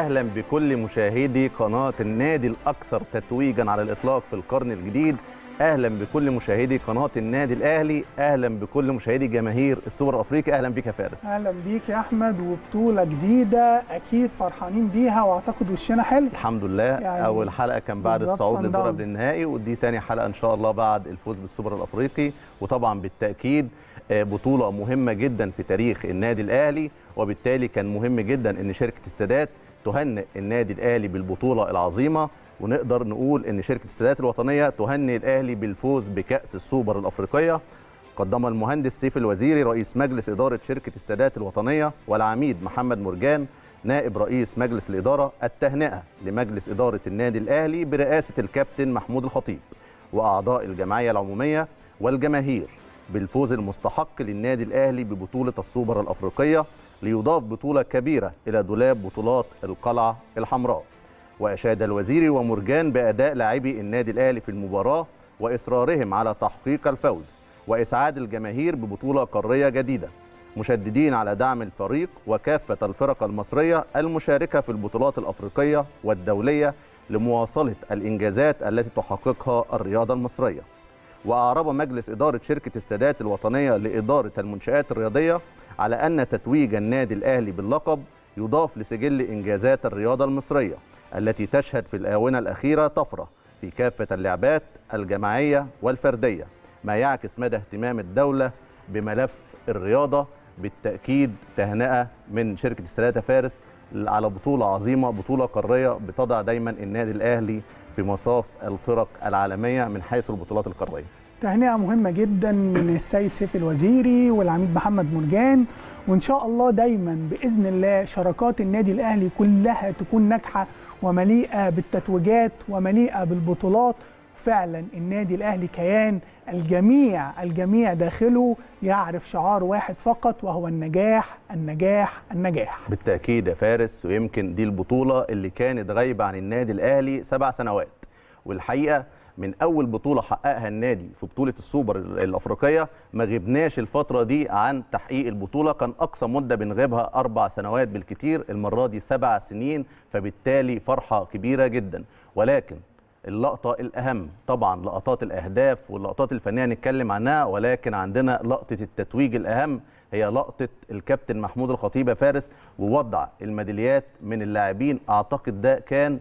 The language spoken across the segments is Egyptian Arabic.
اهلا بكل مشاهدي قناه النادي الاكثر تتويجا على الاطلاق في القرن الجديد اهلا بكل مشاهدي قناه النادي الاهلي اهلا بكل مشاهدي جماهير السوبر الافريقي اهلا بك يا فارس اهلا بيك يا احمد وبطوله جديده اكيد فرحانين بيها واعتقد وشنا حلو الحمد لله يعني يعني اول حلقه كان بعد بالظبط الصعود صن للدور داونز. النهائي ودي تاني حلقه ان شاء الله بعد الفوز بالسوبر الافريقي وطبعا بالتاكيد آه، بطوله مهمه جدا في تاريخ النادي الاهلي وبالتالي كان مهم جدا ان شركه استادات تهنئ النادي الاهلي بالبطوله العظيمه ونقدر نقول ان شركه استادات الوطنيه تهنئ الاهلي بالفوز بكاس السوبر الافريقيه قدم المهندس سيف الوزيري رئيس مجلس إدارة شركة استادات الوطنية والعميد محمد مرجان نائب رئيس مجلس الإدارة التهنئة لمجلس إدارة النادي الأهلي برئاسة الكابتن محمود الخطيب وأعضاء الجمعية العمومية والجماهير بالفوز المستحق للنادي الأهلي ببطولة السوبر الأفريقية ليضاف بطولة كبيرة إلى دولاب بطولات القلعة الحمراء وأشاد الوزيري ومرجان بأداء لاعبي النادي الأهلي في المباراة وإصرارهم على تحقيق الفوز وإسعاد الجماهير ببطولة قارية جديدة مشددين على دعم الفريق وكافة الفرق المصرية المشاركة في البطولات الأفريقية والدولية لمواصلة الإنجازات التي تحققها الرياضة المصرية وأعرب مجلس إدارة شركة استادات الوطنية لإدارة المنشآت الرياضية على أن تتويج النادي الأهلي باللقب يضاف لسجل إنجازات الرياضة المصرية التي تشهد في الآونة الأخيرة طفرة في كافة اللعبات الجماعية والفردية ما يعكس مدى اهتمام الدولة بملف الرياضة بالتأكيد تهنئة من شركة استادات فارس على بطولة عظيمة بطولة قارية بتضع دايما النادي الأهلي في مصاف الفرق العالمية من حيث البطولات القارية تهنئه مهمه جدا من السيد سيف الوزيري والعميد محمد مرجان وان شاء الله دايما باذن الله شراكات النادي الاهلي كلها تكون ناجحه ومليئه بالتتويجات ومليئه بالبطولات فعلا النادي الاهلي كيان الجميع الجميع داخله يعرف شعار واحد فقط وهو النجاح النجاح النجاح بالتأكيد يا فارس ويمكن دي البطولة اللي كانت غايبة عن النادي الأهلي سبع سنوات والحقيقة من أول بطولة حققها النادي في بطولة السوبر الأفريقية ما غبناش الفترة دي عن تحقيق البطولة كان أقصى مدة بنغيبها أربع سنوات بالكتير المرة دي سبع سنين فبالتالي فرحة كبيرة جدا ولكن اللقطة الأهم طبعا لقطات الأهداف واللقطات الفنية نتكلم عنها ولكن عندنا لقطة التتويج الأهم هي لقطة الكابتن محمود الخطيب يا فارس ووضع الميداليات من اللاعبين أعتقد ده كان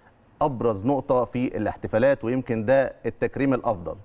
أبرز نقطة في الاحتفالات ويمكن ده التكريم الأفضل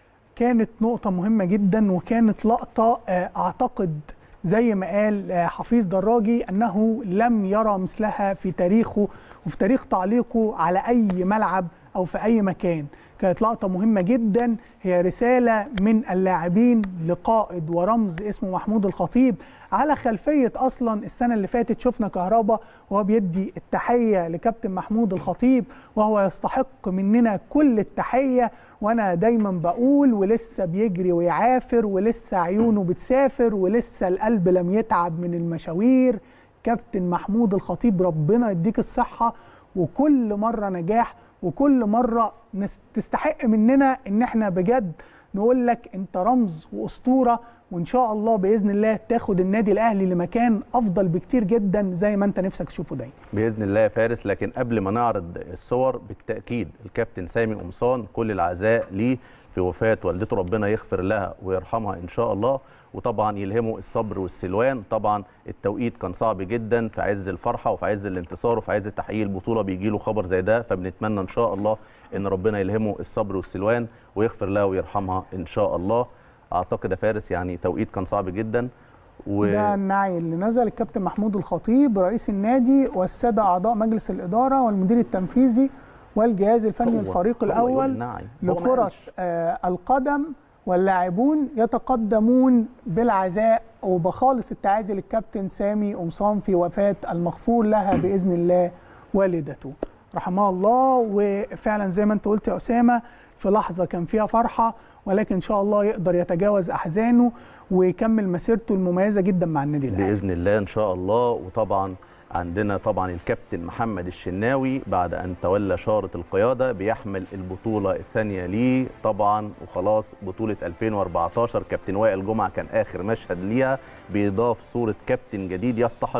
كانت نقطة مهمة جدا وكانت لقطة آه، أعتقد زي ما قال آه، حفيظ دراجي أنه لم يرى مثلها في تاريخه وفي تاريخ تعليقه على أي ملعب أو في أي مكان كانت لقطة مهمة جدا هي رسالة من اللاعبين لقائد ورمز اسمه محمود الخطيب على خلفية أصلا السنة اللي فاتت شفنا كهربا وهو بيدي التحية لكابتن محمود الخطيب وهو يستحق مننا كل التحية وأنا دايما بقول ولسه بيجري ويعافر ولسه عيونه بتسافر ولسه القلب لم يتعب من المشاوير كابتن محمود الخطيب ربنا يديك الصحة وكل مرة نجاح وكل مرة نس- تستحق مننا ان احنا بجد نقول لك انت رمز واسطورة وان شاء الله باذن الله تاخد النادي الاهلي لمكان افضل بكتير جدا زي ما انت نفسك تشوفه دايما باذن الله يا فارس لكن قبل ما نعرض الصور بالتاكيد الكابتن سامي قمصان كل العزاء ليه في وفاه والدته ربنا يغفر لها ويرحمها ان شاء الله وطبعا يلهمه الصبر والسلوان طبعا التوقيت كان صعب جدا في عز الفرحه وفي عز الانتصار وفي عز تحقيق البطوله بيجي له خبر زي ده فبنتمنى ان شاء الله ان ربنا يلهمه الصبر والسلوان ويغفر لها ويرحمها ان شاء الله اعتقد يا فارس يعني توقيت كان صعب جدا و... ده النعي اللي نزل الكابتن محمود الخطيب رئيس النادي والساده اعضاء مجلس الاداره والمدير التنفيذي والجهاز الفني هو- الفريق هو يقول الاول نعم. هو ما لكره قالش. آه القدم واللاعبون يتقدمون بالعزاء وبخالص التعازي للكابتن سامي قمصان في وفاه المغفور لها باذن الله والدته رحمها الله وفعلا زي ما انت قلت يا اسامه في لحظه كان فيها فرحه ولكن ان شاء الله يقدر يتجاوز احزانه ويكمل مسيرته المميزه جدا مع النادي الاهلي باذن الله ان شاء الله وطبعا عندنا طبعا الكابتن محمد الشناوي بعد ان تولى شاره القياده بيحمل البطوله الثانيه ليه طبعا وخلاص بطوله 2014 كابتن وائل جمعه كان اخر مشهد ليها بيضاف صوره كابتن جديد يستحق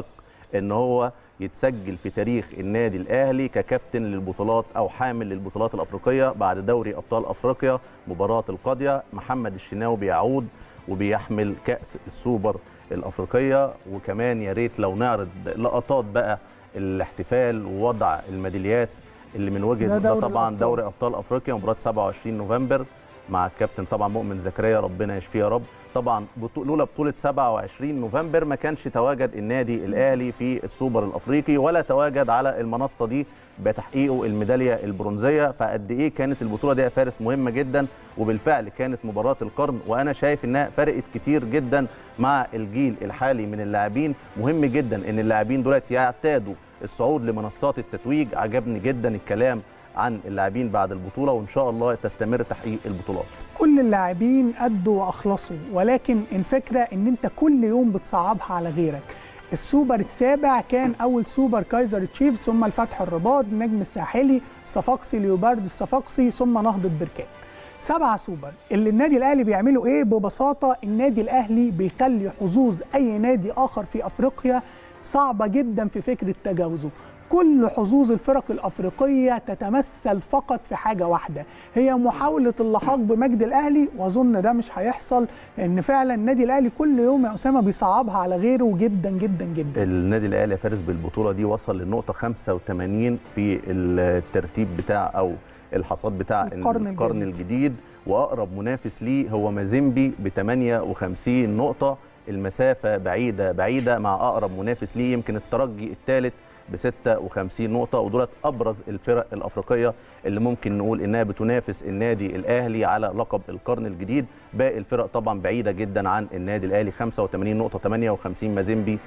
ان هو يتسجل في تاريخ النادي الاهلي ككابتن للبطولات او حامل للبطولات الافريقيه بعد دوري ابطال افريقيا مباراه القاضيه محمد الشناوي بيعود وبيحمل كاس السوبر الافريقيه وكمان يا ريت لو نعرض لقطات بقى الاحتفال ووضع الميداليات اللي من وجهه ده ده دوري طبعا الأبطال. دوري ابطال افريقيا مباراه 27 نوفمبر مع الكابتن طبعا مؤمن زكريا ربنا يشفيه يا رب طبعا بطو- لولا بطوله 27 نوفمبر ما كانش تواجد النادي الاهلي في السوبر الافريقي ولا تواجد على المنصه دي بتحقيقه الميداليه البرونزيه فقد ايه كانت البطوله دي يا فارس مهمه جدا وبالفعل كانت مباراه القرن وانا شايف انها فرقت كتير جدا مع الجيل الحالي من اللاعبين مهم جدا ان اللاعبين دولت يعتادوا الصعود لمنصات التتويج عجبني جدا الكلام عن اللاعبين بعد البطوله وان شاء الله تستمر تحقيق البطولات كل اللاعبين أدوا وأخلصوا ولكن الفكرة إن أنت كل يوم بتصعبها على غيرك السوبر السابع كان أول سوبر كايزر تشيفز ثم الفتح الرباط النجم الساحلي الصفاقسي ليوبارد الصفاقسي ثم نهضة بركان سبعة سوبر اللي النادي الأهلي بيعمله إيه ببساطة النادي الأهلي بيخلي حظوظ أي نادي آخر في أفريقيا صعبة جدا في فكرة تجاوزه كل حظوظ الفرق الافريقيه تتمثل فقط في حاجه واحده هي محاوله اللحاق بمجد الاهلي واظن ده مش هيحصل لان فعلا النادي الاهلي كل يوم يا اسامه بيصعبها على غيره جدا جدا جدا النادي الاهلي يا فارس بالبطوله دي وصل للنقطه 85 في الترتيب بتاع او الحصاد بتاع القرن القرن الجديد. الجديد واقرب منافس ليه هو مازيمبي ب 58 نقطه المسافه بعيده بعيده مع اقرب منافس ليه يمكن الترجي الثالث ب 56 نقطة ودولت أبرز الفرق الأفريقية اللي ممكن نقول إنها بتنافس النادي الأهلي على لقب القرن الجديد باقي الفرق طبعا بعيدة جدا عن النادي الأهلي 85 نقطة 58 مازيمبي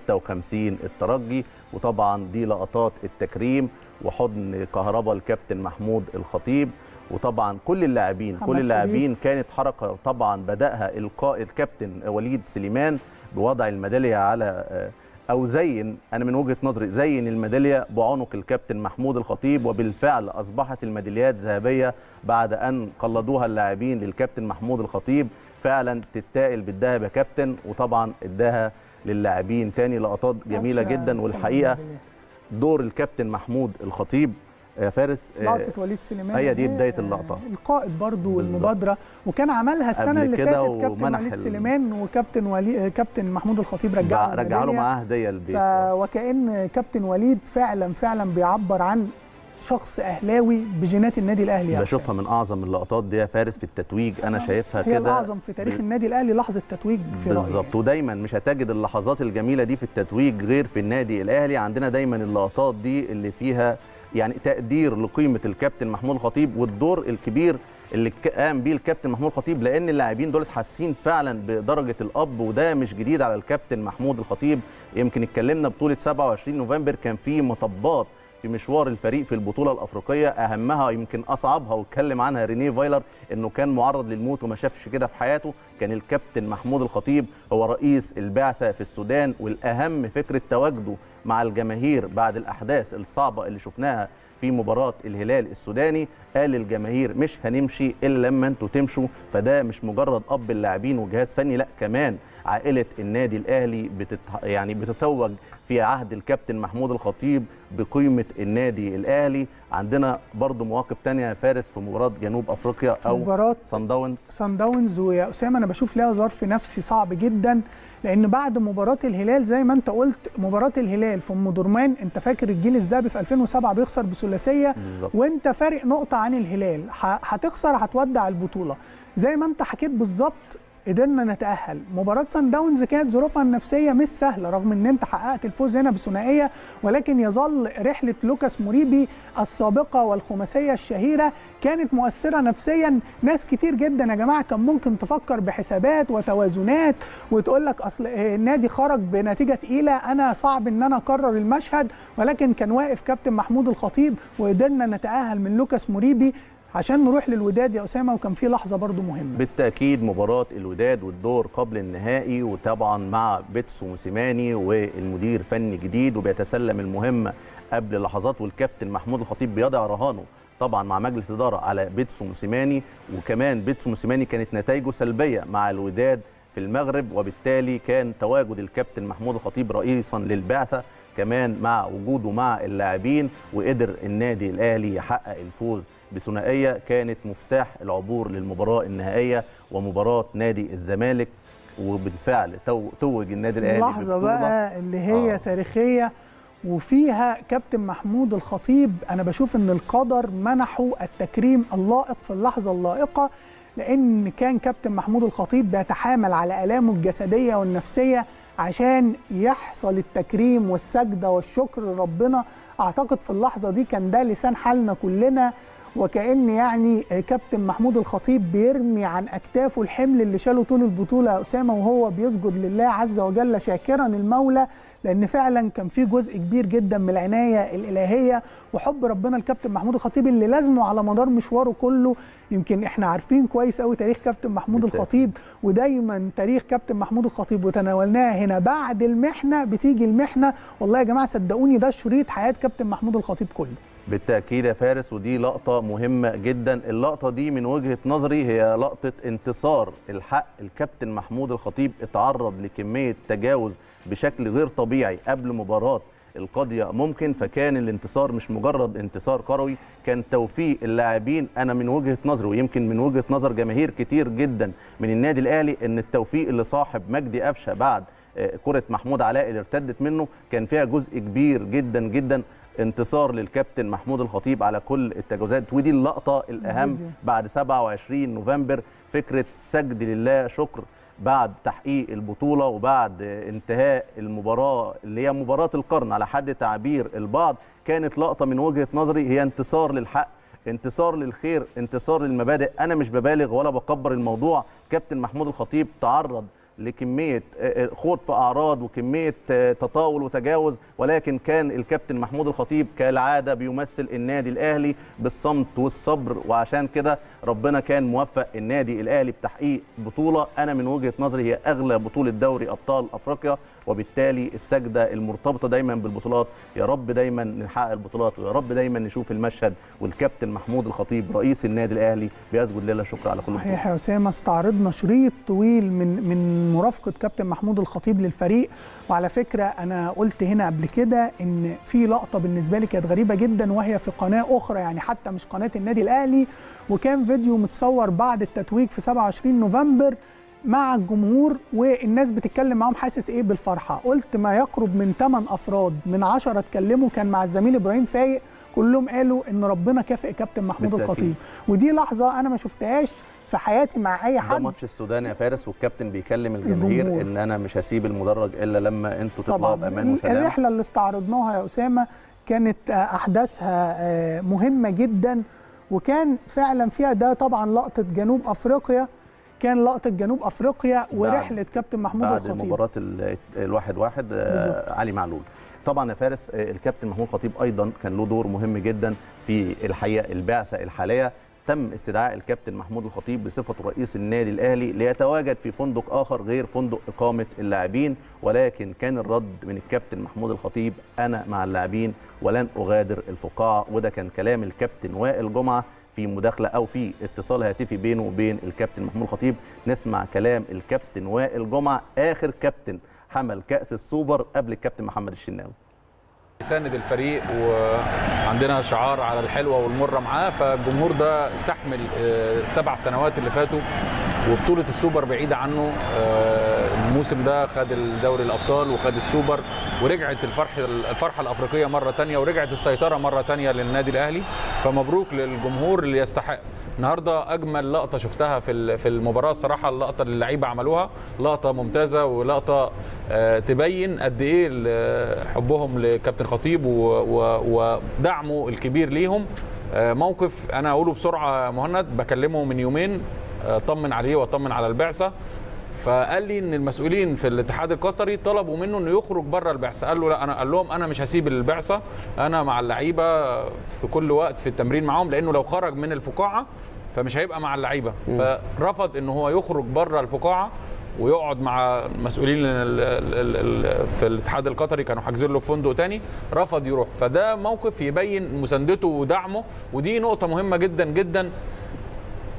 56 الترجي وطبعا دي لقطات التكريم وحضن كهربا الكابتن محمود الخطيب وطبعا كل اللاعبين محمد كل اللاعبين شريف. كانت حركة طبعا بدأها القائد كابتن وليد سليمان بوضع الميدالية على آه، او زين انا من وجهه نظري زين الميداليه بعنق الكابتن محمود الخطيب وبالفعل اصبحت الميداليات ذهبيه بعد ان قلدوها اللاعبين للكابتن محمود الخطيب فعلا تتائل بالذهب يا كابتن وطبعا اداها للاعبين تاني لقطات جميله عشرة جدا سنة والحقيقه بداية. دور الكابتن محمود الخطيب يا فارس آه، لقطه وليد سليمان هي دي إيه، بداية آه، اللقطة. القائد برضو بالظبط. والمبادره وكان عملها السنه قبل اللي كده فاتت كابتن ومنح وليد ال- سليمان وكابتن ولي كابتن محمود الخطيب رجع له رجع له الميدالية. معاه هديه البيت ف... وكأن كابتن وليد فعلا فعلا بيعبر عن شخص اهلاوي بجينات النادي الاهلي يا بشوفها من اعظم اللقطات دي يا فارس في التتويج انا شايفها هي كده الاعظم في تاريخ ب- النادي الاهلي لحظه تتويج في رأيي بالظبط ودايما مش هتجد اللحظات الجميله دي في التتويج غير في النادي الاهلي عندنا دايما اللقطات دي اللي فيها يعني تقدير لقيمه الكابتن محمود الخطيب والدور الكبير اللي ك- قام بيه الكابتن محمود الخطيب لان اللاعبين دول حاسين فعلا بدرجه الاب وده مش جديد على الكابتن محمود الخطيب يمكن اتكلمنا بطوله 27 نوفمبر كان في مطبات في مشوار الفريق في البطوله الافريقيه اهمها يمكن اصعبها واتكلم عنها رينيه فايلر انه كان معرض للموت وما شافش كده في حياته كان الكابتن محمود الخطيب هو رئيس البعثه في السودان والاهم فكره تواجده مع الجماهير بعد الاحداث الصعبه اللي شفناها في مباراه الهلال السوداني قال للجماهير مش هنمشي الا لما انتوا تمشوا فده مش مجرد اب اللاعبين وجهاز فني لا كمان عائله النادي الاهلي بتت... يعني بتتوج في عهد الكابتن محمود الخطيب بقيمه النادي الاهلي عندنا برضو مواقف تانية يا فارس في مباراه جنوب افريقيا او مباراه صن داونز سان داونز ويا اسامه انا بشوف ليها ظرف نفسي صعب جدا لان بعد مباراه الهلال زي ما انت قلت مباراه الهلال في ام درمان انت فاكر الجيل الذهبي في 2007 بيخسر بثلاثيه بالظبط وانت فارق نقطه عن الهلال ه- هتخسر هتودع البطوله زي ما انت حكيت بالظبط قدرنا نتاهل مباراه سان داونز كانت ظروفها النفسيه مش سهله رغم ان انت حققت الفوز هنا بثنائيه ولكن يظل رحله لوكاس موريبي السابقه والخماسيه الشهيره كانت مؤثره نفسيا ناس كتير جدا يا جماعه كان ممكن تفكر بحسابات وتوازنات وتقول لك اصل آه، النادي خرج بنتيجه تقيله انا صعب ان انا اكرر المشهد ولكن كان واقف كابتن محمود الخطيب وقدرنا نتاهل من لوكاس موريبي عشان نروح للوداد يا اسامه وكان في لحظه برضو مهمه بالتاكيد مباراه الوداد والدور قبل النهائي وطبعا مع بيتسو موسيماني والمدير فني جديد وبيتسلم المهمه قبل لحظات والكابتن محمود الخطيب بيضع رهانه طبعا مع مجلس اداره على بيتسو موسيماني وكمان بيتسو موسيماني كانت نتائجه سلبيه مع الوداد في المغرب وبالتالي كان تواجد الكابتن محمود الخطيب رئيسا للبعثه كمان مع وجوده مع اللاعبين وقدر النادي الاهلي يحقق الفوز بثنائيه كانت مفتاح العبور للمباراه النهائيه ومباراه نادي الزمالك وبالفعل تو- توج النادي الاهلي اللحظه بالبطولة. بقى اللي هي آه. آه. تاريخيه وفيها كابتن محمود الخطيب انا بشوف ان القدر منحه التكريم اللائق في اللحظه اللائقه لان كان كابتن محمود الخطيب بيتحامل على الامه الجسديه والنفسيه عشان يحصل التكريم والسجده والشكر لربنا اعتقد في اللحظه دي كان ده لسان حالنا كلنا وكأن يعني كابتن محمود الخطيب بيرمي عن أكتافه الحمل اللي شاله طول البطولة يا أسامة وهو بيسجد لله عز وجل شاكرا المولى لأن فعلا كان في جزء كبير جدا من العناية الإلهية وحب ربنا الكابتن محمود الخطيب اللي لازمه على مدار مشواره كله يمكن احنا عارفين كويس قوي تاريخ كابتن محمود بالتأكيد. الخطيب ودايما تاريخ كابتن محمود الخطيب وتناولناها هنا بعد المحنة بتيجي المحنة والله يا جماعة صدقوني ده شريط حياة كابتن محمود الخطيب كله بالتأكيد يا فارس ودي لقطة مهمة جدا اللقطة دي من وجهة نظري هي لقطة انتصار الحق الكابتن محمود الخطيب اتعرض لكمية تجاوز بشكل غير طبيعي قبل مباراة القاضية ممكن فكان الانتصار مش مجرد انتصار كروي كان توفيق اللاعبين انا من وجهة نظري ويمكن من وجهة نظر جماهير كتير جدا من النادي الاهلي ان التوفيق اللي صاحب مجدي قفشه بعد آه، كرة محمود علاء اللي ارتدت منه كان فيها جزء كبير جدا جدا انتصار للكابتن محمود الخطيب على كل التجاوزات ودي اللقطة الأهم الفيديو. بعد 27 نوفمبر فكرة سجد لله شكر بعد تحقيق البطولة وبعد انتهاء المباراة اللي هي مباراة القرن على حد تعبير البعض كانت لقطة من وجهة نظري هي انتصار للحق انتصار للخير انتصار للمبادئ انا مش ببالغ ولا بكبر الموضوع كابتن محمود الخطيب تعرض لكميه آه، آه، خوض في اعراض وكميه آه، تطاول وتجاوز ولكن كان الكابتن محمود الخطيب كالعاده بيمثل النادي الاهلي بالصمت والصبر وعشان كده ربنا كان موفق النادي الاهلي بتحقيق بطوله انا من وجهه نظري هي اغلى بطوله دوري ابطال افريقيا وبالتالي السجده المرتبطه دايما بالبطولات يا رب دايما نحقق البطولات ويا رب دايما نشوف المشهد والكابتن محمود الخطيب رئيس النادي الاهلي بيسجد لله شكر على كل بطوله صحيح يا اسامه استعرضنا شريط طويل من من مرافقه كابتن محمود الخطيب للفريق وعلى فكره انا قلت هنا قبل كده ان في لقطه بالنسبه لي كانت غريبه جدا وهي في قناه اخرى يعني حتى مش قناه النادي الاهلي وكان فيديو متصور بعد التتويج في 27 نوفمبر مع الجمهور والناس بتتكلم معاهم حاسس ايه بالفرحه قلت ما يقرب من 8 افراد من 10 اتكلموا كان مع الزميل ابراهيم فايق كلهم قالوا ان ربنا كافئ كابتن محمود بالتأكيد. الخطيب ودي لحظه انا ما شفتهاش في حياتي مع اي ده حد ماتش السودان يا فارس والكابتن بيكلم الجماهير الجمهور. ان انا مش هسيب المدرج الا لما انتوا تطلعوا طبعا بامان وسلام الرحله اللي استعرضناها يا اسامه كانت آه، احداثها آه، مهمه جدا وكان فعلا فيها ده طبعا لقطه جنوب افريقيا كان لقطه جنوب افريقيا ورحله كابتن محمود بعد الخطيب مباراه ال- الواحد واحد آه، بالظبط. علي معلول طبعا يا فارس آه، الكابتن محمود خطيب ايضا كان له دور مهم جدا في الحقيقه البعثه الحاليه تم استدعاء الكابتن محمود الخطيب بصفته رئيس النادي الاهلي ليتواجد في فندق اخر غير فندق اقامه اللاعبين ولكن كان الرد من الكابتن محمود الخطيب انا مع اللاعبين ولن اغادر الفقاعه وده كان كلام الكابتن وائل جمعه في مداخله او في اتصال هاتفي بينه وبين الكابتن محمود الخطيب نسمع كلام الكابتن وائل جمعه اخر كابتن حمل كاس السوبر قبل الكابتن محمد الشناوي يساند الفريق وعندنا شعار على الحلوه والمره معاه فالجمهور ده استحمل آه، السبع سنوات اللي فاتوا وبطوله السوبر بعيده عنه آه، الموسم ده خد دوري الابطال وخد السوبر ورجعت الفرح الفرحه الافريقيه مره تانية ورجعت السيطره مره تانية للنادي الاهلي فمبروك للجمهور اللي يستحق النهارده اجمل لقطه شفتها في ال- في المباراه صراحه اللقطه اللي اللعيبه عملوها لقطه ممتازه ولقطه آه، تبين قد ايه ال- حبهم لكابتن خطيب و- و- ودعمه الكبير ليهم آه، موقف انا اقوله بسرعه مهند بكلمه من يومين آه، طمن عليه واطمن على البعثه فقال لي ان المسؤولين في الاتحاد القطري طلبوا منه انه يخرج بره البعثه قال له لا انا قال لهم انا مش هسيب البعثه انا مع اللعيبه في كل وقت في التمرين معاهم لانه لو خرج من الفقاعه فمش هيبقى مع اللعيبه فرفض ان هو يخرج بره الفقاعه ويقعد مع مسؤولين ال- ال- ال- في الاتحاد القطري كانوا حاجزين له في فندق تاني رفض يروح فده موقف يبين مساندته ودعمه ودي نقطه مهمه جدا جدا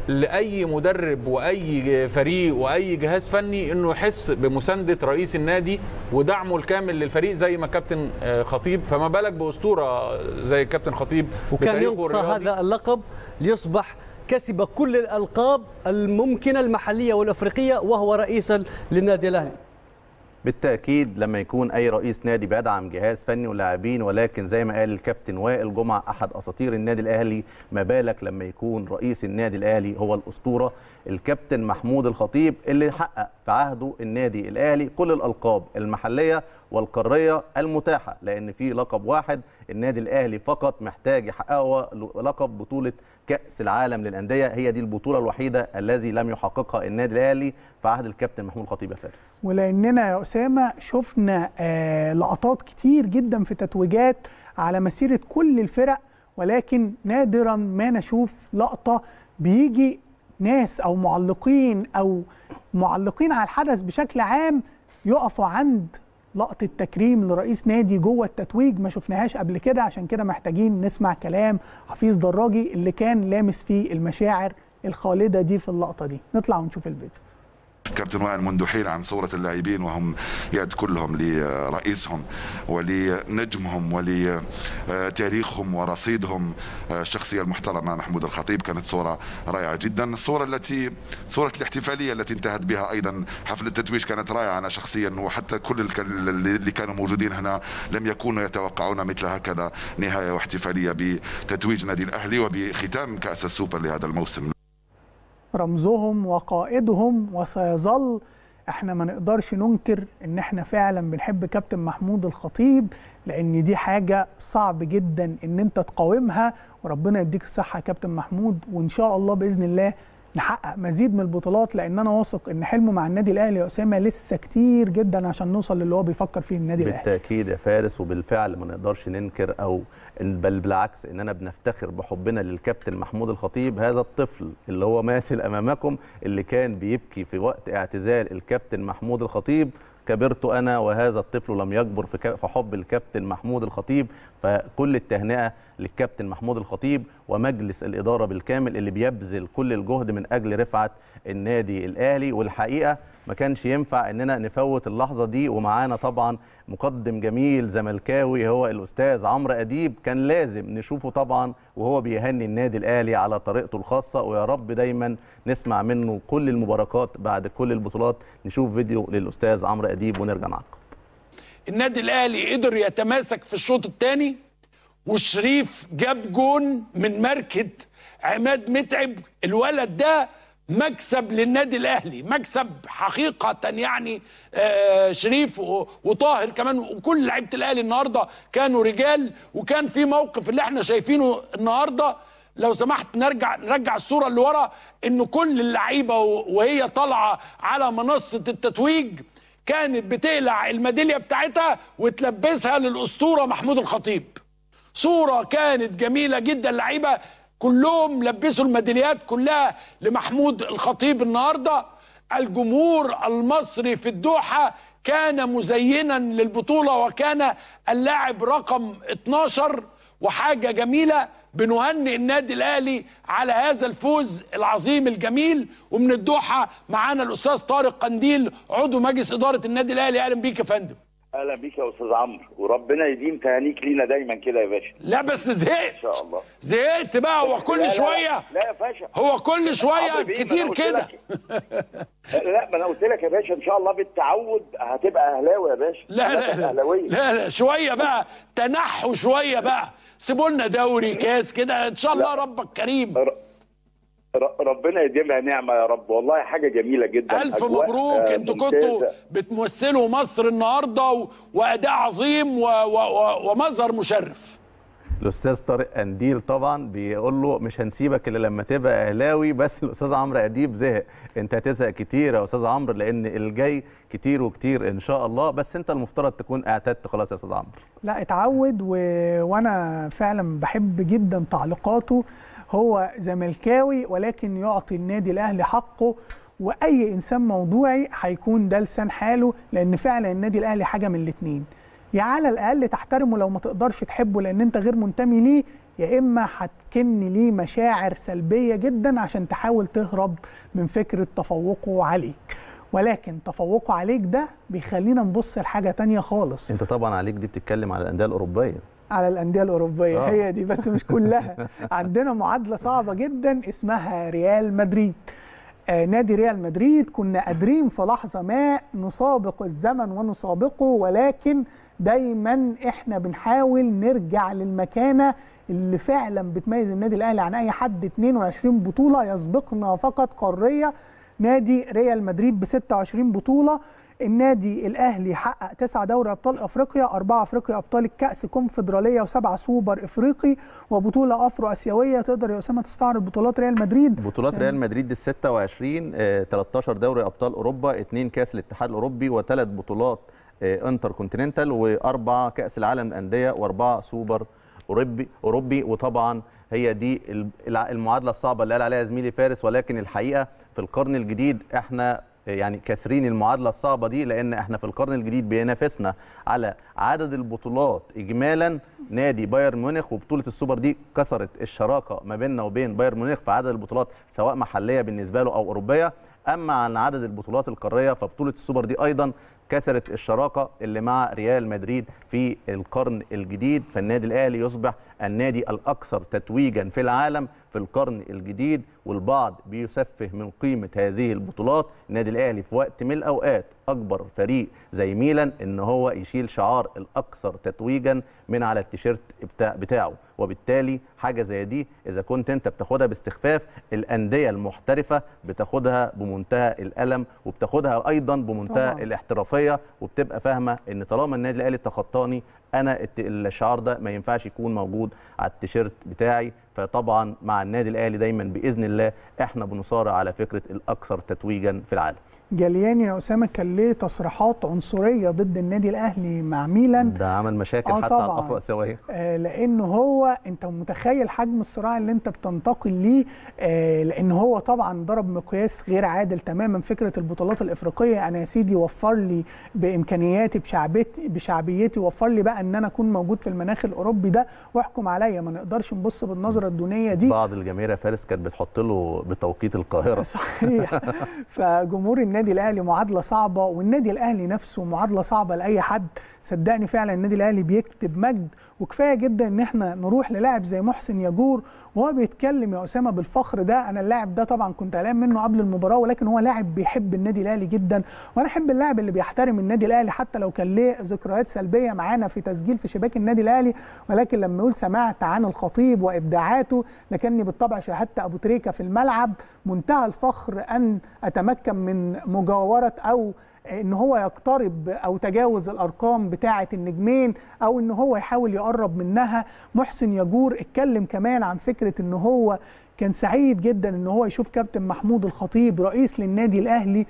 لاي مدرب واي فريق واي جهاز فني انه يحس بمسانده رئيس النادي ودعمه الكامل للفريق زي ما كابتن آه، خطيب فما بالك باسطوره زي كابتن خطيب وكان بتاريخه ينقص الرياضي. هذا اللقب ليصبح كسب كل الالقاب الممكنه المحليه والافريقيه وهو رئيسا للنادي الاهلي بالتاكيد لما يكون اي رئيس نادي بيدعم جهاز فني ولاعبين ولكن زي ما قال الكابتن وائل جمعه احد اساطير النادي الاهلي ما بالك لما يكون رئيس النادي الاهلي هو الاسطوره الكابتن محمود الخطيب اللي حقق في عهده النادي الاهلي كل الالقاب المحليه والقاريه المتاحه لان في لقب واحد النادي الاهلي فقط محتاج يحققه هو لقب بطوله كاس العالم للانديه هي دي البطوله الوحيده الذي لم يحققها النادي الاهلي في عهد الكابتن محمود الخطيب يا فارس ولاننا يا اسامه شفنا آه لقطات كتير جدا في تتويجات على مسيره كل الفرق ولكن نادرا ما نشوف لقطه بيجي ناس او معلقين او معلقين على الحدث بشكل عام يقفوا عند لقطه تكريم لرئيس نادي جوه التتويج ما شفناهاش قبل كده عشان كده محتاجين نسمع كلام حفيظ دراجي اللي كان لامس فيه المشاعر الخالده دي في اللقطه دي نطلع ونشوف الفيديو كابتن وائل منذ حين عن صورة اللاعبين وهم يد كلهم لرئيسهم ولنجمهم ولتاريخهم ورصيدهم الشخصية المحترمة محمود الخطيب كانت صورة رائعة جدا الصورة التي صورة الاحتفالية التي انتهت بها أيضا حفل التتويج كانت رائعة أنا شخصيا وحتى كل الك- اللي كانوا موجودين هنا لم يكونوا يتوقعون مثل هكذا نهاية واحتفالية بتتويج نادي الأهلي وبختام كأس السوبر لهذا الموسم رمزهم وقائدهم وسيظل احنا ما نقدرش ننكر ان احنا فعلا بنحب كابتن محمود الخطيب لان دي حاجه صعب جدا ان انت تقاومها وربنا يديك الصحه يا كابتن محمود وان شاء الله باذن الله نحقق مزيد من البطولات لان انا واثق ان حلمه مع النادي الاهلي يا اسامه لسه كتير جدا عشان نوصل للي هو بيفكر فيه النادي الاهلي بالتاكيد يا فارس وبالفعل ما نقدرش ننكر او بل بالعكس اننا بنفتخر بحبنا للكابتن محمود الخطيب هذا الطفل اللي هو ماثل امامكم اللي كان بيبكي في وقت اعتزال الكابتن محمود الخطيب كبرت انا وهذا الطفل لم يكبر في ك- في حب الكابتن محمود الخطيب فكل التهنئه للكابتن محمود الخطيب ومجلس الاداره بالكامل اللي بيبذل كل الجهد من اجل رفعه النادي الاهلي والحقيقه ما كانش ينفع اننا نفوت اللحظه دي ومعانا طبعا مقدم جميل زملكاوي هو الاستاذ عمرو اديب كان لازم نشوفه طبعا وهو بيهني النادي الاهلي على طريقته الخاصه ويا رب دايما نسمع منه كل المباركات بعد كل البطولات نشوف فيديو للاستاذ عمرو اديب ونرجع نعقب النادي الاهلي قدر يتماسك في الشوط الثاني والشريف جاب جون من ماركه عماد متعب الولد ده مكسب للنادي الاهلي مكسب حقيقه يعني آه شريف و- وطاهر كمان وكل لعيبه الاهلي النهارده كانوا رجال وكان في موقف اللي احنا شايفينه النهارده لو سمحت نرجع نرجع الصوره اللي ورا ان كل اللعيبه و- وهي طالعه على منصه التتويج كانت بتقلع الميداليه بتاعتها وتلبسها للاسطوره محمود الخطيب صوره كانت جميله جدا لعيبه كلهم لبسوا الميداليات كلها لمحمود الخطيب النهارده الجمهور المصري في الدوحه كان مزينا للبطوله وكان اللاعب رقم 12 وحاجه جميله بنهنئ النادي الاهلي على هذا الفوز العظيم الجميل ومن الدوحه معانا الاستاذ طارق قنديل عضو مجلس اداره النادي الاهلي اهلا بيك يا فندم اهلا بيك يا استاذ عمرو وربنا يديم تهانيك لينا دايما كده يا باشا لا بس ان زهقت شاء الله زهقت بقى هو لا، كل لا، شويه لا يا باشا هو كل شويه عمرو بيه، ما كتير أنا قلت كده لك- لا ما انا قلت لك يا باشا ان شاء الله بالتعود هتبقى اهلاوي يا باشا لا لا هتبقى لا اهلاويه لا لا شويه بقى تنحوا شويه بقى سيبوا لنا دوري كاس كده ان شاء الله ربك كريم ر- ر- ربنا يديمها نعمه يا رب والله حاجه جميله جدا الف أجواء، مبروك آه، انتوا ممتازة. كنتوا بتمثلوا مصر النهارده و... واداء عظيم و... و... و... ومظهر مشرف الاستاذ طارق قنديل طبعا بيقول له مش هنسيبك الا لما تبقى اهلاوي بس الاستاذ عمرو اديب زهق انت هتزهق كتير يا استاذ عمرو لان الجاي كتير وكتير ان شاء الله بس انت المفترض تكون اعتدت خلاص يا استاذ عمرو لا اتعود و... وانا فعلا بحب جدا تعليقاته هو زملكاوي ولكن يعطي النادي الاهلي حقه واي انسان موضوعي هيكون ده لسان حاله لان فعلا النادي الاهلي حاجه من الاثنين يا على الاقل تحترمه لو ما تقدرش تحبه لان انت غير منتمي ليه يا اما هتكن ليه مشاعر سلبيه جدا عشان تحاول تهرب من فكره تفوقه عليك ولكن تفوقه عليك ده بيخلينا نبص لحاجه تانية خالص انت طبعا عليك دي بتتكلم على الانديه الاوروبيه على الانديه الاوروبيه آه. هي دي بس مش كلها عندنا معادله صعبه جدا اسمها ريال مدريد آه نادي ريال مدريد كنا قادرين في لحظه ما نسابق الزمن ونسابقه ولكن دايما احنا بنحاول نرجع للمكانه اللي فعلا بتميز النادي الاهلي عن اي حد 22 بطوله يسبقنا فقط قاريه نادي ريال مدريد ب 26 بطوله النادي الاهلي حقق تسعة دوري ابطال افريقيا اربعه افريقيا ابطال الكاس كونفدراليه وسبعه سوبر افريقي وبطوله افرو اسيويه تقدر يا اسامه تستعرض بطولات ريال مدريد بطولات عشان- ريال مدريد ال 26 آه، 13 دوري ابطال اوروبا اثنين كاس الاتحاد الاوروبي وثلاث بطولات آه، انتر كونتيننتال واربعه كاس العالم للانديه واربعه سوبر اوروبي اوروبي وطبعا هي دي ال- الع- المعادله الصعبه اللي قال عليها زميلي فارس ولكن الحقيقه في القرن الجديد احنا يعني كاسرين المعادله الصعبه دي لان احنا في القرن الجديد بينافسنا على عدد البطولات اجمالا نادي بايرن ميونخ وبطوله السوبر دي كسرت الشراكه ما بيننا وبين بايرن ميونخ في عدد البطولات سواء محليه بالنسبه له او اوروبيه اما عن عدد البطولات القاريه فبطوله السوبر دي ايضا كسرت الشراكه اللي مع ريال مدريد في القرن الجديد فالنادي الاهلي يصبح النادي الاكثر تتويجا في العالم في القرن الجديد والبعض بيسفه من قيمه هذه البطولات النادي الاهلي في وقت من الاوقات اكبر فريق زي ميلان ان هو يشيل شعار الاكثر تتويجا من على التيشيرت بتاع بتاعه وبالتالي حاجه زي دي اذا كنت انت بتاخدها باستخفاف الانديه المحترفه بتاخدها بمنتهى الالم وبتاخدها ايضا بمنتهى طبعاً. الاحترافيه وبتبقى فاهمه ان طالما النادي الاهلي تخطاني انا الت- الشعار ده ما ينفعش يكون موجود على التيشيرت بتاعي فطبعا مع النادي الاهلي دايما باذن الله احنا بنصارع على فكره الاكثر تتويجا في العالم جالياني يا اسامه كان ليه تصريحات عنصريه ضد النادي الاهلي مع ميلان ده عمل مشاكل آه حتى على طبعاً. الافرق الاسيويه آه، لان هو انت متخيل حجم الصراع اللي انت بتنتقل ليه آه، لان هو طبعا ضرب مقياس غير عادل تماما فكره البطولات الافريقيه انا يا سيدي وفر لي بامكانياتي بشعبيتي بشعبيتي وفر لي بقى ان انا اكون موجود في المناخ الاوروبي ده واحكم عليا ما نقدرش نبص بالنظره الدونيه دي بعض الجماهير يا فارس كانت بتحط له بتوقيت القاهره صحيح فجمهور النادي الاهلي معادله صعبه والنادي الاهلي نفسه معادله صعبه لاي حد صدقني فعلا النادي الاهلي بيكتب مجد وكفايه جدا ان احنا نروح للاعب زي محسن ياجور وهو بيتكلم يا اسامه بالفخر ده انا اللاعب ده طبعا كنت قلقان منه قبل المباراه ولكن هو لاعب بيحب النادي الاهلي جدا وانا احب اللاعب اللي بيحترم النادي الاهلي حتى لو كان ليه ذكريات سلبيه معانا في تسجيل في شباك النادي الاهلي ولكن لما يقول سمعت عن الخطيب وابداعاته لكني بالطبع شاهدت ابو تريكه في الملعب منتهى الفخر ان اتمكن من مجاوره او ان هو يقترب او تجاوز الارقام بتاعه النجمين او ان هو يحاول يقرب منها محسن ياجور اتكلم كمان عن فكره ان هو كان سعيد جدا ان هو يشوف كابتن محمود الخطيب رئيس للنادي الاهلي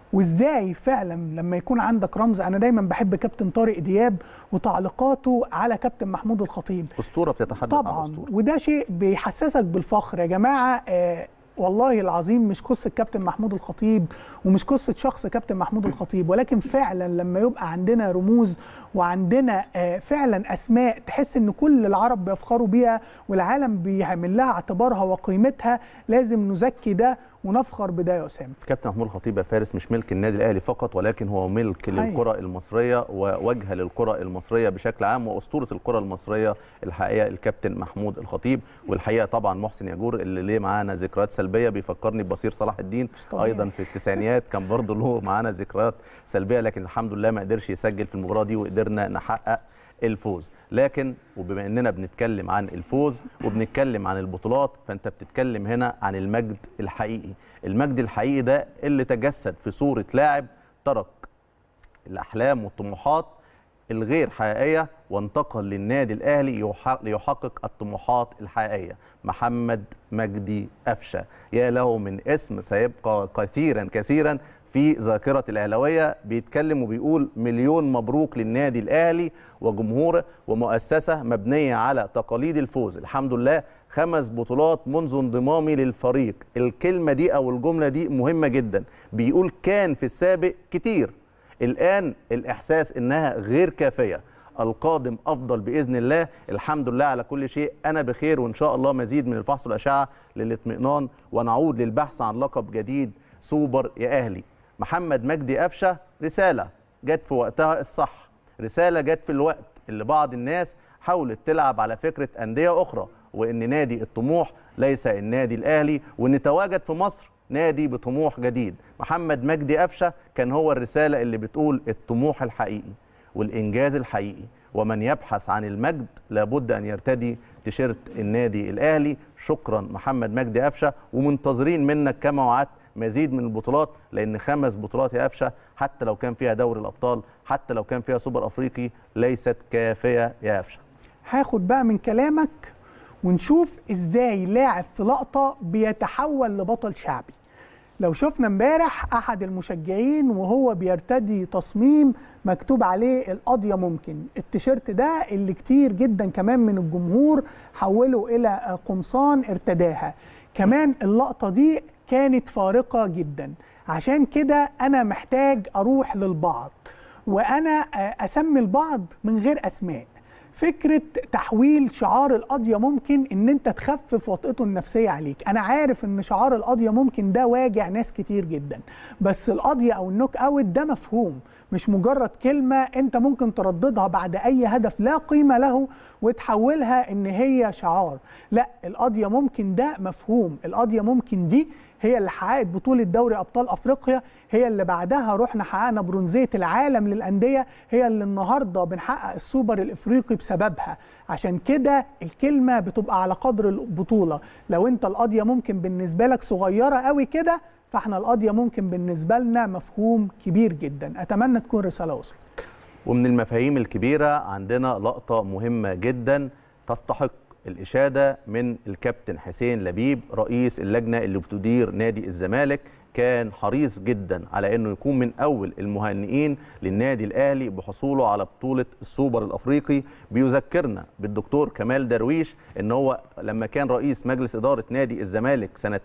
وازاي فعلا لما يكون عندك رمز انا دايما بحب كابتن طارق دياب وتعليقاته على كابتن محمود الخطيب اسطوره بتتحدث عن طبعا اسطوره وده شيء بيحسسك بالفخر يا جماعه آه والله العظيم مش قصه كابتن محمود الخطيب ومش قصه شخص كابتن محمود الخطيب ولكن فعلا لما يبقى عندنا رموز وعندنا آه فعلا اسماء تحس ان كل العرب بيفخروا بيها والعالم بيعمل لها اعتبارها وقيمتها لازم نزكي ده ونفخر بده يا اسامه كابتن محمود الخطيب يا فارس مش ملك النادي الاهلي فقط ولكن هو ملك حقيقي. للكره المصريه ووجهه للكره المصريه بشكل عام واسطوره الكره المصريه الحقيقه الكابتن محمود الخطيب والحقيقه طبعا محسن ياجور اللي ليه معانا ذكريات سلبيه بيفكرني ببصير صلاح الدين طبيعي. ايضا في التسعينيات كان برضه له معانا ذكريات سلبيه لكن الحمد لله ما قدرش يسجل في المباراه دي وقدرنا نحقق الفوز لكن وبما اننا بنتكلم عن الفوز وبنتكلم عن البطولات فانت بتتكلم هنا عن المجد الحقيقي المجد الحقيقي ده اللي تجسد في صورة لاعب ترك الأحلام والطموحات الغير حقيقية وانتقل للنادي الأهلي يحقق- ليحقق الطموحات الحقيقية محمد مجدي أفشة يا له من اسم سيبقى كثيرا كثيرا في ذاكرة الأهلاوية بيتكلم وبيقول مليون مبروك للنادي الأهلي وجمهوره ومؤسسة مبنية على تقاليد الفوز الحمد لله خمس بطولات منذ انضمامي للفريق الكلمة دي أو الجملة دي مهمة جدا بيقول كان في السابق كتير الآن الإحساس إنها غير كافية القادم افضل باذن الله الحمد لله على كل شيء انا بخير وان شاء الله مزيد من الفحص والاشعه للاطمئنان ونعود للبحث عن لقب جديد سوبر يا اهلي محمد مجدي قفشه رساله جت في وقتها الصح رساله جت في الوقت اللي بعض الناس حاولت تلعب على فكره انديه اخرى وان نادي الطموح ليس النادي الاهلي وان تواجد في مصر نادي بطموح جديد محمد مجدي قفشه كان هو الرساله اللي بتقول الطموح الحقيقي والانجاز الحقيقي ومن يبحث عن المجد لابد ان يرتدي تيشيرت النادي الاهلي شكرا محمد مجدي قفشه ومنتظرين منك كما وعدت مزيد من البطولات لان خمس بطولات يا قفشه حتى لو كان فيها دوري الابطال حتى لو كان فيها سوبر افريقي ليست كافيه يا قفشه هاخد بقى من كلامك ونشوف ازاي لاعب في لقطه بيتحول لبطل شعبي لو شفنا امبارح احد المشجعين وهو بيرتدي تصميم مكتوب عليه القضيه ممكن التيشيرت ده اللي كتير جدا كمان من الجمهور حوله الى قمصان ارتداها كمان اللقطه دي كانت فارقه جدا عشان كده انا محتاج اروح للبعض وانا اسمي البعض من غير اسماء فكره تحويل شعار القضيه ممكن ان انت تخفف وطئته النفسيه عليك انا عارف ان شعار القضيه ممكن ده واجع ناس كتير جدا بس القضيه او النوك اوت ده مفهوم مش مجرد كلمه انت ممكن ترددها بعد اي هدف لا قيمه له وتحولها ان هي شعار لا القضيه ممكن ده مفهوم القضيه ممكن دي هي اللي حققت بطولة دوري أبطال أفريقيا هي اللي بعدها رحنا حققنا برونزية العالم للأندية هي اللي النهاردة بنحقق السوبر الإفريقي بسببها عشان كده الكلمة بتبقى على قدر البطولة لو أنت القضية ممكن بالنسبة لك صغيرة قوي كده فاحنا القضية ممكن بالنسبة لنا مفهوم كبير جدا أتمنى تكون رسالة وصلت ومن المفاهيم الكبيرة عندنا لقطة مهمة جدا تستحق الإشادة من الكابتن حسين لبيب رئيس اللجنة اللي بتدير نادي الزمالك كان حريص جدا على انه يكون من اول المهنئين للنادي الاهلي بحصوله على بطوله السوبر الافريقي بيذكرنا بالدكتور كمال درويش ان هو لما كان رئيس مجلس اداره نادي الزمالك سنه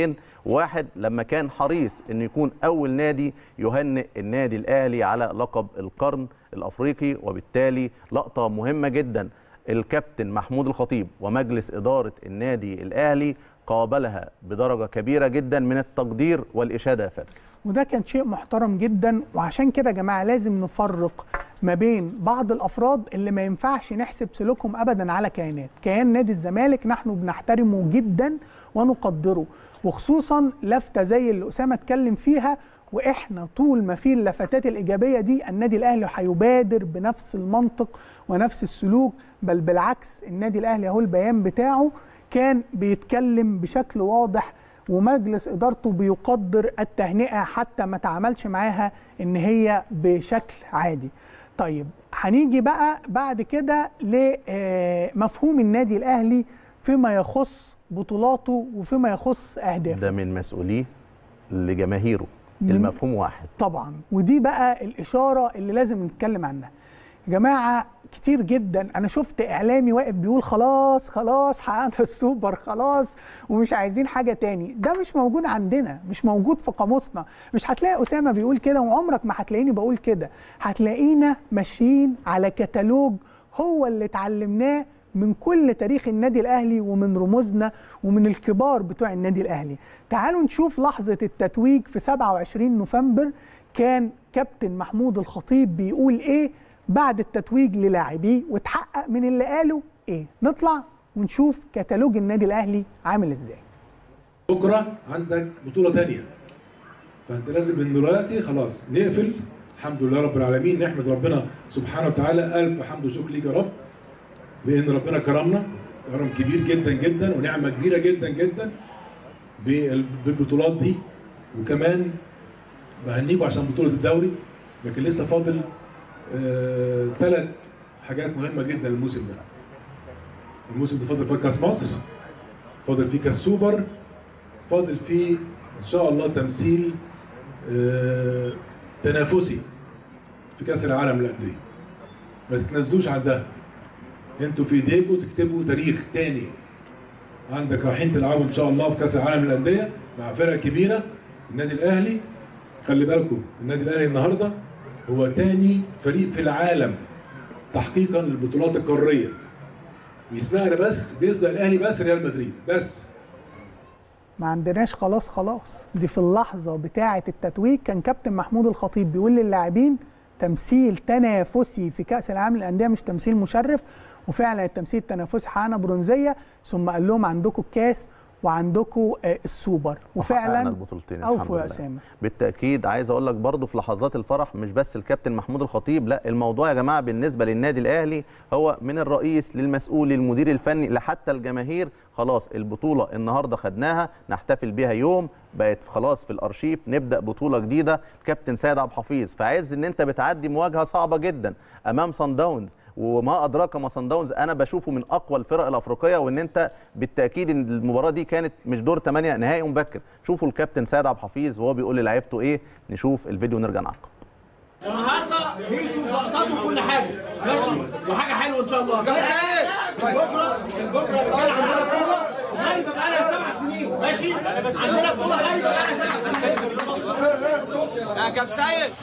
2001 لما كان حريص انه يكون اول نادي يهنئ النادي الاهلي على لقب القرن الافريقي وبالتالي لقطه مهمه جدا الكابتن محمود الخطيب ومجلس اداره النادي الاهلي قابلها بدرجه كبيره جدا من التقدير والاشاده يا فارس وده كان شيء محترم جدا وعشان كده يا جماعه لازم نفرق ما بين بعض الافراد اللي ما ينفعش نحسب سلوكهم ابدا على كيانات كيان نادي الزمالك نحن بنحترمه جدا ونقدره وخصوصا لفته زي اللي اسامه اتكلم فيها واحنا طول ما في اللفتات الايجابيه دي النادي الاهلي هيبادر بنفس المنطق ونفس السلوك بل بالعكس النادي الاهلي اهو البيان بتاعه كان بيتكلم بشكل واضح ومجلس ادارته بيقدر التهنئه حتى ما تعاملش معاها ان هي بشكل عادي. طيب هنيجي بقى بعد كده لمفهوم النادي الاهلي فيما يخص بطولاته وفيما يخص اهدافه. ده من مسؤوليه لجماهيره المفهوم واحد. طبعا ودي بقى الاشاره اللي لازم نتكلم عنها. يا جماعه كتير جدا انا شفت اعلامي واقف بيقول خلاص خلاص حققنا السوبر خلاص ومش عايزين حاجه تاني ده مش موجود عندنا مش موجود في قاموسنا مش هتلاقي اسامه بيقول كده وعمرك ما هتلاقيني بقول كده هتلاقينا ماشيين على كتالوج هو اللي اتعلمناه من كل تاريخ النادي الاهلي ومن رموزنا ومن الكبار بتوع النادي الاهلي تعالوا نشوف لحظه التتويج في 27 نوفمبر كان كابتن محمود الخطيب بيقول ايه بعد التتويج للاعبيه وتحقق من اللي قاله ايه نطلع ونشوف كتالوج النادي الاهلي عامل ازاي بكره عندك بطوله ثانيه فانت لازم من دلوقتي خلاص نقفل الحمد لله رب العالمين نحمد ربنا سبحانه وتعالى الف حمد وشكر ليك يا رب بان ربنا كرمنا كرم كبير جدا جدا ونعمه كبيره جدا جدا بالبطولات دي وكمان بهنيكم عشان بطوله الدوري لكن لسه فاضل ثلاث آه حاجات مهمه جدا الموسم ده الموسم ده فاضل فيه كاس مصر فاضل فيه كاس سوبر فاضل فيه ان شاء الله تمثيل آه تنافسي في كاس العالم للانديه ما تتنزلوش عن ده انتوا في ايديكم تكتبوا تاريخ تاني عندك رايحين تلعبوا ان شاء الله في كاس العالم للانديه مع فرقه كبيره النادي الاهلي خلي بالكم النادي الاهلي النهارده هو تاني فريق في العالم تحقيقا للبطولات القاريه ويسبقنا بس بيسبق الاهلي بس ريال مدريد بس ما عندناش خلاص خلاص دي في اللحظه بتاعه التتويج كان كابتن محمود الخطيب بيقول للاعبين تمثيل تنافسي في كاس العالم للانديه مش تمثيل مشرف وفعلا التمثيل التنافسي حققنا برونزيه ثم قال لهم عندكم الكاس وعندكم آه، السوبر وحققنا وفعلا البطولتين اوفوا الحمد يا لله. اسامه بالتاكيد عايز اقول لك برضو في لحظات الفرح مش بس الكابتن محمود الخطيب لا الموضوع يا جماعه بالنسبه للنادي الاهلي هو من الرئيس للمسؤول للمدير الفني لحتى الجماهير خلاص البطوله النهارده خدناها نحتفل بيها يوم بقت خلاص في الارشيف نبدا بطوله جديده الكابتن سيد عبد الحفيظ فعايز ان انت بتعدي مواجهه صعبه جدا امام صن داونز وما ادراك ما صن داونز انا بشوفه من اقوى الفرق الافريقيه وان انت بالتاكيد ان المباراه دي كانت مش دور 8 نهائي مبكر شوفوا الكابتن سيد عبد الحفيظ وهو بيقول لعيبته ايه نشوف الفيديو ونرجع نعقب النهارده هيسوا زقطات وكل حاجه ماشي وحاجه حلوه ان شاء الله بكره بكره الرجاله عندنا بطوله غايبه بقالها سبع سنين ماشي بس عندنا بطوله غايبه بقالها سبع سنين يا كابتن سيد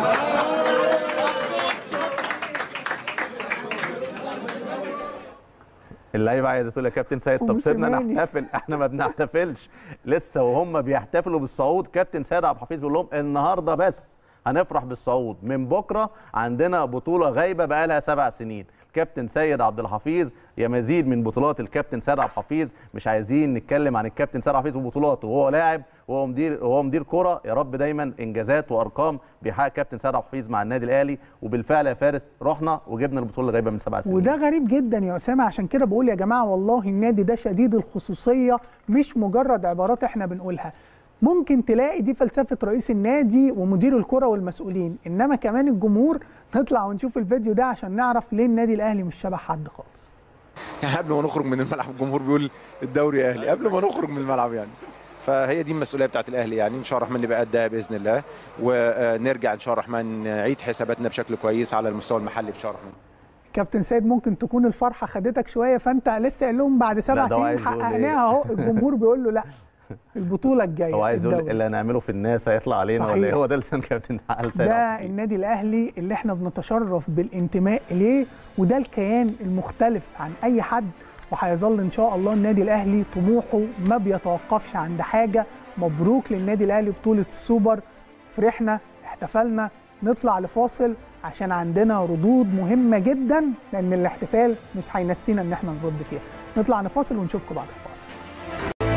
اللعيبه عايزه تقول يا كابتن سيد طب سيبنا وموسيماني. نحتفل احنا ما بنحتفلش لسه وهم بيحتفلوا بالصعود كابتن سيد عبد الحفيظ بيقول لهم النهارده بس هنفرح بالصعود من بكره عندنا بطوله غايبه بقى لها سبع سنين كابتن سيد عبد الحفيظ يا مزيد من بطولات الكابتن سيد عبد الحفيظ مش عايزين نتكلم عن الكابتن سيد عبد الحفيظ وبطولاته وهو لاعب وهو مدير وهو مدير كره يا رب دايما انجازات وارقام بيحقق كابتن سيد عبد الحفيظ مع النادي الاهلي وبالفعل يا فارس رحنا وجبنا البطوله الغايبه من سبع سنين وده غريب جدا يا اسامه عشان كده بقول يا جماعه والله النادي ده شديد الخصوصيه مش مجرد عبارات احنا بنقولها ممكن تلاقي دي فلسفه رئيس النادي ومدير الكره والمسؤولين انما كمان الجمهور نطلع ونشوف الفيديو ده عشان نعرف ليه النادي الاهلي مش شبه حد خالص يعني قبل ما نخرج من الملعب الجمهور بيقول الدوري اهلي قبل ما نخرج من الملعب يعني فهي دي المسؤوليه بتاعت الاهلي يعني ان شاء الله الرحمن نبقى قدها باذن الله ونرجع ان شاء الله الرحمن نعيد حساباتنا بشكل كويس على المستوى المحلي ان شاء الله الرحمن كابتن سيد ممكن تكون الفرحه خدتك شويه فانت لسه قايل لهم بعد سبع لا، ده هو سنين عايز يقول إيه؟ حققناها اهو الجمهور بيقول له لا البطوله الجايه هو عايز يقول الدوري. اللي هنعمله في الناس هيطلع علينا ولا صحيح. ايه هو ده لسان كابتن على سيد ده عبد الحفيظ. النادي الاهلي اللي احنا بنتشرف بالانتماء اليه وده الكيان المختلف عن اي حد وهيظل ان شاء الله النادي الاهلي طموحه ما بيتوقفش عند حاجه مبروك للنادي الاهلي بطوله السوبر فرحنا احتفلنا نطلع لفاصل عشان عندنا ردود مهمه جدا لان الاحتفال مش هينسينا ان احنا نرد فيها نطلع نفاصل ونشوفكم بعد الفاصل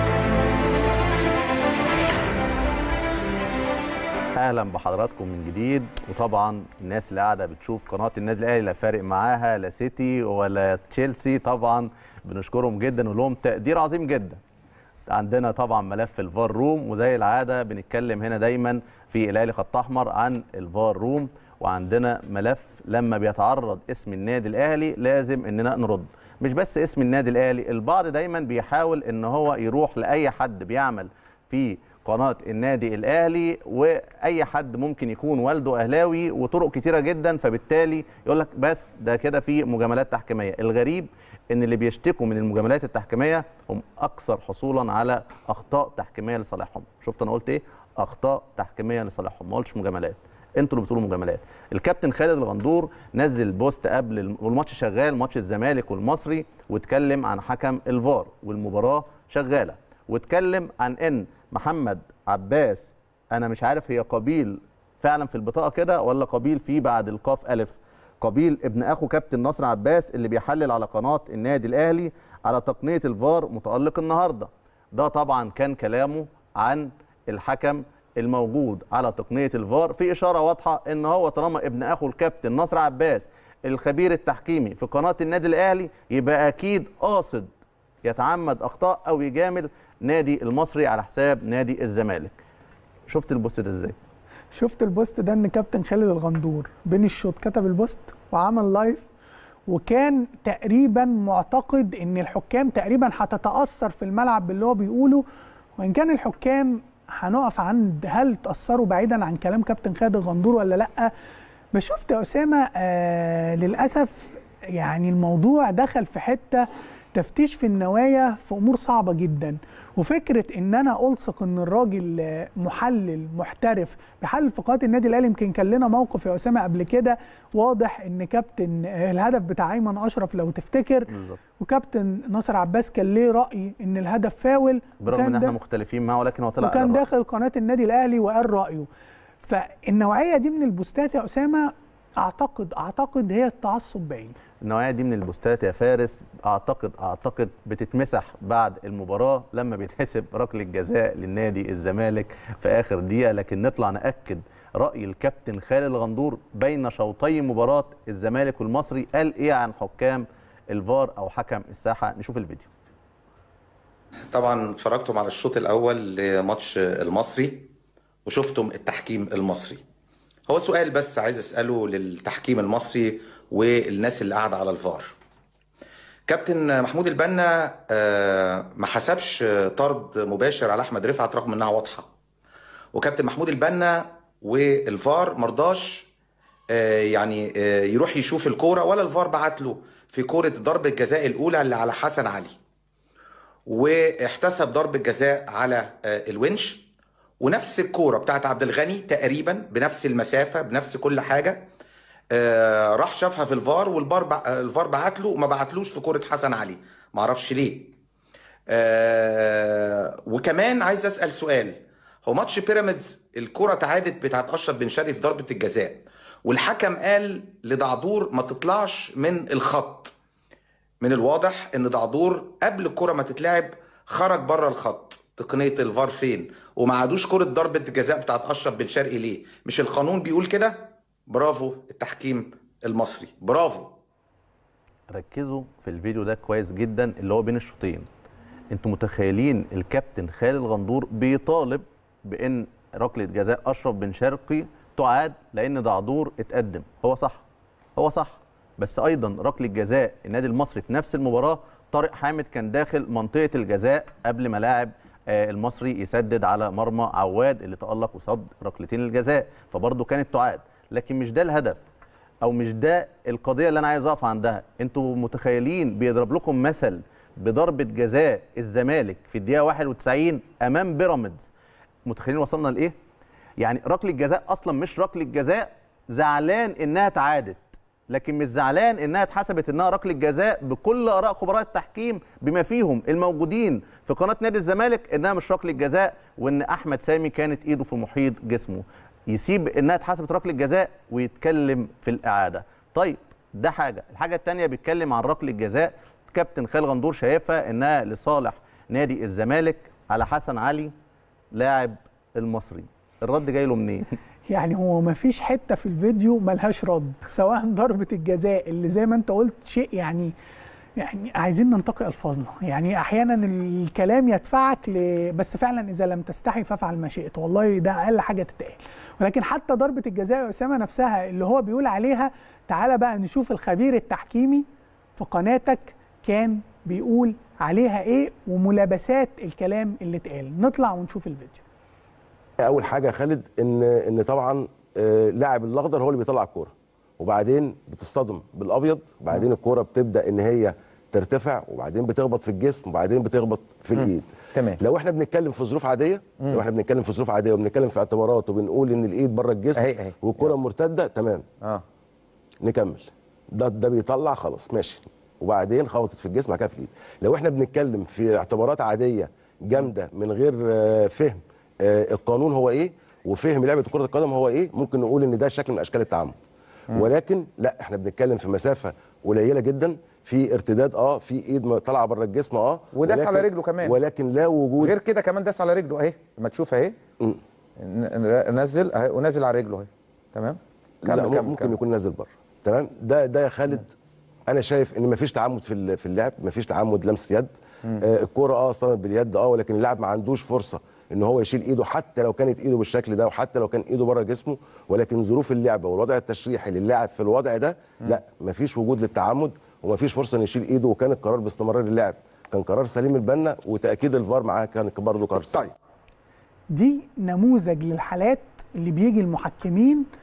اهلا بحضراتكم من جديد وطبعا الناس اللي قاعده بتشوف قناه النادي الاهلي لا فارق معاها لا سيتي ولا تشيلسي طبعا بنشكرهم جدا ولهم تقدير عظيم جدا عندنا طبعا ملف الفار روم وزي العاده بنتكلم هنا دايما في الاهلي خط احمر عن الفار روم وعندنا ملف لما بيتعرض اسم النادي الاهلي لازم اننا نرد مش بس اسم النادي الاهلي البعض دايما بيحاول ان هو يروح لاي حد بيعمل في قناه النادي الاهلي واي حد ممكن يكون والده اهلاوي وطرق كتيره جدا فبالتالي يقول لك بس ده كده في مجاملات تحكيميه الغريب ان اللي بيشتكوا من المجاملات التحكيميه هم اكثر حصولا على اخطاء تحكيميه لصالحهم شفت انا قلت ايه اخطاء تحكيميه لصالحهم ما قلتش مجاملات انتوا اللي بتقولوا مجاملات الكابتن خالد الغندور نزل بوست قبل الم- والماتش شغال ماتش الزمالك والمصري واتكلم عن حكم الفار والمباراه شغاله واتكلم عن ان محمد عباس انا مش عارف هي قبيل فعلا في البطاقه كده ولا قبيل فيه بعد القاف الف قبيل ابن اخو كابتن نصر عباس اللي بيحلل على قناه النادي الاهلي على تقنيه الفار متالق النهارده ده طبعا كان كلامه عن الحكم الموجود على تقنيه الفار في اشاره واضحه ان هو طالما ابن اخو الكابتن نصر عباس الخبير التحكيمي في قناه النادي الاهلي يبقى اكيد قاصد يتعمد اخطاء او يجامل نادي المصري على حساب نادي الزمالك شفت البوست ده ازاي شفت البوست ده ان كابتن خالد الغندور بين الشوط كتب البوست وعمل لايف وكان تقريبا معتقد ان الحكام تقريبا هتتاثر في الملعب باللي هو بيقوله وان كان الحكام هنقف عند هل تاثروا بعيدا عن كلام كابتن خالد الغندور ولا لا بس شفت يا اسامه آه للاسف يعني الموضوع دخل في حته التفتيش في النوايا في امور صعبه جدا وفكره ان انا الصق ان الراجل آه، محلل محترف بيحلل في قناه النادي الاهلي يمكن كان لنا موقف يا اسامه قبل كده واضح ان كابتن آه، الهدف بتاع ايمن اشرف لو تفتكر بالظبط وكابتن ناصر عباس كان ليه راي ان الهدف فاول برغم وكان ان احنا ده- مختلفين معه ولكن هو طلع وكان على الرأي. داخل قناه النادي الاهلي وقال رايه فالنوعيه دي من البوستات يا اسامه اعتقد اعتقد هي التعصب باين النوعيه دي من البوستات يا فارس اعتقد اعتقد بتتمسح بعد المباراه لما بيتحسب ركله جزاء للنادي الزمالك في اخر دقيقه لكن نطلع ناكد راي الكابتن خالد الغندور بين شوطي مباراه الزمالك والمصري قال ايه عن حكام الفار او حكم الساحه نشوف الفيديو طبعا اتفرجتم على الشوط الاول لماتش المصري وشفتم التحكيم المصري هو سؤال بس عايز اساله للتحكيم المصري والناس اللي قاعده على الفار كابتن محمود البنا آه، ما حسبش طرد مباشر على احمد رفعت رغم انها واضحه وكابتن محمود البنا والفار مرضاش آه، يعني آه، يروح يشوف الكوره ولا الفار بعت له في كوره ضربه الجزاء الاولى اللي على حسن علي واحتسب ضربة جزاء على آه، الونش ونفس الكورة بتاعت عبد الغني تقريبا بنفس المسافة بنفس كل حاجة آه، راح شافها في الفار والفار بع- آه، الفار بعت له وما بعتلوش في كورة حسن علي معرفش ليه آه، وكمان عايز اسال سؤال هو ماتش بيراميدز الكرة اتعادت بتاعت اشرف بن شرقي في ضربة الجزاء والحكم قال لدعدور ما تطلعش من الخط من الواضح ان دعدور قبل الكرة ما تتلعب خرج بره الخط تقنية الفار فين وما عادوش كرة ضربة الجزاء بتاعت اشرف بن شرقي ليه مش القانون بيقول كده برافو التحكيم المصري برافو ركزوا في الفيديو ده كويس جدا اللي هو بين الشوطين انتوا متخيلين الكابتن خالد غندور بيطالب بان ركله جزاء اشرف بن شرقي تعاد لان دعدور اتقدم هو صح هو صح بس ايضا ركله جزاء النادي المصري في نفس المباراه طارق حامد كان داخل منطقه الجزاء قبل ما لاعب آه، المصري يسدد على مرمى عواد اللي تالق وصد ركلتين الجزاء فبرضه كانت تعاد لكن مش ده الهدف او مش ده القضيه اللي انا عايز اقف عندها انتوا متخيلين بيضرب لكم مثل بضربه جزاء الزمالك في الدقيقه 91 امام بيراميدز متخيلين وصلنا لايه يعني ركله جزاء اصلا مش ركله جزاء زعلان انها اتعادت لكن مش زعلان انها اتحسبت انها ركله جزاء بكل اراء خبراء التحكيم بما فيهم الموجودين في قناه نادي الزمالك انها مش ركله جزاء وان احمد سامي كانت ايده في محيط جسمه يسيب انها اتحسبت ركله جزاء ويتكلم في الاعاده طيب ده حاجه الحاجه الثانيه بيتكلم عن ركله جزاء كابتن خالد غندور شايفها انها لصالح نادي الزمالك على حسن علي لاعب المصري الرد جاي له منين يعني هو ما فيش حته في الفيديو ملهاش رد سواء ضربه الجزاء اللي زي ما انت قلت شيء يعني يعني عايزين ننتقي الفاظنا يعني احيانا الكلام يدفعك ل... بس فعلا اذا لم تستحي فافعل ما شئت والله ده اقل حاجه تتقال ولكن حتى ضربه الجزاء يا اسامه نفسها اللي هو بيقول عليها تعالى بقى نشوف الخبير التحكيمي في قناتك كان بيقول عليها ايه وملابسات الكلام اللي اتقال نطلع ونشوف الفيديو اول حاجه يا خالد ان ان طبعا آه، لاعب الاخضر هو اللي بيطلع الكوره وبعدين بتصطدم بالابيض وبعدين الكوره بتبدا ان هي ترتفع وبعدين بتخبط في الجسم وبعدين بتخبط في الايد تمام لو احنا بنتكلم في ظروف عاديه لو احنا بنتكلم في ظروف عاديه وبنتكلم في اعتبارات وبنقول ان الايد بره الجسم أهي- أهي. والكره مرتده تمام اه نكمل ده ده بيطلع خلاص ماشي وبعدين خبطت في الجسم بعد كده في الايد لو احنا بنتكلم في اعتبارات عاديه جامده من غير آه، فهم آه، القانون هو ايه وفهم لعبه كره القدم هو ايه ممكن نقول ان ده شكل من اشكال التعامل ولكن لا احنا بنتكلم في مسافه قليله جدا في ارتداد اه في ايد ما طالعه بره الجسم اه وداس ولكن- على رجله كمان. ولكن لا وجود غير كده كمان داس على رجله اهي لما تشوف اهي ن- ن- نزل اهي ونازل على رجله اهي تمام لا كمل كمل ممكن كمل. يكون نازل بره تمام ده ده يا خالد انا شايف ان مفيش تعمد في ال- في اللعب مفيش تعمد لمس يد آه الكوره اه صارت باليد اه ولكن اللاعب ما عندوش فرصه ان هو يشيل ايده حتى لو كانت ايده بالشكل ده وحتى لو كان ايده بره جسمه ولكن ظروف اللعبه والوضع التشريحي للاعب في الوضع ده لا مفيش وجود للتعمد ومفيش فرصه ان يشيل ايده وكان القرار باستمرار اللاعب كان قرار سليم البنا وتاكيد الفار معاه كان برضه قرار سليم دي نموذج للحالات اللي بيجي المحكمين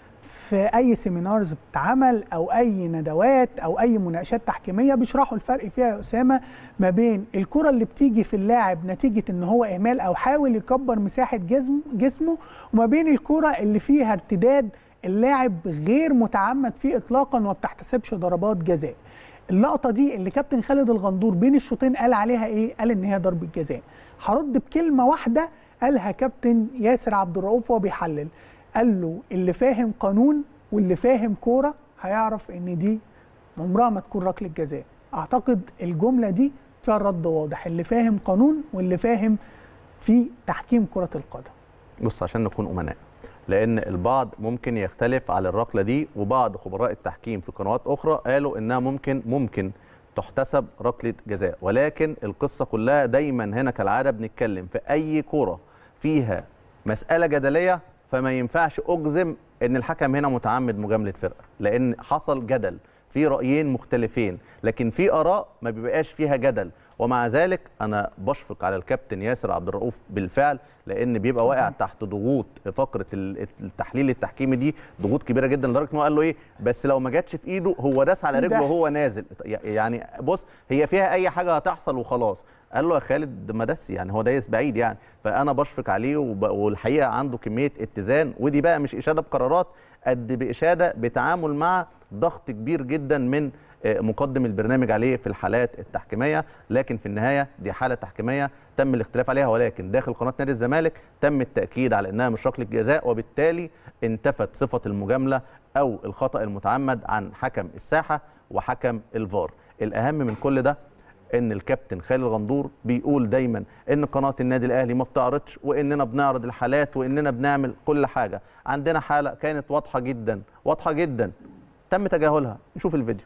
في اي سيمينارز بتتعمل او اي ندوات او اي مناقشات تحكيميه بيشرحوا الفرق فيها يا اسامه ما بين الكره اللي بتيجي في اللاعب نتيجه ان هو اهمال او حاول يكبر مساحه جسم جسمه وما بين الكره اللي فيها ارتداد اللاعب غير متعمد فيه اطلاقا وما بتحتسبش ضربات جزاء اللقطه دي اللي كابتن خالد الغندور بين الشوطين قال عليها ايه قال ان هي ضربه جزاء هرد بكلمه واحده قالها كابتن ياسر عبد الرؤوف وهو بيحلل قال له اللي فاهم قانون واللي فاهم كوره هيعرف ان دي عمرها ما تكون ركله جزاء اعتقد الجمله دي فيها الرد واضح اللي فاهم قانون واللي فاهم في تحكيم كره القدم بص عشان نكون امناء لان البعض ممكن يختلف على الركله دي وبعض خبراء التحكيم في قنوات اخرى قالوا انها ممكن ممكن تحتسب ركله جزاء ولكن القصه كلها دايما هنا كالعاده بنتكلم في اي كوره فيها مساله جدليه فما ينفعش اجزم ان الحكم هنا متعمد مجامله فرقه لان حصل جدل في رايين مختلفين لكن في اراء ما بيبقاش فيها جدل ومع ذلك انا بشفق على الكابتن ياسر عبد الرؤوف بالفعل لان بيبقى واقع تحت ضغوط فقره ال- التحليل التحكيمي دي ضغوط كبيره جدا لدرجه ان هو قال له ايه بس لو ما جاتش في ايده هو داس على رجله داس. وهو نازل يعني بص هي فيها اي حاجه هتحصل وخلاص قال له يا خالد ما دس يعني هو دايس بعيد يعني فانا بشفق عليه وب... والحقيقه عنده كميه اتزان ودي بقى مش اشاده بقرارات قد باشاده بتعامل مع ضغط كبير جدا من آه، مقدم البرنامج عليه في الحالات التحكيميه لكن في النهايه دي حاله تحكيميه تم الاختلاف عليها ولكن داخل قناه نادي الزمالك تم التاكيد على انها مش ركله جزاء وبالتالي انتفت صفه المجامله او الخطا المتعمد عن حكم الساحه وحكم الفار الاهم من كل ده ان الكابتن خالد الغندور بيقول دايما ان قناه النادي الاهلي ما بتعرضش واننا بنعرض الحالات واننا بنعمل كل حاجه عندنا حاله كانت واضحه جدا واضحه جدا تم تجاهلها نشوف الفيديو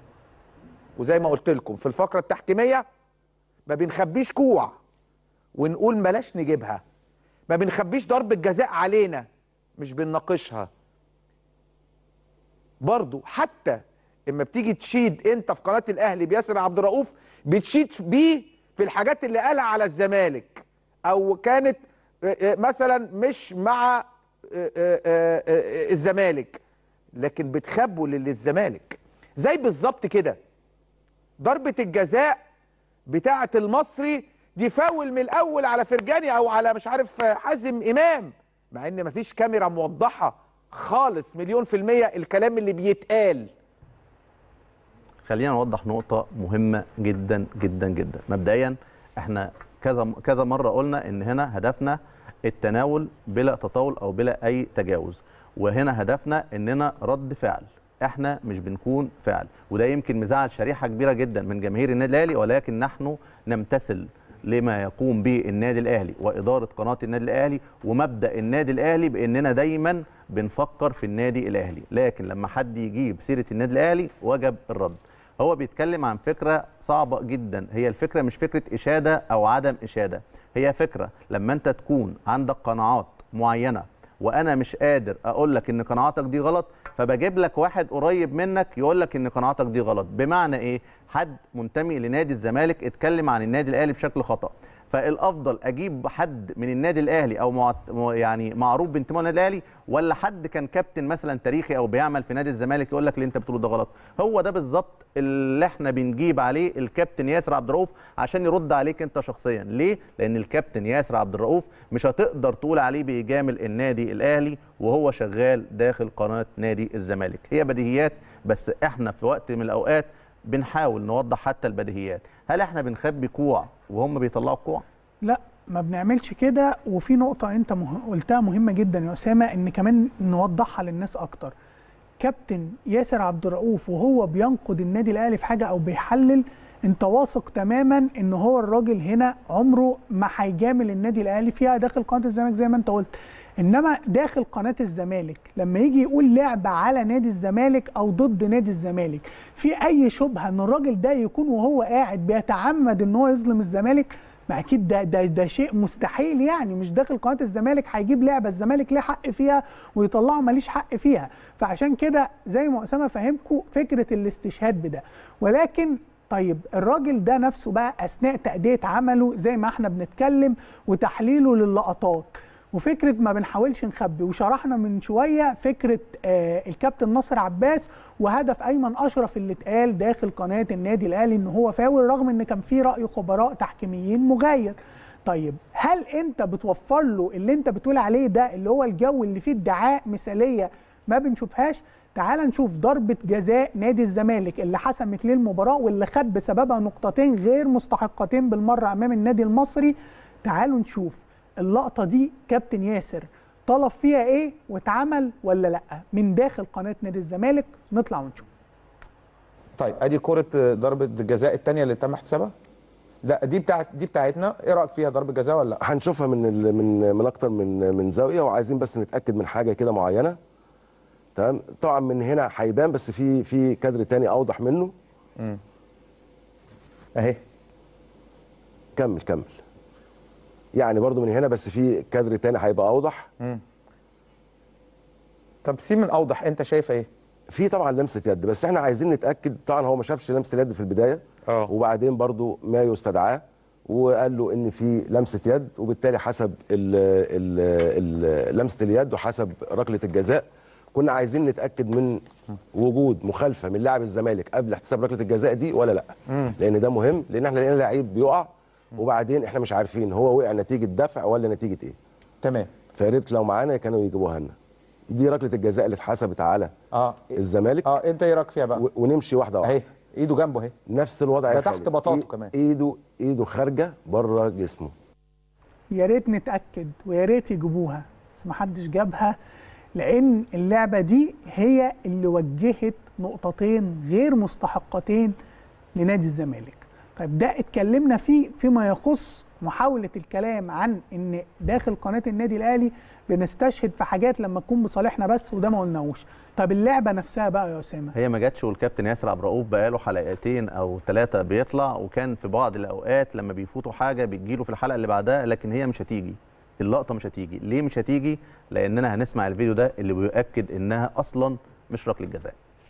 وزي ما قلت لكم في الفقره التحكيميه ما بنخبيش كوع ونقول بلاش نجيبها ما بنخبيش ضربه جزاء علينا مش بنناقشها برضو حتى اما بتيجي تشيد انت في قناه الاهلي بياسر عبد الرؤوف بتشيد بيه في الحاجات اللي قالها على الزمالك او كانت آه، آه، مثلا مش مع آه، آه، آه، آه، الزمالك لكن بتخبوا للزمالك زي بالظبط كده ضربة الجزاء بتاعة المصري دي فاول من الأول على فرجاني أو على مش عارف حازم إمام مع إن مفيش كاميرا موضحة خالص مليون في المية الكلام اللي بيتقال خلينا نوضح نقطة مهمة جدا جدا جدا مبدئيا احنا كذا كذا مرة قلنا ان هنا هدفنا التناول بلا تطاول او بلا اي تجاوز وهنا هدفنا اننا رد فعل احنا مش بنكون فعل وده يمكن مزعل شريحة كبيرة جدا من جماهير النادي الاهلي ولكن نحن نمتثل لما يقوم به النادي الاهلي واداره قناه النادي الاهلي ومبدا النادي الاهلي باننا دايما بنفكر في النادي الاهلي لكن لما حد يجيب سيره النادي الاهلي وجب الرد هو بيتكلم عن فكره صعبه جدا هي الفكره مش فكره اشاده او عدم اشاده هي فكره لما انت تكون عندك قناعات معينه وانا مش قادر اقول لك ان قناعاتك دي غلط فبجيب لك واحد قريب منك يقول لك ان قناعاتك دي غلط بمعنى ايه حد منتمي لنادي الزمالك اتكلم عن النادي الاهلي بشكل خطا فالافضل اجيب حد من النادي الاهلي او معت... يعني معروف بانتمائه للنادي الاهلي ولا حد كان كابتن مثلا تاريخي او بيعمل في نادي الزمالك يقول لك اللي انت بتقوله ده غلط هو ده بالظبط اللي احنا بنجيب عليه الكابتن ياسر عبد الرؤوف عشان يرد عليك انت شخصيا ليه لان الكابتن ياسر عبد الرؤوف مش هتقدر تقول عليه بيجامل النادي الاهلي وهو شغال داخل قناه نادي الزمالك هي بديهيات بس احنا في وقت من الاوقات بنحاول نوضح حتى البديهيات هل احنا بنخبي كوع وهم بيطلعوا كوع لا ما بنعملش كده وفي نقطة أنت مه... قلتها مهمة جدا يا أسامة إن كمان نوضحها للناس أكتر. كابتن ياسر عبد الرؤوف وهو بينقد النادي الأهلي في حاجة أو بيحلل أنت واثق تماما إن هو الراجل هنا عمره ما هيجامل النادي الأهلي فيها داخل قناة الزمالك زي ما أنت قلت. انما داخل قناه الزمالك لما يجي يقول لعبه على نادي الزمالك او ضد نادي الزمالك في اي شبهه ان الراجل ده يكون وهو قاعد بيتعمد ان هو يظلم الزمالك ما اكيد ده ده ده شيء مستحيل يعني مش داخل قناه الزمالك هيجيب لعبه الزمالك ليه حق فيها ويطلعه ماليش حق فيها فعشان كده زي ما اسامه فهمكم فكره الاستشهاد بده ولكن طيب الراجل ده نفسه بقى اثناء تاديه عمله زي ما احنا بنتكلم وتحليله للقطات وفكره ما بنحاولش نخبي وشرحنا من شويه فكره آه الكابتن ناصر عباس وهدف ايمن اشرف اللي اتقال داخل قناه النادي الاهلي ان هو فاول رغم ان كان في راي خبراء تحكيميين مغاير طيب هل انت بتوفر له اللي انت بتقول عليه ده اللي هو الجو اللي فيه ادعاء مثاليه ما بنشوفهاش تعال نشوف ضربة جزاء نادي الزمالك اللي حسمت ليه المباراة واللي خد بسببها نقطتين غير مستحقتين بالمرة أمام النادي المصري تعالوا نشوف اللقطة دي كابتن ياسر طلب فيها إيه واتعمل ولا لأ من داخل قناة نادي الزمالك نطلع ونشوف طيب ادي كرة ضربة الجزاء الثانية اللي تم احتسابها لا دي بتاعت دي بتاعتنا ايه رايك فيها ضربة جزاء ولا لا هنشوفها من ال- من من اكتر من من زاويه وعايزين بس نتاكد من حاجه كده معينه تمام طبعا من هنا هيبان بس في في كادر تاني اوضح منه امم اهي كمل كمل يعني برضو من هنا بس في كادر تاني هيبقى اوضح امم طب سي من اوضح انت شايف ايه في طبعا لمسه يد بس احنا عايزين نتاكد طبعا هو ما شافش لمسه اليد في البدايه اه وبعدين برضو ما يستدعاه وقال له ان في لمسه يد وبالتالي حسب ال ال ال لمسه اليد وحسب ركله الجزاء كنا عايزين نتاكد من وجود مخالفه من لاعب الزمالك قبل احتساب ركله الجزاء دي ولا لا مم. لان ده مهم لان احنا لقينا لعيب بيقع وبعدين احنا مش عارفين هو وقع نتيجه دفع ولا نتيجه ايه تمام فيا ريت لو معانا كانوا يجيبوها لنا دي ركله الجزاء اللي اتحسبت على اه الزمالك اه انت ايه رايك فيها بقى و- ونمشي واحده واحده اهي ايده جنبه اهي نفس الوضع ده يا تحت خالد. بطاطه إي- كمان. ايده ايده خارجه بره جسمه يا ريت نتاكد ويا ريت يجيبوها بس ما حدش جابها لان اللعبه دي هي اللي وجهت نقطتين غير مستحقتين لنادي الزمالك طيب ده اتكلمنا فيه فيما يخص محاوله الكلام عن ان داخل قناه النادي الاهلي بنستشهد في حاجات لما تكون بصالحنا بس وده ما قلناهوش طب اللعبه نفسها بقى يا اسامه هي ما جاتش والكابتن ياسر عبد الرؤوف بقاله حلقتين او ثلاثه بيطلع وكان في بعض الاوقات لما بيفوتوا حاجه بتجيله في الحلقه اللي بعدها لكن هي مش هتيجي اللقطه مش هتيجي ليه مش هتيجي لاننا هنسمع الفيديو ده اللي بيؤكد انها اصلا مش ركله جزاء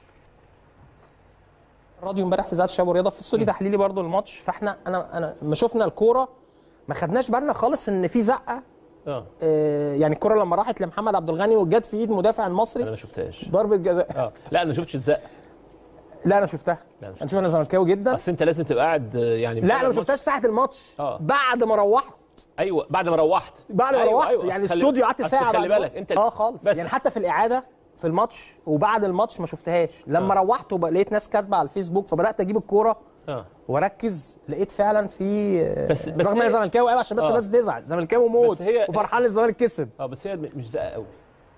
الراديو امبارح في اذاعه الشباب والرياضه في استوديو تحليلي برضو الماتش فاحنا انا انا ما شفنا الكوره ما خدناش بالنا خالص ان في زقه اه آه يعني الكوره لما راحت لمحمد عبد الغني وجت في ايد مدافع المصري انا ما شفتهاش ضربه جزاء اه لا انا ما شفتش الزق لا انا شفتها لا مش انا شوف انا زملكاوي جدا اصل انت لازم تبقى قاعد آه، يعني لا متابع انا ما الماتش. شفتهاش ساعه الماتش اه بعد ما روحت ايوه بعد ما روحت بعد ما أيوة، روحت أيوة، يعني أصل خلي- استوديو قعدت أصل ساعه خلي بعد بالك انت اه خالص بس يعني حتى في الاعاده في الماتش وبعد الماتش ما شفتهاش لما آه. روحت لقيت ناس كاتبه على الفيسبوك فبدات اجيب الكوره اه واركز لقيت فعلا في بس- بس رغم ان هي- انا زملكاوي قوي عشان بس آه. الناس تزعل زملكاوي موت بس هي- وفرحان الزمالك كسب اه بس هي مش زقه قوي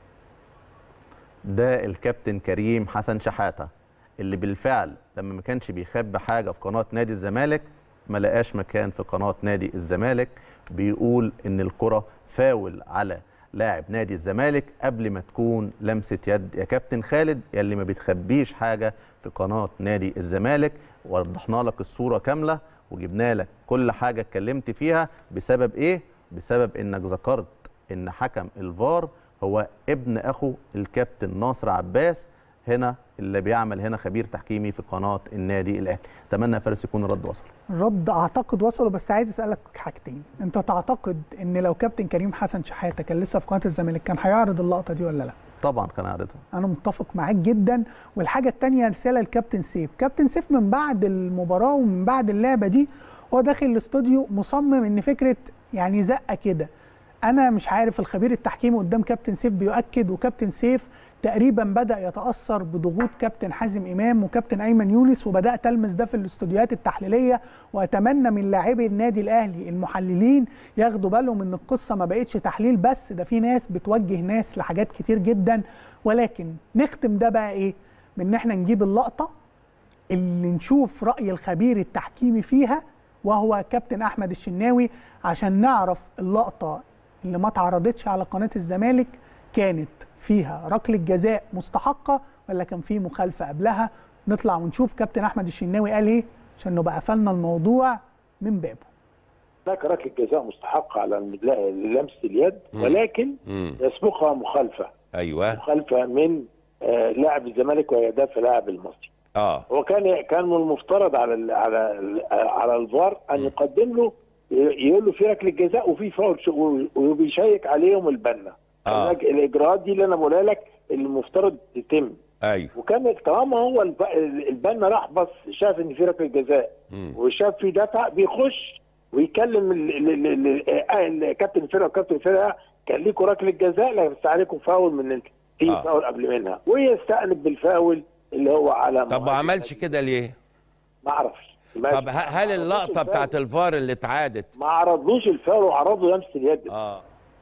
ده الكابتن كريم حسن شحاته اللي بالفعل لما ما كانش بيخبي حاجه في قناه نادي الزمالك ما لقاش مكان في قناه نادي الزمالك بيقول ان الكره فاول على لاعب نادي الزمالك قبل ما تكون لمسه يد يا كابتن خالد يا اللي ما بتخبيش حاجه في قناه نادي الزمالك وضحنا لك الصوره كامله وجبنا لك كل حاجه اتكلمت فيها بسبب ايه بسبب انك ذكرت ان حكم الفار هو ابن اخو الكابتن ناصر عباس هنا اللي بيعمل هنا خبير تحكيمي في قناه النادي الاهلي اتمنى يا فارس يكون الرد وصل الرد اعتقد وصلوا بس عايز اسالك حاجتين انت تعتقد ان لو كابتن كريم حسن شحاته كان لسه في قناه الزمالك كان هيعرض اللقطه دي ولا لا طبعا كان عارضها انا متفق معاك جدا والحاجه الثانيه رساله لكابتن سيف كابتن سيف من بعد المباراه ومن بعد اللعبه دي هو داخل الاستوديو مصمم ان فكره يعني زقه كده انا مش عارف الخبير التحكيمي قدام كابتن سيف بيؤكد وكابتن سيف تقريبا بدا يتاثر بضغوط كابتن حازم امام وكابتن ايمن يونس وبدات المس ده في الاستوديوهات التحليليه واتمنى من لاعبي النادي الاهلي المحللين ياخدوا بالهم ان القصه ما بقتش تحليل بس ده في ناس بتوجه ناس لحاجات كتير جدا ولكن نختم ده بقى ايه بان احنا نجيب اللقطه اللي نشوف راي الخبير التحكيمي فيها وهو كابتن احمد الشناوي عشان نعرف اللقطه اللي ما اتعرضتش على قناه الزمالك كانت فيها ركله جزاء مستحقه ولا كان في مخالفه قبلها نطلع ونشوف كابتن احمد الشناوي قال ايه عشان نبقى قفلنا الموضوع من بابه هناك ركله جزاء مستحقه على المدلا- لمسه اليد مم. ولكن مم. يسبقها مخالفه ايوه مخالفه من آه، لاعب الزمالك ويدافع لاعب المصري اه هو كان كان من المفترض على ال على ال على الفار ان يقدم له ي- يقول له في ركله جزاء وفي فاول ش- و- وبيشيك عليهم البنا آه. الرج- الاجراءات دي اللي انا بقولها لك اللي المفترض تتم ايوه وكان طالما هو الب- البنا راح بص شاف ان في ركله جزاء وشاف في دفع بيخش ويكلم ال- ال- ال- ال- آه، الكابتن الفرقه وكابتن الفرقه كان ليكوا ركله جزاء لا بس عليكم فاول من في آه. فاول قبل منها ويستأنف بالفاول اللي هو على طب ما عملش كده ليه ما اعرفش طب ه- هل اللقطه بتاعت الفار اللي اتعادت ما عرضلوش الفاول وعرضه لمسه اليد اه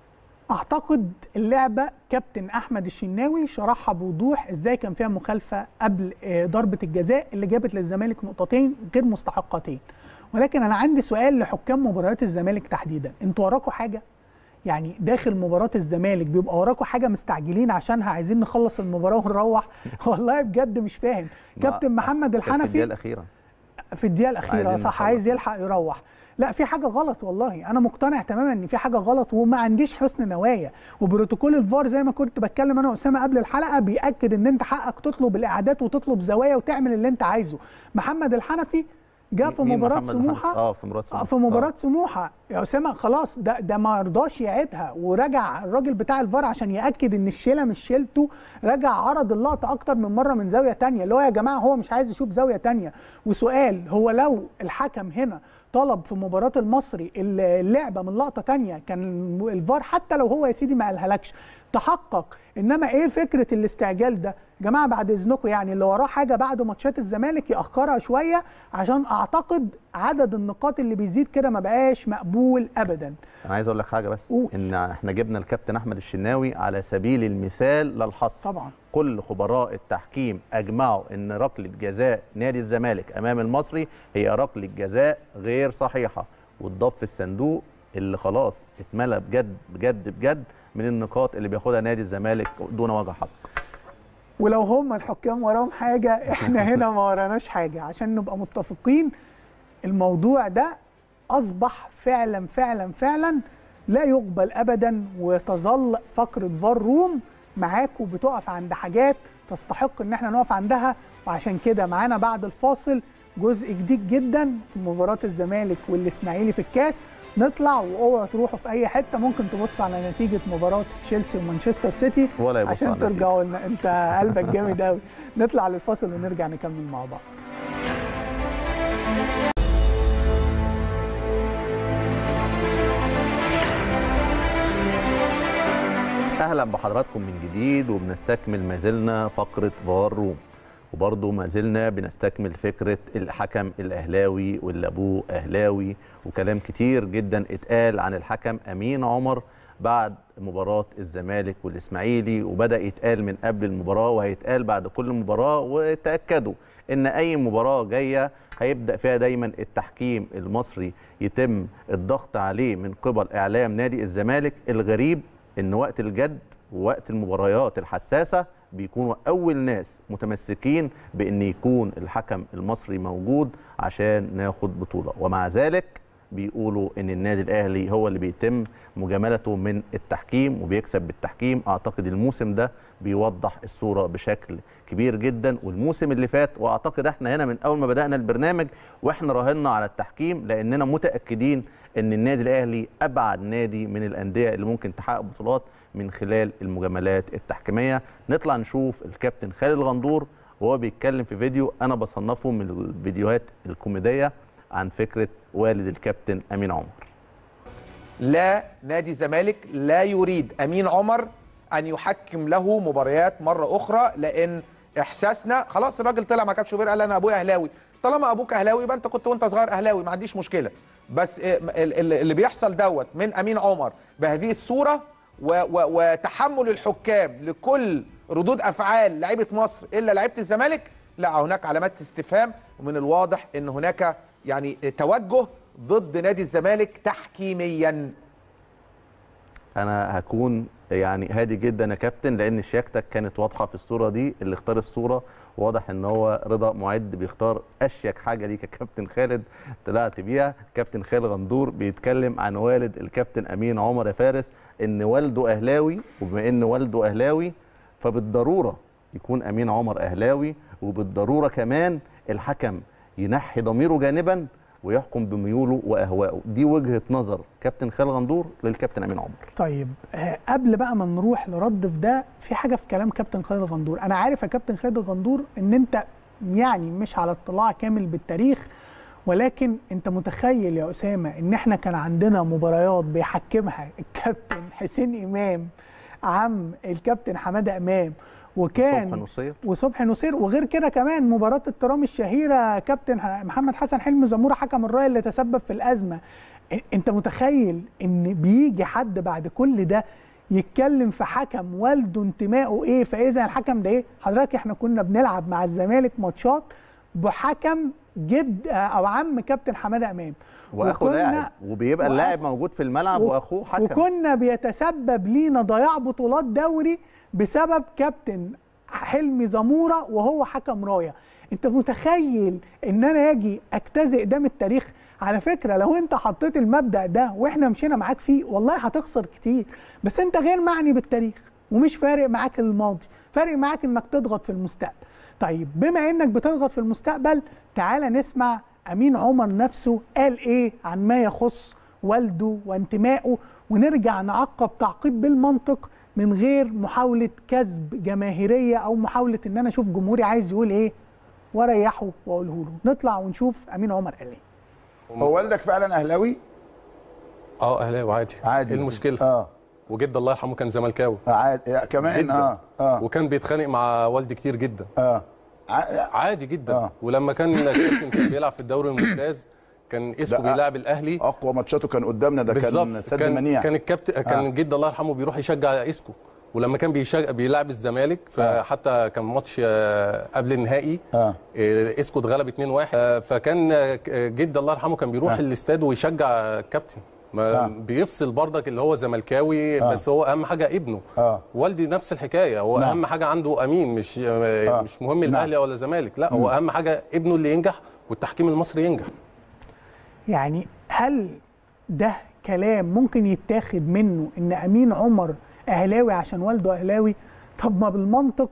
اعتقد اللعبه كابتن احمد الشناوي شرحها بوضوح ازاي كان فيها مخالفه قبل آه، ضربه الجزاء اللي جابت للزمالك نقطتين غير مستحقتين ولكن انا عندي سؤال لحكام مباريات الزمالك تحديدا انتوا وراكوا حاجه يعني داخل مباراه الزمالك بيبقى وراكوا حاجه مستعجلين عشانها عايزين نخلص المباراه ونروح والله بجد مش فاهم كابتن محمد كان في الحنفي الدقيقه الاخيره في الدقيقه الاخيره عايزين صح نخلص. عايز يلحق يروح لا في حاجه غلط والله انا مقتنع تماما ان في حاجه غلط وما عنديش حسن نوايا وبروتوكول الفار زي ما كنت بتكلم انا واسامه قبل الحلقه بياكد ان انت حقك تطلب الاعادات وتطلب زوايا وتعمل اللي انت عايزه محمد الحنفي جاء في مين مباراه محمد الحنفي؟ سموحه اه في مباراه آه، سموحه في مباراه سموحه يا اسامه خلاص ده ده ما رضاش يعيدها ورجع الراجل بتاع الفار عشان ياكد ان الشيله مش شيلته رجع عرض اللقطه اكتر من مره من زاويه تانية اللي هو يا جماعه هو مش عايز يشوف زاويه تانية وسؤال هو لو الحكم هنا طلب في مباراه المصري اللعبه من لقطه تانية كان الفار حتى لو هو يا سيدي ما قالهالكش تحقق انما ايه فكره الاستعجال ده يا جماعه بعد اذنكم يعني اللي وراه حاجه بعد ماتشات الزمالك ياخرها شويه عشان اعتقد عدد النقاط اللي بيزيد كده ما بقاش مقبول ابدا انا عايز اقول لك حاجه بس ان احنا جبنا الكابتن احمد الشناوي على سبيل المثال للحصر طبعا كل خبراء التحكيم اجمعوا ان ركله جزاء نادي الزمالك امام المصري هي ركله جزاء غير صحيحه واتضاف في الصندوق اللي خلاص اتملى بجد بجد بجد من النقاط اللي بياخدها نادي الزمالك دون وجه حق ولو هم الحكام وراهم حاجه احنا هنا ما وراناش حاجه عشان نبقى متفقين الموضوع ده اصبح فعلا فعلا فعلا لا يقبل ابدا وتظل فقره فار روم معاكم بتقف عند حاجات تستحق ان احنا نقف عندها وعشان كده معانا بعد الفاصل جزء جديد جدا في مباراه الزمالك والاسماعيلي في الكاس نطلع واوعوا تروحوا في اي حته ممكن تبصوا على نتيجه مباراه تشيلسي ومانشستر سيتي ولا يبصوا عشان على النتيجة. ترجعوا لنا انت قلبك جامد قوي نطلع للفاصل ونرجع نكمل مع بعض اهلا بحضراتكم من جديد وبنستكمل ما زلنا فقره فار روم وبرضه ما زلنا بنستكمل فكره الحكم الاهلاوي واللي ابوه اهلاوي وكلام كتير جدا اتقال عن الحكم امين عمر بعد مباراه الزمالك والاسماعيلي وبدا يتقال من قبل المباراه وهيتقال بعد كل مباراه وتاكدوا ان اي مباراه جايه هيبدا فيها دايما التحكيم المصري يتم الضغط عليه من قبل اعلام نادي الزمالك الغريب ان وقت الجد ووقت المباريات الحساسه بيكونوا اول ناس متمسكين بان يكون الحكم المصري موجود عشان ناخد بطوله ومع ذلك بيقولوا ان النادي الاهلي هو اللي بيتم مجاملته من التحكيم وبيكسب بالتحكيم اعتقد الموسم ده بيوضح الصوره بشكل كبير جدا والموسم اللي فات واعتقد احنا هنا من اول ما بدانا البرنامج واحنا راهنا على التحكيم لاننا متاكدين ان النادي الاهلي ابعد نادي من الانديه اللي ممكن تحقق بطولات من خلال المجاملات التحكيميه نطلع نشوف الكابتن خالد الغندور وهو بيتكلم في فيديو انا بصنفه من الفيديوهات الكوميديه عن فكره والد الكابتن امين عمر لا نادي الزمالك لا يريد امين عمر ان يحكم له مباريات مره اخرى لان احساسنا خلاص الراجل طلع مع كابتن شوبير قال انا ابويا اهلاوي طالما ابوك اهلاوي يبقى انت كنت وانت صغير اهلاوي ما عنديش مشكله بس ال- ال- اللي بيحصل دوت من امين عمر بهذه الصوره و و وتحمل الحكام لكل ردود افعال لعيبه مصر الا لعيبه الزمالك لا هناك علامات استفهام ومن الواضح ان هناك يعني توجه ضد نادي الزمالك تحكيميا انا هكون يعني هادي جدا يا كابتن لان شياكتك كانت واضحه في الصوره دي اللي اختار الصوره واضح ان هو رضا معد بيختار اشيك حاجه ليك يا كابتن خالد طلعت بيها كابتن خالد غندور بيتكلم عن والد الكابتن امين عمر يا فارس ان والده اهلاوي وبما ان والده اهلاوي فبالضروره يكون امين عمر اهلاوي وبالضروره كمان الحكم ينحي ضميره جانبا ويحكم بميوله واهوائه دي وجهه نظر كابتن خالد غندور للكابتن امين عمر طيب آه، قبل بقى ما نروح لرد في ده في حاجه في كلام كابتن خالد غندور انا عارف يا كابتن خالد غندور ان انت يعني مش على اطلاع كامل بالتاريخ ولكن انت متخيل يا اسامه ان احنا كان عندنا مباريات بيحكمها الكابتن حسين امام عم الكابتن حماده امام وكان صبحي نصير. وصبحي نصير وغير كده كمان مباراه الترام الشهيره كابتن ح- محمد حسن حلمي زموره حكم الراي اللي تسبب في الازمه إ- انت متخيل ان بيجي حد بعد كل ده يتكلم في حكم والده انتمائه ايه فاذا الحكم ده ايه حضرتك احنا كنا بنلعب مع الزمالك ماتشات بحكم جد او عم كابتن حماده امام واخو وكنا- لاعب وبيبقى وأخو- اللاعب موجود في الملعب و- واخوه حكم وكنا بيتسبب لينا ضياع بطولات دوري بسبب كابتن حلمي زموره وهو حكم رايه انت متخيل ان انا اجي اجتزئ قدام التاريخ على فكره لو انت حطيت المبدا ده واحنا مشينا معاك فيه والله هتخسر كتير بس انت غير معني بالتاريخ ومش فارق معاك الماضي فارق معاك انك تضغط في المستقبل طيب بما انك بتضغط في المستقبل تعالى نسمع امين عمر نفسه قال ايه عن ما يخص والده وانتمائه ونرجع نعقب تعقيب بالمنطق من غير محاولة كذب جماهيرية أو محاولة إن أنا أشوف جمهوري عايز يقول إيه وأريحه وأقوله له نطلع ونشوف أمين عمر قال إيه هو والدك فعلا اهلاوي؟ اه اهلاوي عادي عادي ايه المشكله؟ اه وجد الله يرحمه كان زملكاوي عادي يا كمان جدا. اه اه وكان بيتخانق مع والدي كتير جدا اه عادي جدا آه. ولما كان كابتن كان بيلعب في الدوري الممتاز كان اسمه ده بيلعب الاهلي اقوى ماتشاته كان قدامنا ده كان بالظبط سد كان منيع كان الكابتن كان آه. جد الله يرحمه بيروح يشجع اسكو ولما كان بيشجع بيلعب الزمالك فحتى كان ماتش آه، قبل النهائي آه. آه، اسكو اتغلب 2-1 آه، فكان آه، جد الله يرحمه كان بيروح آه. الاستاد ويشجع الكابتن ما آه. بيفصل برضك اللي هو زملكاوي آه. بس هو اهم حاجه ابنه آه. والدي نفس الحكايه هو نعم. اهم حاجه عنده امين مش آه. آه. مش مهم نعم. الاهلي ولا الزمالك لا مم. هو اهم حاجه ابنه اللي ينجح والتحكيم المصري ينجح يعني هل ده كلام ممكن يتاخد منه ان امين عمر اهلاوي عشان والده اهلاوي طب ما بالمنطق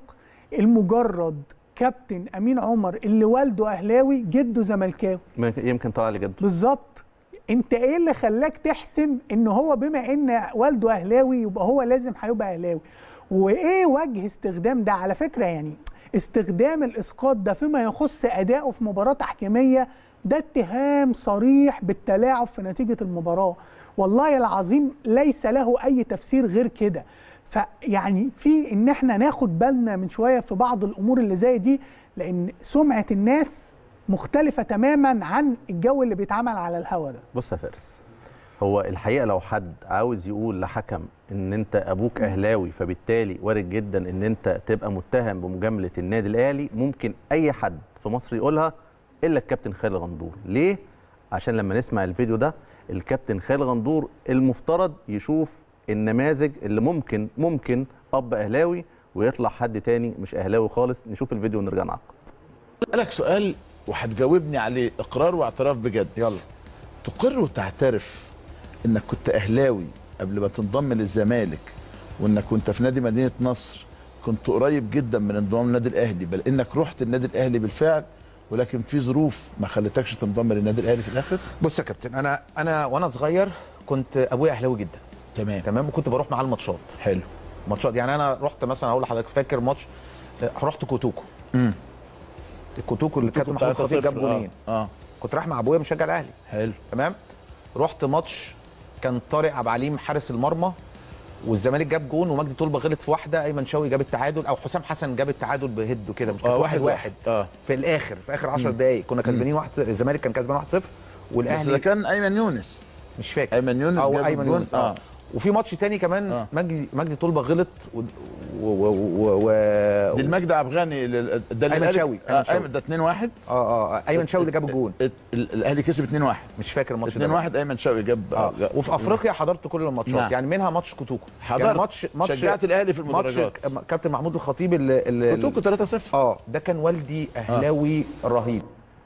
المجرد كابتن امين عمر اللي والده اهلاوي جده زملكاوي يمكن طلع لي جد بالظبط انت ايه اللي خلاك تحسم ان هو بما ان والده اهلاوي يبقى هو لازم هيبقى اهلاوي وايه وجه استخدام ده على فكره يعني استخدام الاسقاط ده فيما يخص ادائه في مباراه تحكيميه ده اتهام صريح بالتلاعب في نتيجه المباراه والله العظيم ليس له اي تفسير غير كده فيعني في ان احنا ناخد بالنا من شويه في بعض الامور اللي زي دي لان سمعه الناس مختلفه تماما عن الجو اللي بيتعمل على الهوا ده بص يا فارس هو الحقيقه لو حد عاوز يقول لحكم ان انت ابوك اهلاوي فبالتالي وارد جدا ان انت تبقى متهم بمجامله النادي الاهلي ممكن اي حد في مصر يقولها الا الكابتن خالد غندور ليه عشان لما نسمع الفيديو ده الكابتن خالد غندور المفترض يشوف النماذج اللي ممكن ممكن اب اهلاوي ويطلع حد تاني مش اهلاوي خالص نشوف الفيديو ونرجع نعقب اسالك سؤال وهتجاوبني عليه اقرار واعتراف بجد يلا تقر وتعترف انك كنت اهلاوي قبل ما تنضم للزمالك وانك كنت في نادي مدينه نصر كنت قريب جدا من انضمام النادي الاهلي بل انك رحت النادي الاهلي بالفعل ولكن في ظروف ما خلتكش تنضم للنادي الاهلي في الاخر بص يا كابتن انا انا وانا صغير كنت ابويا اهلاوي جدا تمام تمام وكنت بروح معاه الماتشات حلو ماتشات يعني انا رحت مثلا اقول لحضرتك فاكر ماتش رحت كوتوكو امم الكوتوكو اللي كابتن محمود خطيب جاب جولين اه كنت رايح مع ابويا مشجع الاهلي حلو تمام رحت ماتش كان طارق عبد العليم حارس المرمى والزمالك جاب جون ومجدي طلبه غلط في واحده ايمن شوقي جاب التعادل او حسام حسن جاب التعادل بهده كده مش كانت آه، واحد واحد واحد اه في الاخر في اخر 10 مم. دقائق كنا كسبانين مم. 1 الزمالك كان كسبان 1-0 بس والاهلي ده كان ايمن يونس مش فاكر ايمن يونس او جاب ايمن الجون. يونس اه وفي ماتش تاني كمان آه. مجدي مجدي طلبه غلط و و و, و... دي المجدي عبغاني لل- ده ايمن الأهلي- شوقي آه، ايمن ده 2 1 اه اه ايمن شوقي اللي جاب الجون الاهلي كسب 2 1 مش فاكر الماتش 2 1 ايمن شوقي جاب اه جاب- وفي افريقيا حضرت كل الماتشات نعم. يعني منها ماتش كوتوكو حضرت. كان ماتش ماتش شجعت الأهلي في المدرجات. ماتش كابتن محمود الخطيب اللي, اللي كوتوكو 3 0 اه ده كان والدي اهلاوي رهيب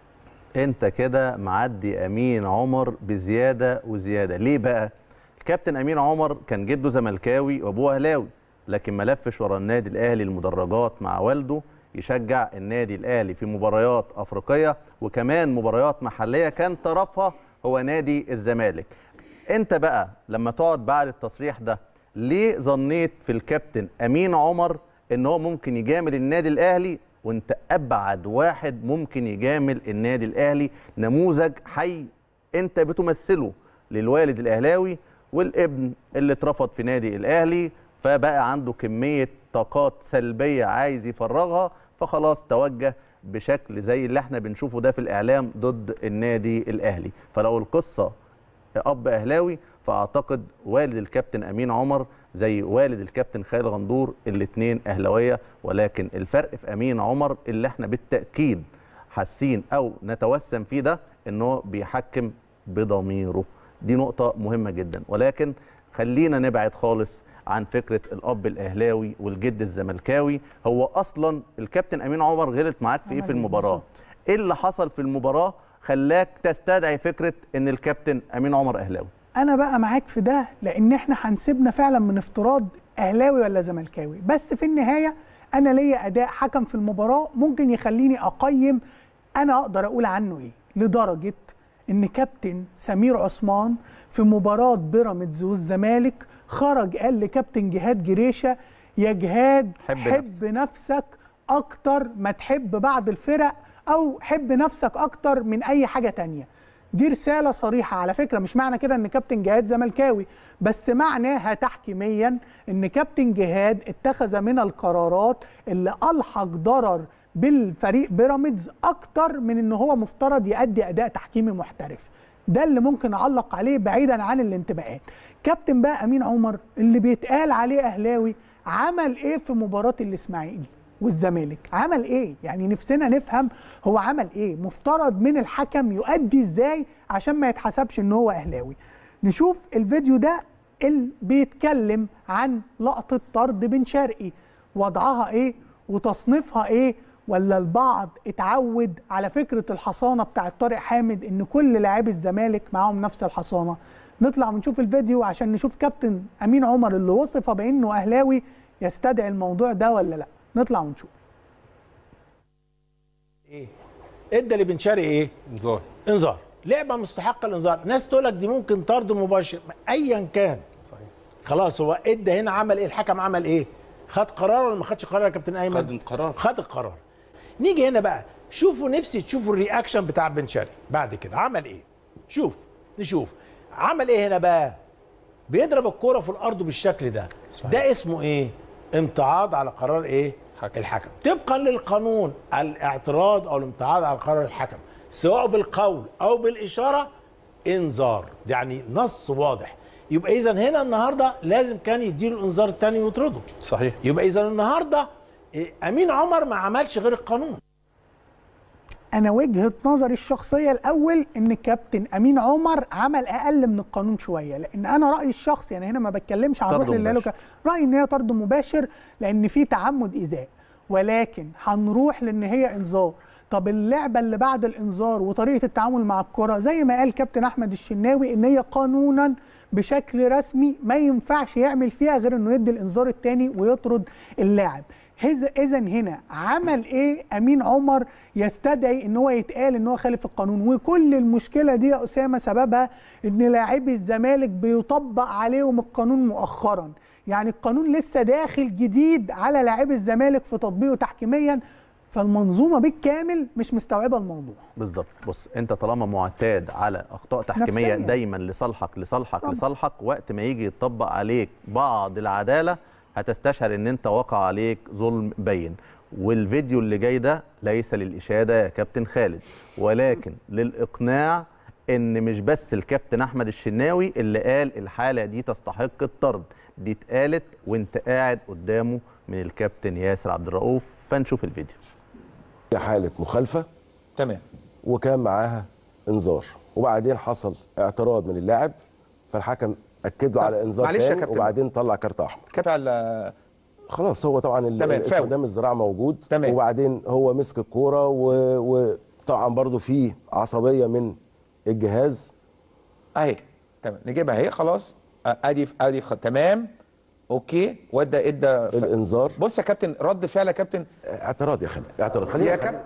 انت كده معدي امين عمر بزياده وزياده ليه بقى الكابتن امين عمر كان جده زملكاوي وابوه اهلاوي لكن ما لفش ورا النادي الاهلي المدرجات مع والده يشجع النادي الاهلي في مباريات افريقيه وكمان مباريات محليه كان طرفها هو نادي الزمالك انت بقى لما تقعد بعد التصريح ده ليه ظنيت في الكابتن امين عمر ان هو ممكن يجامل النادي الاهلي وانت ابعد واحد ممكن يجامل النادي الاهلي نموذج حي انت بتمثله للوالد الاهلاوي والابن اللي اترفض في نادي الاهلي فبقى عنده كميه طاقات سلبيه عايز يفرغها فخلاص توجه بشكل زي اللي احنا بنشوفه ده في الاعلام ضد النادي الاهلي فلو القصه اب اهلاوي فاعتقد والد الكابتن امين عمر زي والد الكابتن خالد غندور الاثنين اهلاويه ولكن الفرق في امين عمر اللي احنا بالتاكيد حاسين او نتوسم فيه ده ان هو بيحكم بضميره دي نقطه مهمه جدا ولكن خلينا نبعد خالص عن فكره الاب الاهلاوي والجد الزملكاوي هو اصلا الكابتن امين عمر غلط معاك في ايه في المباراه ايه اللي حصل في المباراه خلاك تستدعي فكره ان الكابتن امين عمر اهلاوي انا بقى معاك في ده لان احنا هنسيبنا فعلا من افتراض اهلاوي ولا زملكاوي بس في النهايه انا ليا اداء حكم في المباراه ممكن يخليني اقيم انا اقدر اقول عنه ايه لدرجه ان كابتن سمير عثمان في مباراه بيراميدز والزمالك خرج قال لكابتن جهاد جريشه يا جهاد حب حب نفسك اكتر ما تحب بعض الفرق او حب نفسك اكتر من اي حاجه تانية دي رساله صريحه على فكره مش معنى كده ان كابتن جهاد زملكاوي بس معناها تحكيميا ان كابتن جهاد اتخذ من القرارات اللي الحق ضرر بالفريق بيراميدز اكتر من ان هو مفترض يؤدي اداء تحكيمي محترف ده اللي ممكن اعلق عليه بعيدا عن الانتماءات كابتن بقى امين عمر اللي بيتقال عليه اهلاوي عمل ايه في مباراه الاسماعيلي والزمالك عمل ايه يعني نفسنا نفهم هو عمل ايه مفترض من الحكم يؤدي ازاي عشان ما يتحسبش ان هو اهلاوي نشوف الفيديو ده اللي بيتكلم عن لقطه طرد بن شرقي وضعها ايه وتصنيفها ايه ولا البعض اتعود على فكره الحصانه بتاعت طارق حامد ان كل لاعبي الزمالك معاهم نفس الحصانه نطلع ونشوف الفيديو عشان نشوف كابتن امين عمر اللي وصف بانه اهلاوي يستدعي الموضوع ده ولا لا نطلع ونشوف ايه ادى لبن شرقي ايه انذار انذار لعبه مستحقه الانذار ناس تقول لك دي ممكن طرد مباشر ايا كان صحيح خلاص هو ادى هنا عمل ايه الحكم عمل ايه خد قرار ولا ما خدش قرار يا كابتن ايمن خد القرار. خد القرار نيجي هنا بقى شوفوا نفسي تشوفوا الرياكشن بتاع بن شرقي بعد كده عمل ايه شوف نشوف عمل ايه هنا بقى بيضرب الكوره في الارض بالشكل ده صحيح. ده اسمه ايه امتعاض على قرار ايه حكم. الحكم طبقا للقانون الاعتراض او الامتعاض على قرار الحكم سواء بالقول او بالاشاره انذار يعني نص واضح يبقى اذا هنا النهارده لازم كان يديله الانذار الثاني ويطرده صحيح يبقى اذا النهارده إيه، امين عمر ما عملش غير القانون انا وجهه نظري الشخصيه الاول ان كابتن امين عمر عمل اقل من القانون شويه لان انا رايي الشخصي يعني هنا ما بتكلمش عن طرد روح لله مباشر. رايي ان هي طرد مباشر لان في تعمد ايذاء ولكن هنروح لان هي انذار طب اللعبه اللي بعد الانذار وطريقه التعامل مع الكره زي ما قال كابتن احمد الشناوي ان هي قانونا بشكل رسمي ما ينفعش يعمل فيها غير انه يدي الانذار الثاني ويطرد اللاعب اذا هنا عمل ايه امين عمر يستدعي ان هو يتقال ان هو خالف القانون وكل المشكله دي يا اسامه سببها ان لاعبي الزمالك بيطبق عليهم القانون مؤخرا يعني القانون لسه داخل جديد على لاعبي الزمالك في تطبيقه تحكيميا فالمنظومه بالكامل مش مستوعبه الموضوع بالظبط بص انت طالما معتاد على اخطاء تحكيميه نفسياً. دايما لصالحك لصالحك طبعا. لصالحك وقت ما يجي يتطبق عليك بعض العداله هتستشعر ان انت وقع عليك ظلم بين والفيديو اللي جاي ده ليس للاشاده يا كابتن خالد ولكن للاقناع ان مش بس الكابتن احمد الشناوي اللي قال الحاله دي تستحق الطرد دي اتقالت وانت قاعد قدامه من الكابتن ياسر عبد الرؤوف فنشوف الفيديو هي حاله مخالفه تمام وكان معاها انذار وبعدين حصل اعتراض من اللاعب فالحكم اكد له على انذار معلش يا تاني كابتن. وبعدين طلع كارت احمر كابتن خلاص هو طبعا ال- تمام، فاول. استخدام الذراع موجود تمام. وبعدين هو مسك الكوره و- وطبعا برضو في عصبيه من الجهاز اهي تمام نجيبها اهي خلاص آه، ادي ادي خ... تمام اوكي وادى ادى الانذار بص يا كابتن رد فعل يا كابتن اعتراض يا خالد اعتراض خلينا يا كابتن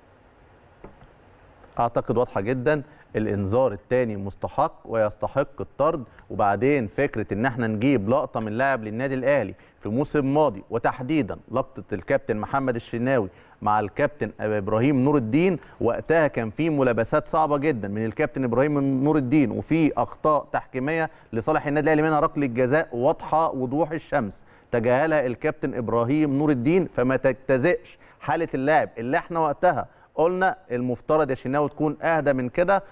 اعتقد واضحه جدا الانذار الثاني مستحق ويستحق الطرد وبعدين فكره ان احنا نجيب لقطه من لاعب للنادي الاهلي في موسم ماضي وتحديدا لقطه الكابتن محمد الشناوي مع الكابتن ابراهيم نور الدين وقتها كان في ملابسات صعبه جدا من الكابتن ابراهيم نور الدين وفي اخطاء تحكيميه لصالح النادي الاهلي منها ركله جزاء واضحه وضوح الشمس تجاهلها الكابتن ابراهيم نور الدين فما تجتزئش حاله اللاعب اللي احنا وقتها قلنا المفترض يا شناوي تكون اهدى من كده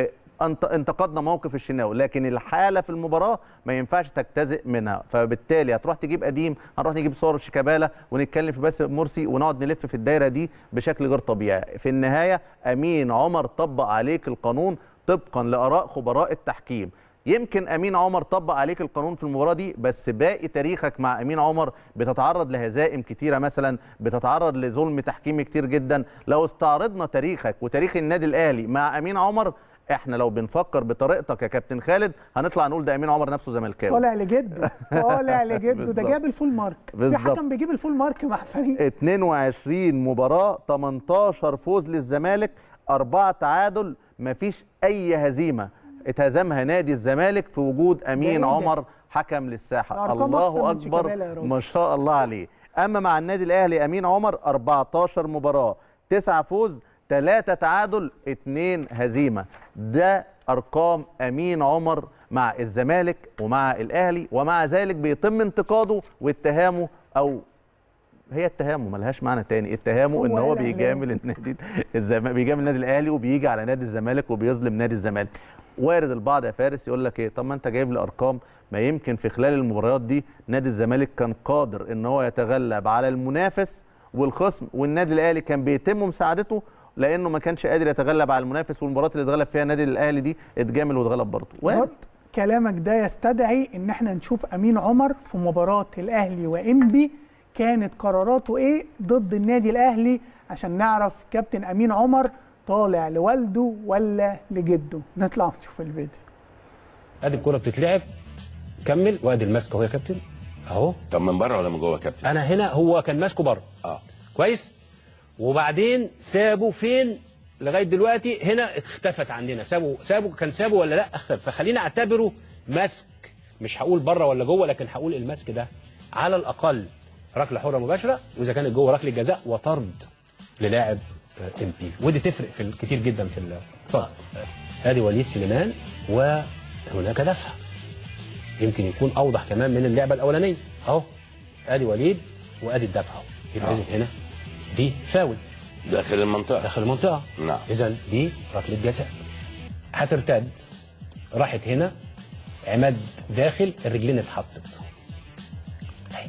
وانتقدنا موقف الشناوي لكن الحاله في المباراه ما ينفعش تجتزئ منها فبالتالي هتروح تجيب قديم هنروح نجيب صور شيكابالا ونتكلم في باسم مرسي ونقعد نلف في الدايره دي بشكل غير طبيعي في النهايه امين عمر طبق عليك القانون طبقا لاراء خبراء التحكيم يمكن امين عمر طبق عليك القانون في المباراه دي بس باقي تاريخك مع امين عمر بتتعرض لهزائم كتيره مثلا بتتعرض لظلم تحكيمي كتير جدا لو استعرضنا تاريخك وتاريخ النادي الاهلي مع امين عمر احنا لو بنفكر بطريقتك يا كابتن خالد هنطلع نقول ده امين عمر نفسه زملكاوي طالع لجده طالع لجده ده بالظبط. جاب الفول مارك في بالظبط. حكم بيجيب الفول مارك مع فريق 22 مباراة 18 فوز للزمالك أربعة تعادل مفيش أي هزيمة اتهزمها نادي الزمالك في وجود أمين ده إيه ده؟ عمر حكم للساحة الأرقام أحسن الله من أكبر شيكابالا يا راجل. ما شاء الله عليه أما مع النادي الأهلي أمين عمر 14 مباراة 9 فوز 3 تعادل 2 هزيمة ده أرقام أمين عمر مع الزمالك ومع الأهلي ومع ذلك بيتم انتقاده واتهامه أو هي اتهامه ملهاش معنى تاني اتهامه هو ان هو قال بيجامل النادي الزمالك بيجامل النادي الاهلي وبيجي على نادي الزمالك وبيظلم نادي الزمالك وارد البعض يا فارس يقول لك ايه طب ما انت جايب لي ارقام ما يمكن في خلال المباريات دي نادي الزمالك كان قادر ان هو يتغلب على المنافس والخصم والنادي الاهلي كان بيتم مساعدته لانه ما كانش قادر يتغلب على المنافس والمباريات اللي اتغلب فيها النادي الاهلي دي اتجامل واتغلب برضه وارد كلامك ده يستدعي ان احنا نشوف امين عمر في مباراه الاهلي وانبي كانت قراراته ايه ضد النادي الاهلي عشان نعرف كابتن امين عمر طالع لوالده ولا لجده نطلع ونشوف الفيديو ادي الكوره بتتلعب كمل وادي الماسكه اهو يا كابتن اهو طب من بره ولا من جوه يا كابتن؟ انا هنا هو كان ماسكه بره اه كويس وبعدين سابه فين لغايه دلوقتي هنا اختفت عندنا سابه سابه كان سابه ولا لا اختفى فخلينا اعتبره مسك مش هقول بره ولا جوه لكن هقول المسك ده على الاقل ركله حره مباشره واذا كانت جوه ركله جزاء وطرد للاعب ام بي ودي تفرق في ال- كتير جدا في ال- اتفضل ادي وليد سليمان وهناك دفع يمكن يكون اوضح كمان من اللعبه الاولانيه اهو ادي وليد وادي الدفع اهو يبقى اذا هنا دي فاول داخل المنطقه داخل المنطقه نعم اذا دي ركله جزاء هترتد راحت هنا عماد داخل الرجلين اتحطت أهي.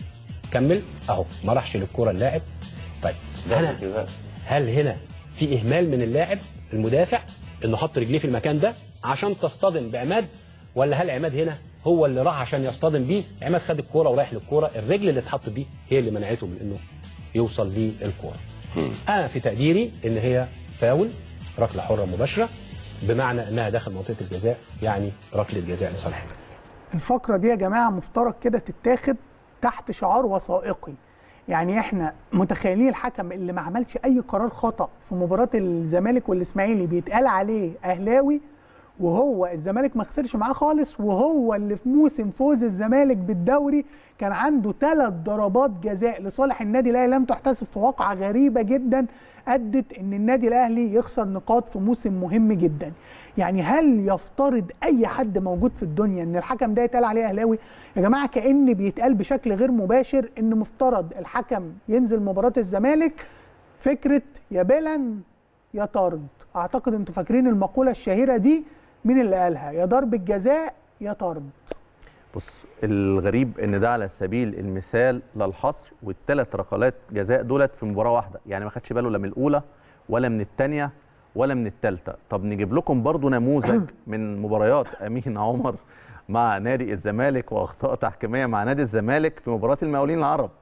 كمل اهو ما راحش للكره اللاعب طيب هنا هل هنا في اهمال من اللاعب المدافع انه حط رجليه في المكان ده عشان تصطدم بعماد ولا هل عماد هنا هو اللي راح عشان يصطدم بيه عماد خد الكوره ورايح للكوره الرجل اللي اتحطت دي هي اللي منعته من انه يوصل للكوره انا في تقديري ان هي فاول ركله حره مباشره بمعنى انها داخل منطقه الجزاء يعني ركله جزاء لصالح النادي. الفقره دي يا جماعه مفترض كده تتاخد تحت شعار وثائقي يعني احنا متخيلين الحكم اللي ما عملش اي قرار خطا في مباراه الزمالك والاسماعيلي بيتقال عليه اهلاوي وهو الزمالك ما خسرش معاه خالص وهو اللي في موسم فوز الزمالك بالدوري كان عنده ثلاث ضربات جزاء لصالح النادي الاهلي لم تحتسب في واقعه غريبه جدا ادت ان النادي الاهلي يخسر نقاط في موسم مهم جدا يعني هل يفترض اي حد موجود في الدنيا ان الحكم ده يتقال عليه اهلاوي يا جماعه كان بيتقال بشكل غير مباشر ان مفترض الحكم ينزل مباراه الزمالك فكره يا بلن يا طرد اعتقد انتوا فاكرين المقوله الشهيره دي مين اللي قالها يا ضربه جزاء يا طرد بص الغريب ان ده على سبيل المثال للحصر والثلاث ركلات جزاء دولت في مباراه واحده يعني ما خدش باله لا من الاولى ولا من الثانيه ولا من الثالثه طب نجيب لكم برضو نموذج من مباريات امين عمر مع نادي الزمالك واخطاء تحكيميه مع نادي الزمالك في مباراه المقاولين العرب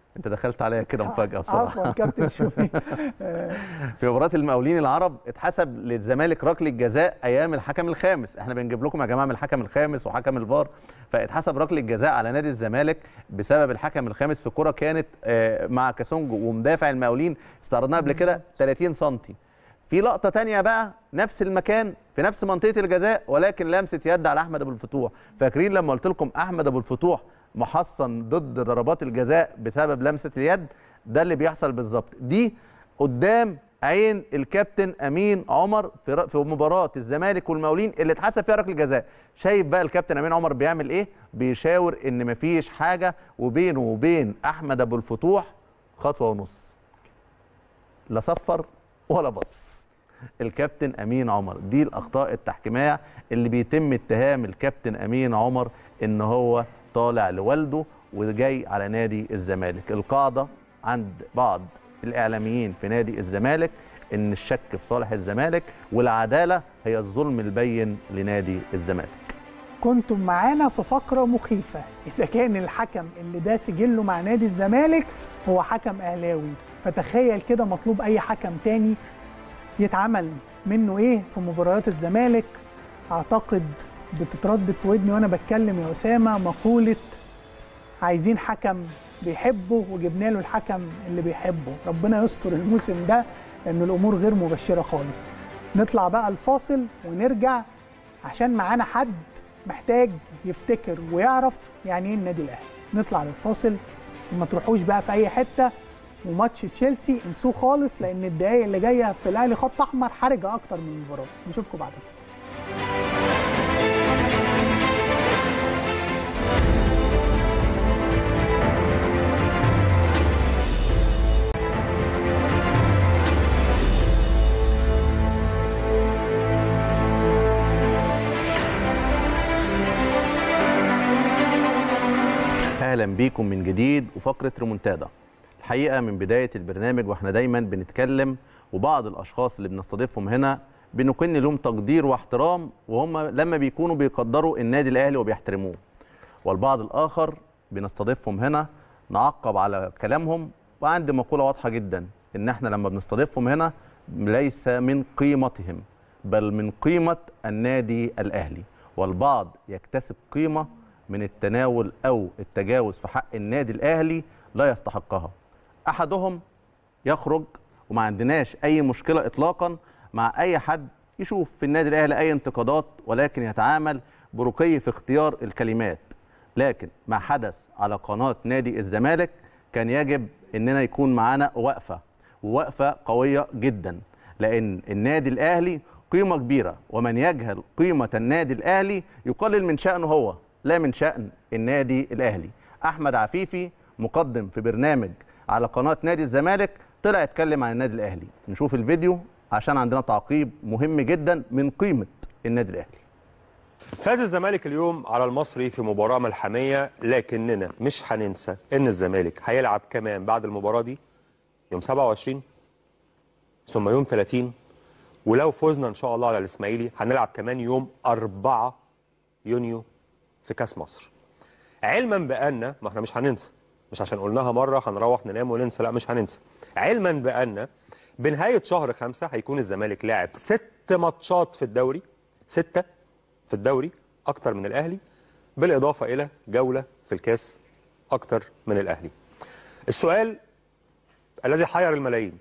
انت دخلت عليا كده مفاجاه بصراحه عفوا كابتن شوفي في مباراه المقاولين العرب اتحسب للزمالك ركله جزاء ايام الحكم الخامس احنا بنجيب لكم يا جماعه من الحكم الخامس وحكم الفار فاتحسب ركله جزاء على نادي الزمالك بسبب الحكم الخامس في كره كانت آه، مع كاسونجو ومدافع المقاولين استعرضناها قبل كده 30 سم في لقطه تانية بقى نفس المكان في نفس منطقه الجزاء ولكن لمسه يد على احمد ابو الفتوح فاكرين لما قلت لكم احمد ابو الفتوح محصن ضد ضربات الجزاء بسبب لمسه اليد ده اللي بيحصل بالظبط دي قدام عين الكابتن امين عمر في ر- في مباراه الزمالك والمقاولين اللي اتحسب فيها ركله جزاء شايف بقى الكابتن امين عمر بيعمل ايه بيشاور ان مفيش حاجه وبينه وبين احمد ابو الفتوح خطوه ونص لا صفر ولا بص الكابتن امين عمر دي الاخطاء التحكيميه اللي بيتم اتهام الكابتن امين عمر ان هو طالع لوالده وجاي على نادي الزمالك القاعده عند بعض الاعلاميين في نادي الزمالك ان الشك في صالح الزمالك والعداله هي الظلم البين لنادي الزمالك كنتم معانا في فقرة مخيفة إذا كان الحكم اللي ده سجله مع نادي الزمالك هو حكم أهلاوي فتخيل كده مطلوب أي حكم تاني يتعمل منه إيه في مباريات الزمالك أعتقد بتتردد في ودني وأنا بتكلم يا أسامة مقولة عايزين حكم بيحبه وجبنا له الحكم اللي بيحبه ربنا يستر الموسم ده لأن الأمور غير مبشرة خالص نطلع بقى الفاصل ونرجع عشان معانا حد محتاج يفتكر ويعرف يعني ايه النادي الاهلي نطلع للفاصل وما تروحوش بقى في اي حته وماتش تشيلسي انسوه خالص لان الدقايق اللي جايه في الاهلي خط احمر حرجه اكتر من المباراه نشوفكم بعد كده اهلا بيكم من جديد وفقره ريمونتادا الحقيقه من بدايه البرنامج واحنا دايما بنتكلم وبعض الاشخاص اللي بنستضيفهم هنا بنكن لهم تقدير واحترام وهم لما بيكونوا بيقدروا النادي الاهلي وبيحترموه والبعض الاخر بنستضيفهم هنا نعقب على كلامهم وعندي مقوله واضحه جدا ان احنا لما بنستضيفهم هنا ليس من قيمتهم بل من قيمه النادي الاهلي والبعض يكتسب قيمه من التناول او التجاوز في حق النادي الاهلي لا يستحقها احدهم يخرج وما عندناش اي مشكله اطلاقا مع اي حد يشوف في النادي الاهلي اي انتقادات ولكن يتعامل برقي في اختيار الكلمات لكن ما حدث على قناه نادي الزمالك كان يجب اننا يكون معانا وقفه ووقفه قويه جدا لان النادي الاهلي قيمه كبيره ومن يجهل قيمه النادي الاهلي يقلل من شانه هو لا من شان النادي الاهلي احمد عفيفي مقدم في برنامج على قناه نادي الزمالك طلع يتكلم عن النادي الاهلي نشوف الفيديو عشان عندنا تعقيب مهم جدا من قيمه النادي الاهلي فاز الزمالك اليوم على المصري في مباراة ملحمية لكننا مش هننسى ان الزمالك هيلعب كمان بعد المباراة دي يوم 27 ثم يوم 30 ولو فزنا ان شاء الله على الاسماعيلي هنلعب كمان يوم 4 يونيو في كاس مصر علما بان ما احنا مش هننسى مش عشان قلناها مرة هنروح ننام وننسى لا مش هننسى علما بان بنهاية شهر خمسة هيكون الزمالك لاعب ست ماتشات في الدوري ستة في الدوري أكتر من الأهلي بالإضافة إلى جولة في الكاس أكتر من الأهلي السؤال الذي حير الملايين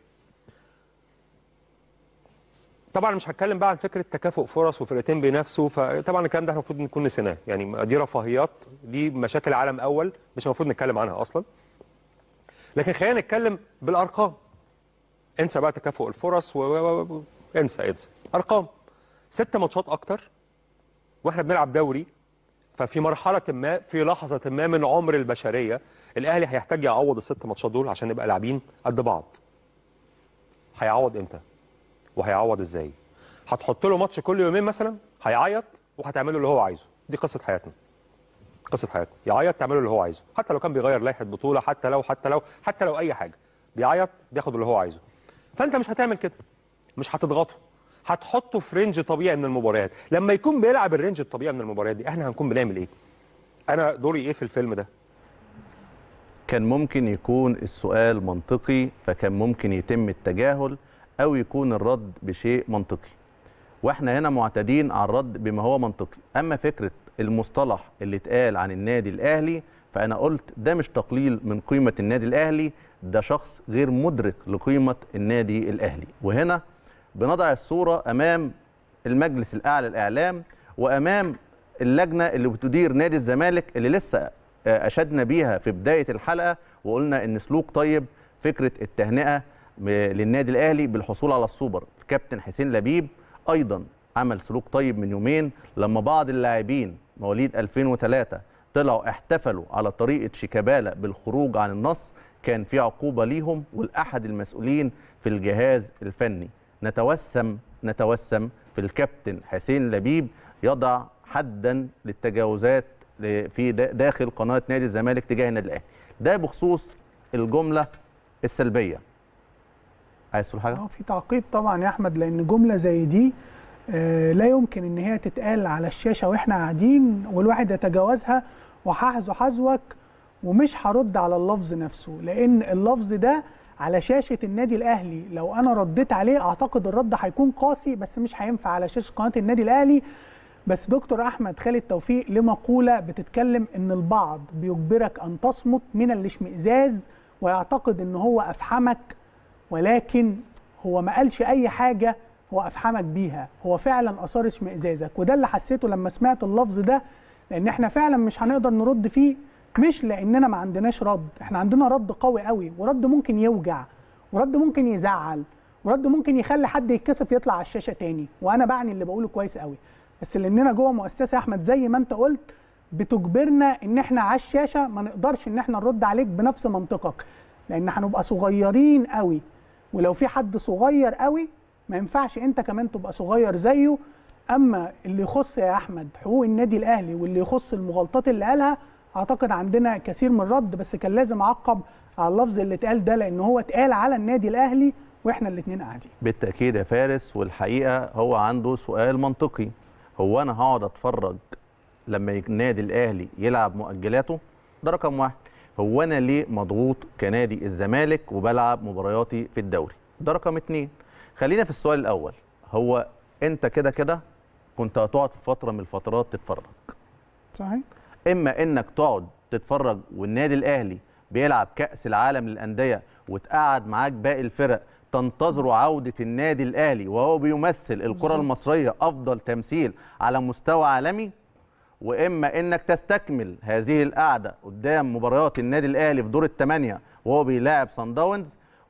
طبعا مش هتكلم بقى عن فكره تكافؤ فرص وفرقتين بينافسوا فطبعا الكلام ده احنا المفروض نكون نسيناه يعني دي رفاهيات دي مشاكل عالم اول مش المفروض نتكلم عنها اصلا لكن خلينا نتكلم بالارقام انسى بقى تكافؤ الفرص و... و... و... انسى انسى ارقام ست ماتشات اكتر واحنا بنلعب دوري ففي مرحله ما في لحظه ما من عمر البشريه الاهلي هيحتاج يعوض الست ماتشات دول عشان نبقى لاعبين قد بعض هيعوض امتى وهيعوض ازاي هتحط له ماتش كل يومين مثلا هيعيط وهتعمل له اللي هو عايزه دي قصه حياتنا قصه حياتنا يعيط تعمل له اللي هو عايزه حتى لو كان بيغير لائحه بطوله حتى لو حتى لو حتى لو اي حاجه بيعيط بياخد اللي هو عايزه فانت مش هتعمل كده مش هتضغطه هتحطه في رينج طبيعي من المباريات لما يكون بيلعب الرينج الطبيعي من المباريات دي احنا هنكون بنعمل ايه انا دوري ايه في الفيلم ده كان ممكن يكون السؤال منطقي فكان ممكن يتم التجاهل او يكون الرد بشيء منطقي واحنا هنا معتادين على الرد بما هو منطقي اما فكره المصطلح اللي اتقال عن النادي الاهلي فانا قلت ده مش تقليل من قيمه النادي الاهلي ده شخص غير مدرك لقيمه النادي الاهلي وهنا بنضع الصوره امام المجلس الاعلى للاعلام وامام اللجنه اللي بتدير نادي الزمالك اللي لسه آه، اشدنا بيها في بدايه الحلقه وقلنا ان سلوك طيب فكره التهنئه م- للنادي الاهلي بالحصول على السوبر الكابتن حسين لبيب ايضا عمل سلوك طيب من يومين لما بعض اللاعبين مواليد 2003 طلعوا احتفلوا على طريقه شيكابالا بالخروج عن النص كان في عقوبه ليهم ولاحد المسؤولين في الجهاز الفني نتوسم نتوسم في الكابتن حسين لبيب يضع حدا للتجاوزات ل- في دا- داخل قناه نادي الزمالك تجاه النادي الاهلي ده بخصوص الجمله السلبيه عايز تقول حاجه اه في تعقيب طبعا يا احمد لان جمله زي دي آه، لا يمكن ان هي تتقال على الشاشه واحنا قاعدين والواحد يتجاوزها وهحذو حذوك ومش هرد على اللفظ نفسه لان اللفظ ده على شاشه النادي الاهلي لو انا رديت عليه اعتقد الرد هيكون قاسي بس مش هينفع على شاشه قناه النادي الاهلي بس دكتور احمد خالد توفيق له مقوله بتتكلم ان البعض بيجبرك ان تصمت من الاشمئزاز ويعتقد ان هو افحمك ولكن هو ما قالش اي حاجه هو افحمك بيها هو فعلا اثار اشمئزازك وده اللي حسيته لما سمعت اللفظ ده لان احنا فعلا مش هنقدر نرد فيه مش لاننا ما عندناش رد احنا عندنا رد قوي قوي ورد ممكن يوجع ورد ممكن يزعل ورد ممكن يخلي حد يتكسف يطلع على الشاشه تاني وانا بعني اللي بقوله كويس قوي بس لاننا جوه مؤسسه يا احمد زي ما انت قلت بتجبرنا ان احنا على الشاشه ما نقدرش ان احنا نرد عليك بنفس منطقك لان هنبقى صغيرين قوي ولو في حد صغير قوي ما ينفعش انت كمان تبقى صغير زيه اما اللي يخص يا احمد حقوق النادي الاهلي واللي يخص المغالطات اللي قالها اعتقد عندنا كثير من الرد بس كان لازم اعقب على اللفظ اللي اتقال ده لان هو اتقال على النادي الاهلي واحنا الاثنين قاعدين بالتاكيد يا فارس والحقيقه هو عنده سؤال منطقي هو انا هقعد اتفرج لما النادي الاهلي يلعب مؤجلاته ده رقم واحد هو انا ليه مضغوط كنادي الزمالك وبلعب مبارياتي في الدوري ده رقم اتنين خلينا في السؤال الاول هو انت كده كده كنت هتقعد في فتره من الفترات تتفرج صحيح اما انك تقعد تتفرج والنادي الاهلي بيلعب كاس العالم للانديه وتقعد معاك باقي الفرق تنتظروا عوده النادي الاهلي وهو بيمثل الكره بالظبط. المصريه افضل تمثيل على مستوى عالمي واما انك تستكمل هذه القعده قدام مباريات النادي الاهلي في دور الثمانيه وهو بيلاعب صن داونز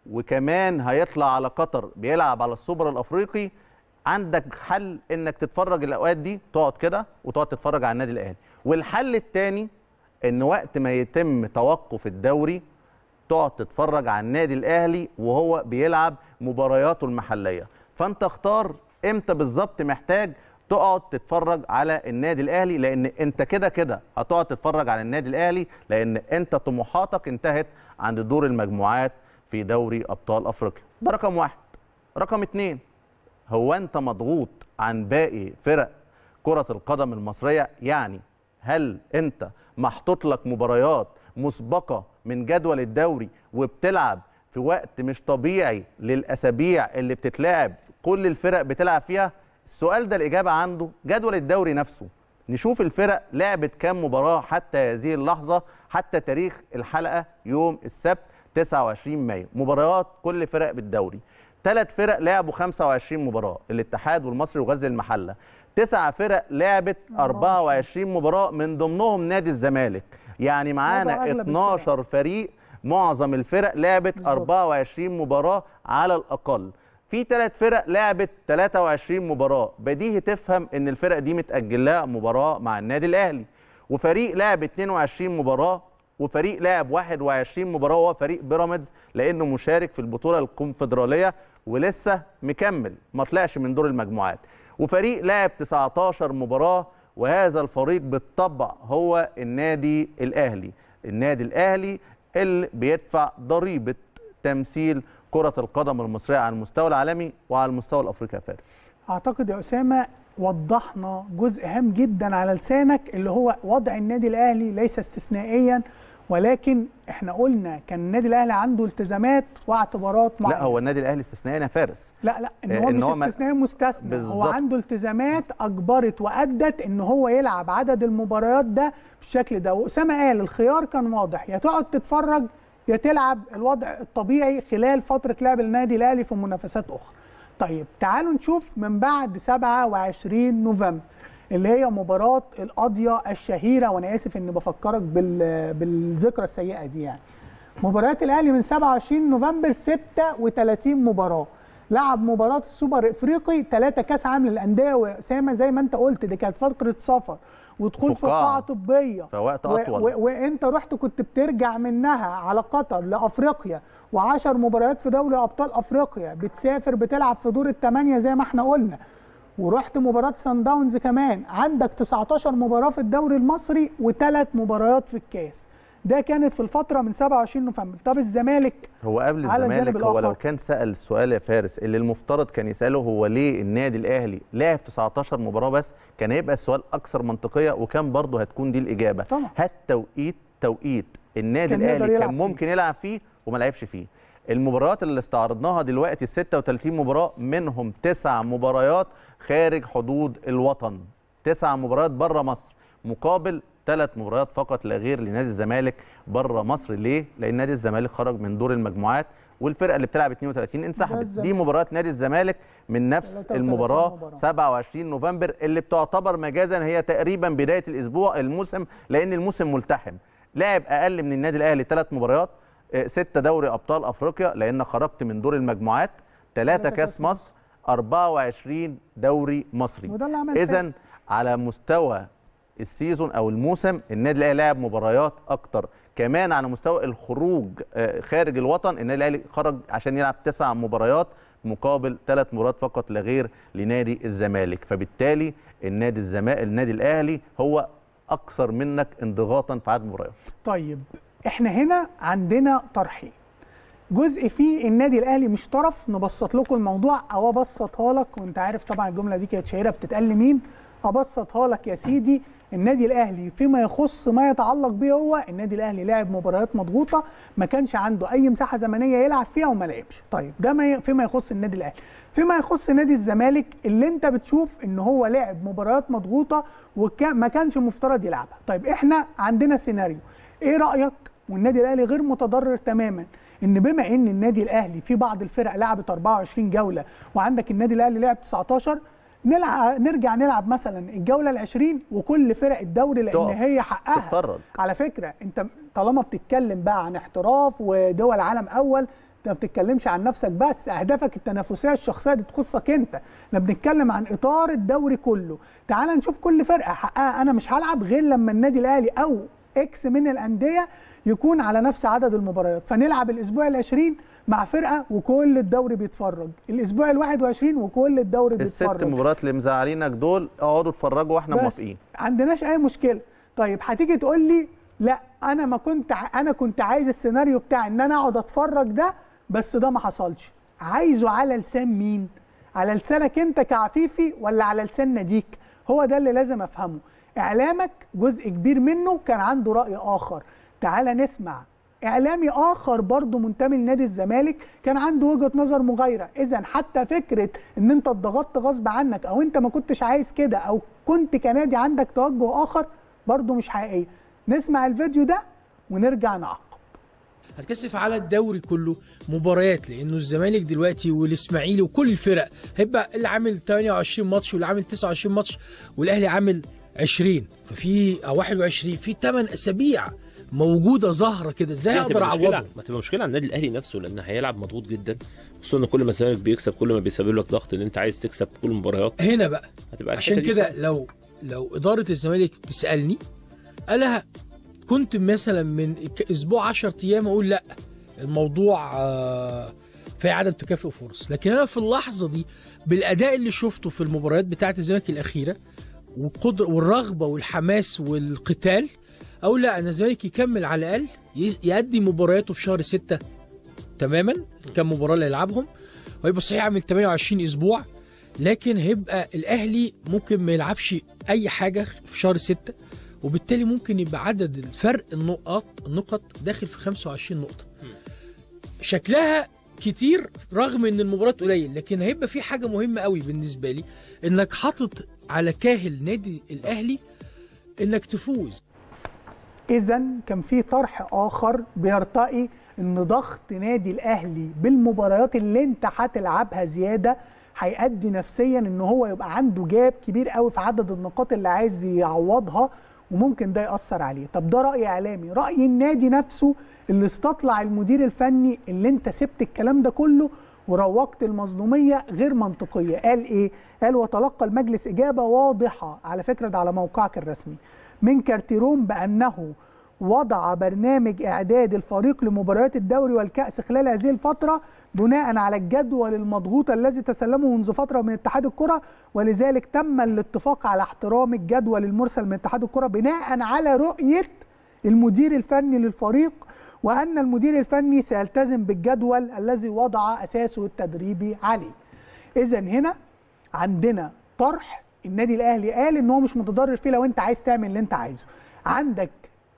وكمان هيطلع على قطر بيلعب على السوبر الافريقي عندك حل انك تتفرج الاوقات دي تقعد كده وتقعد تتفرج على النادي الاهلي والحل الثاني ان وقت ما يتم توقف الدوري تقعد تتفرج على النادي الاهلي وهو بيلعب مبارياته المحليه فانت اختار امتى بالظبط محتاج تقعد تتفرج على النادي الاهلي لان انت كده كده هتقعد تتفرج على النادي الاهلي لان انت طموحاتك انتهت عند دور المجموعات في دوري ابطال افريقيا ده رقم واحد رقم اتنين هو انت مضغوط عن باقي فرق كرة القدم المصرية يعني هل انت محطوط لك مباريات مسبقة من جدول الدوري وبتلعب في وقت مش طبيعي للأسابيع اللي بتتلعب كل الفرق بتلعب فيها السؤال ده الإجابة عنده جدول الدوري نفسه نشوف الفرق لعبت كام مباراة حتى هذه اللحظة حتى تاريخ الحلقة يوم السبت 29 مايو مباريات كل فرق بالدوري ثلاث فرق لعبوا 25 مباراة الاتحاد والمصري وغزل المحلة تسع فرق لعبت 24 مباراة من ضمنهم نادي الزمالك يعني معانا أغلب 12 فريق معظم الفرق لعبت 24 مباراة على الأقل في ثلاث فرق لعبت 23 مباراة بديهي تفهم ان الفرق دي متأجل لها مباراة مع النادي الأهلي وفريق لعب 22 مباراة وفريق لعب 21 مباراة وهو فريق بيراميدز لأنه مشارك في البطولة الكونفدرالية ولسه مكمل ما طلعش من دور المجموعات وفريق لعب 19 مباراة وهذا الفريق بالطبع هو النادي الأهلي النادي الأهلي اللي بيدفع ضريبة تمثيل كرة القدم المصرية على المستوى العالمي وعلى المستوى الأفريقي يا فارس اعتقد يا اسامه وضحنا جزء هام جدا على لسانك اللي هو وضع النادي الاهلي ليس استثنائيا ولكن احنا قلنا كان النادي الاهلي عنده التزامات واعتبارات معينه لا هو النادي الاهلي استثنائي يا فارس لا لا ان آه، هو إن مش هو ما- استثنائي مستثنى هو بالظبط. عنده التزامات اجبرت وادت ان هو يلعب عدد المباريات ده بالشكل ده واسامه قال الخيار كان واضح يا تقعد تتفرج يا تلعب الوضع الطبيعي خلال فتره لعب النادي الاهلي في منافسات اخرى طيب تعالوا نشوف من بعد 27 نوفمبر اللي هي مباراة القاضية الشهيرة وأنا آسف إني بفكرك بال... بالذكرى السيئة دي يعني مباريات الأهلي من 27 نوفمبر 36 مباراة لعب مباراة السوبر الإفريقي ثلاثة كأس عالم للأندية وأسامة زي ما أنت قلت دي كانت فترة سفر ودخول في فقاعة. قاعة طبية فوقت و- أطول. و- وانت رحت كنت بترجع منها على قطر لافريقيا و10 مباريات في دوري ابطال افريقيا بتسافر بتلعب في دور الثمانيه زي ما احنا قلنا ورحت مباراه سان داونز كمان عندك 19 مباراه في الدوري المصري وثلاث مباريات في الكاس ده كانت في الفتره من 27 نوفمبر طب الزمالك هو قبل على الجانب الزمالك هو لو الآخر. كان سأل السؤال يا فارس اللي المفترض كان يسأله هو ليه النادي الأهلي لعب 19 مباراة بس كان هيبقى السؤال أكثر منطقية وكان برضه هتكون دي الإجابة طبعا. هات توقيت توقيت النادي كان يقدر الأهلي يلعب كان فيه. ممكن يلعب فيه وما لعبش فيه المباريات اللي استعرضناها دلوقتي ال 36 مباراة منهم تسع مباريات خارج حدود الوطن تسع مباريات بره مصر مقابل ثلاث مباريات فقط لا غير لنادي الزمالك بره مصر ليه؟ لان نادي الزمالك خرج من دور المجموعات والفرقه اللي بتلعب 32 انسحبت الزمالك. دي مباراه نادي الزمالك من نفس 33 المباراه مباراة. 27 نوفمبر اللي بتعتبر مجازا هي تقريبا بدايه الاسبوع الموسم لان الموسم ملتحم لعب اقل من النادي الاهلي ثلاث مباريات آه، ستة دوري ابطال افريقيا لان خرجت من دور المجموعات ثلاثة ثلاثة كاس مصر 24 دوري مصري وده اللي عمل اذا فرق. على مستوى السيزون او الموسم النادي الاهلي لعب مباريات اكتر كمان على مستوى الخروج آه، خارج الوطن النادي الاهلي خرج عشان يلعب تسع مباريات مقابل ثلاث مباريات فقط لا غير لنادي الزمالك فبالتالي النادي الزمالك النادي الاهلي هو اكثر منك انضغاطا في عدد المباريات طيب احنا هنا عندنا طرحين جزء فيه النادي الاهلي مش طرف نبسط لكم الموضوع او ابسطها لك وانت عارف طبعا الجمله دي كانت شهيره بتتقال لمين ابسطها لك يا سيدي النادي الاهلي فيما يخص ما يتعلق بيه هو النادي الاهلي لعب مباريات مضغوطه ما كانش عنده اي مساحه زمنيه يلعب فيها وما لعبش طيب ده ما ي- فيما يخص النادي الاهلي فيما يخص نادي الزمالك اللي انت بتشوف ان هو لعب مباريات مضغوطه وما كانش مفترض يلعبها طيب احنا عندنا سيناريو ايه رايك والنادي الاهلي غير متضرر تماما ان بما ان النادي الاهلي في بعض الفرق لعبت 24 جوله وعندك النادي الاهلي لعب 19 نلعب نرجع نلعب مثلا الجوله ال20 وكل فرق الدوري لان تقف، هي حقها تتفرج. على فكره انت طالما بتتكلم بقى عن احتراف ودول عالم اول انت ما بتتكلمش عن نفسك بس اهدافك التنافسيه الشخصيه دي تخصك انت احنا بنتكلم عن اطار الدوري كله تعال نشوف كل فرقه حقها انا مش هلعب غير لما النادي الاهلي او اكس من الانديه يكون على نفس عدد المباريات فنلعب الاسبوع ال20 مع فرقه وكل الدوري بيتفرج الاسبوع ال21 وكل الدوري الست بيتفرج مباريات اللي مزعلينك دول اقعدوا اتفرجوا واحنا بس موافقين عندناش اي مشكله طيب هتيجي تقول لي لا انا ما كنت ع- انا كنت عايز السيناريو بتاع ان انا اقعد اتفرج ده بس ده ما حصلش عايزه على لسان مين على لسانك انت كعفيفي ولا على لسان ناديك هو ده اللي لازم افهمه اعلامك جزء كبير منه كان عنده راي اخر تعال نسمع اعلامي اخر برضه منتمي لنادي الزمالك كان عنده وجهه نظر مغايره اذا حتى فكره ان انت اتضغطت غصب عنك او انت ما كنتش عايز كده او كنت كنادي عندك توجه اخر برضه مش حقيقيه نسمع الفيديو ده ونرجع نعقب هتكثف على الدوري كله مباريات لانه الزمالك دلوقتي والاسماعيلي وكل الفرق هيبقى اللي عامل 28 ماتش واللي عامل 29 ماتش والاهلي عامل 20 ففي او 21 في 8 اسابيع موجوده ظاهره كده ازاي دي اقدر هتبقى مشكلة- اعوضهم ما تبقى مشكله على النادي الاهلي نفسه لان هيلعب مضغوط جدا خصوصا ان كل ما الزمالك بيكسب كل ما بيسبب لك ضغط ان انت عايز تكسب كل المباريات هنا بقى هتبقى عشان الحتة دي كده صعبة. لو لو اداره الزمالك تسالني انا كنت مثلا من ك- اسبوع 10 ايام اقول لا الموضوع آه، في عدم تكافؤ فرص لكن انا في اللحظه دي بالاداء اللي شفته في المباريات بتاعه الزمالك الاخيره والقدره والرغبه والحماس والقتال اقول لا انا الزمالك يكمل على الاقل ي- يأدي مبارياته في شهر 6 تماما كم مباراه اللي هيلعبهم ويبقى صحيح عامل 28 اسبوع لكن هيبقى الاهلي ممكن ما يلعبش اي حاجه في شهر 6 وبالتالي ممكن يبقى عدد الفرق النقاط النقط داخل في 25 نقطه شكلها كتير رغم ان المباراه قليل لكن هيبقى في حاجه مهمه قوي بالنسبه لي انك حاطط على كاهل نادي الاهلي انك تفوز اذا كان في طرح اخر بيرتقي ان ضغط نادي الاهلي بالمباريات اللي انت هتلعبها زياده هيأدي نفسيا ان هو يبقى عنده جاب كبير قوي في عدد النقاط اللي عايز يعوضها وممكن ده يأثر عليه طب ده رأي اعلامي رأي النادي نفسه اللي استطلع المدير الفني اللي انت سبت الكلام ده كله وروجت المظلوميه غير منطقيه قال ايه قال وتلقى المجلس اجابه واضحه على فكره ده على موقعك الرسمي من كارتيروم بانه وضع برنامج اعداد الفريق لمباريات الدوري والكاس خلال هذه الفتره بناء على الجدول المضغوط الذي تسلمه منذ فتره من اتحاد الكره ولذلك تم الاتفاق على احترام الجدول المرسل من اتحاد الكره بناء على رؤيه المدير الفني للفريق وان المدير الفني سيلتزم بالجدول الذي وضع اساسه التدريبي عليه. اذا هنا عندنا طرح النادي الاهلي قال ان هو مش متضرر فيه لو انت عايز تعمل اللي انت عايزه. عندك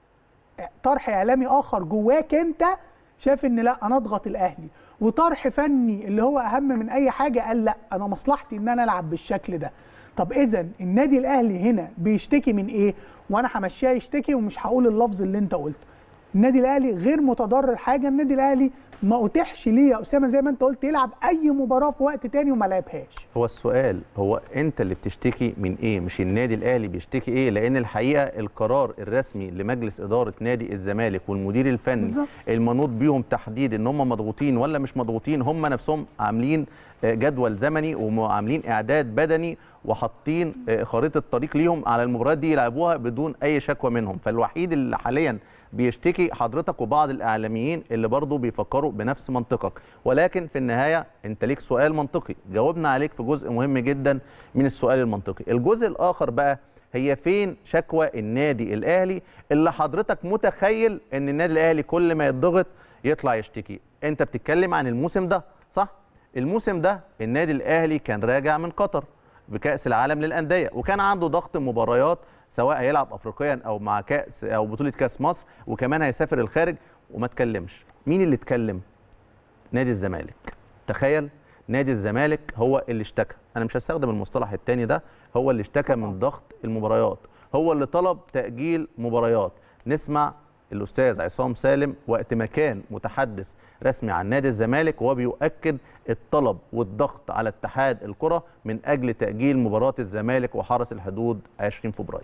طرح اعلامي اخر جواك انت شايف ان لا انا اضغط الاهلي وطرح فني اللي هو اهم من اي حاجه قال لا انا مصلحتي ان انا العب بالشكل ده طب اذا النادي الاهلي هنا بيشتكي من ايه وانا همشيها يشتكي ومش هقول اللفظ اللي انت قلته النادي الاهلي غير متضرر حاجه النادي الاهلي ما اتيحش ليه يا اسامه زي ما انت قلت يلعب اي مباراه في وقت تاني وما لعبهاش هو السؤال هو انت اللي بتشتكي من ايه مش النادي الاهلي بيشتكي ايه لان الحقيقه القرار الرسمي لمجلس اداره نادي الزمالك والمدير الفني بالظبط. المنوط بيهم تحديد ان هم مضغوطين ولا مش مضغوطين هم نفسهم عاملين آه، جدول زمني وعاملين اعداد بدني وحاطين آه، خريطه طريق ليهم على المباريات دي يلعبوها بدون اي شكوى منهم فالوحيد اللي حاليا بيشتكي حضرتك وبعض الاعلاميين اللي برضه بيفكروا بنفس منطقك ولكن في النهايه انت ليك سؤال منطقي جاوبنا عليك في جزء مهم جدا من السؤال المنطقي الجزء الاخر بقى هي فين شكوى النادي الاهلي اللي حضرتك متخيل ان النادي الاهلي كل ما يتضغط يطلع يشتكي انت بتتكلم عن الموسم ده صح الموسم ده النادي الاهلي كان راجع من قطر بكاس العالم للانديه وكان عنده ضغط مباريات سواء هيلعب افريقيا او مع كاس او بطوله كاس مصر وكمان هيسافر الخارج وما اتكلمش مين اللي اتكلم نادي الزمالك تخيل نادي الزمالك هو اللي اشتكى انا مش هستخدم المصطلح الثاني ده هو اللي اشتكى من ضغط المباريات هو اللي طلب تاجيل مباريات نسمع الاستاذ عصام سالم وقت ما كان متحدث رسمي عن نادي الزمالك وهو بيؤكد الطلب والضغط على اتحاد الكره من اجل تاجيل مباراه الزمالك وحرس الحدود 20 فبراير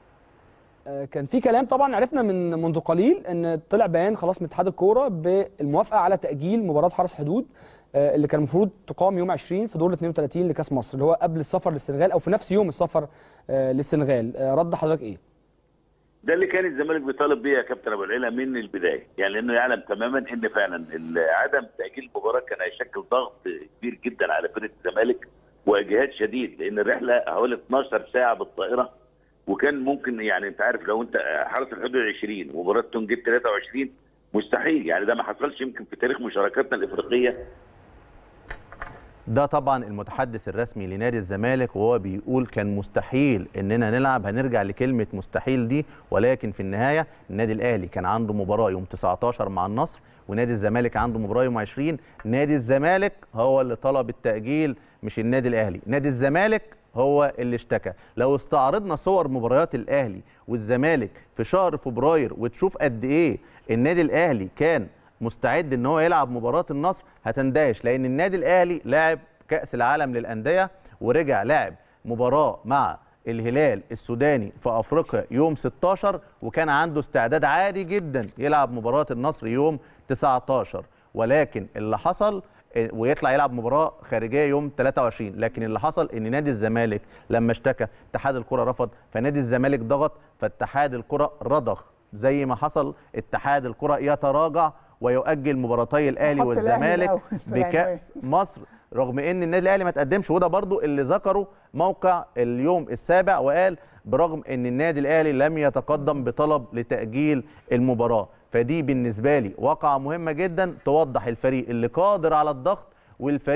آه، كان في كلام طبعا عرفنا من منذ قليل ان طلع بيان خلاص من اتحاد الكوره بالموافقه على تاجيل مباراه حرس حدود آه، اللي كان المفروض تقام يوم 20 في دور ال 32 لكاس مصر اللي هو قبل السفر للسنغال او في نفس يوم السفر آه، للسنغال آه، رد حضرتك ايه؟ ده اللي كان الزمالك بيطالب بيه يا كابتن ابو العلا من البدايه يعني لانه يعلم تماما ان فعلا ال- عدم تاجيل المباراه كان هيشكل ضغط كبير جدا على فرقه الزمالك واجهاد شديد لان الرحله حوالي 12 ساعه بالطائره وكان ممكن يعني انت عارف لو انت حرس الحدود 20 ومباراه تونجيت 23 مستحيل يعني ده ما حصلش يمكن في تاريخ مشاركاتنا الافريقيه ده طبعا المتحدث الرسمي لنادي الزمالك وهو بيقول كان مستحيل اننا نلعب هنرجع لكلمه مستحيل دي ولكن في النهايه النادي الاهلي كان عنده مباراه يوم 19 مع النصر ونادي الزمالك عنده مباراه يوم 20 نادي الزمالك هو اللي طلب التاجيل مش النادي الاهلي نادي الزمالك هو اللي اشتكى لو استعرضنا صور مباريات الاهلي والزمالك في شهر فبراير وتشوف قد ايه النادي الاهلي كان مستعد ان هو يلعب مباراه النصر هتندهش لان النادي الاهلي لعب كاس العالم للانديه ورجع لعب مباراه مع الهلال السوداني في افريقيا يوم 16 وكان عنده استعداد عادي جدا يلعب مباراه النصر يوم 19 ولكن اللي حصل ويطلع يلعب مباراه خارجيه يوم 23 لكن اللي حصل ان نادي الزمالك لما اشتكى اتحاد الكره رفض فنادي الزمالك ضغط فاتحاد الكره رضخ زي ما حصل اتحاد الكره يتراجع ويؤجل مباراتي الاهلي وحط الأهلي والزمالك الأول في بكاس مصر رغم ان النادي الاهلي ما تقدمش وده برضو اللي ذكره موقع اليوم السابع وقال برغم ان النادي الاهلي لم يتقدم بطلب لتاجيل المباراه فدي بالنسبه لي واقعه مهمه جدا توضح الفريق اللي قادر على الضغط والفريق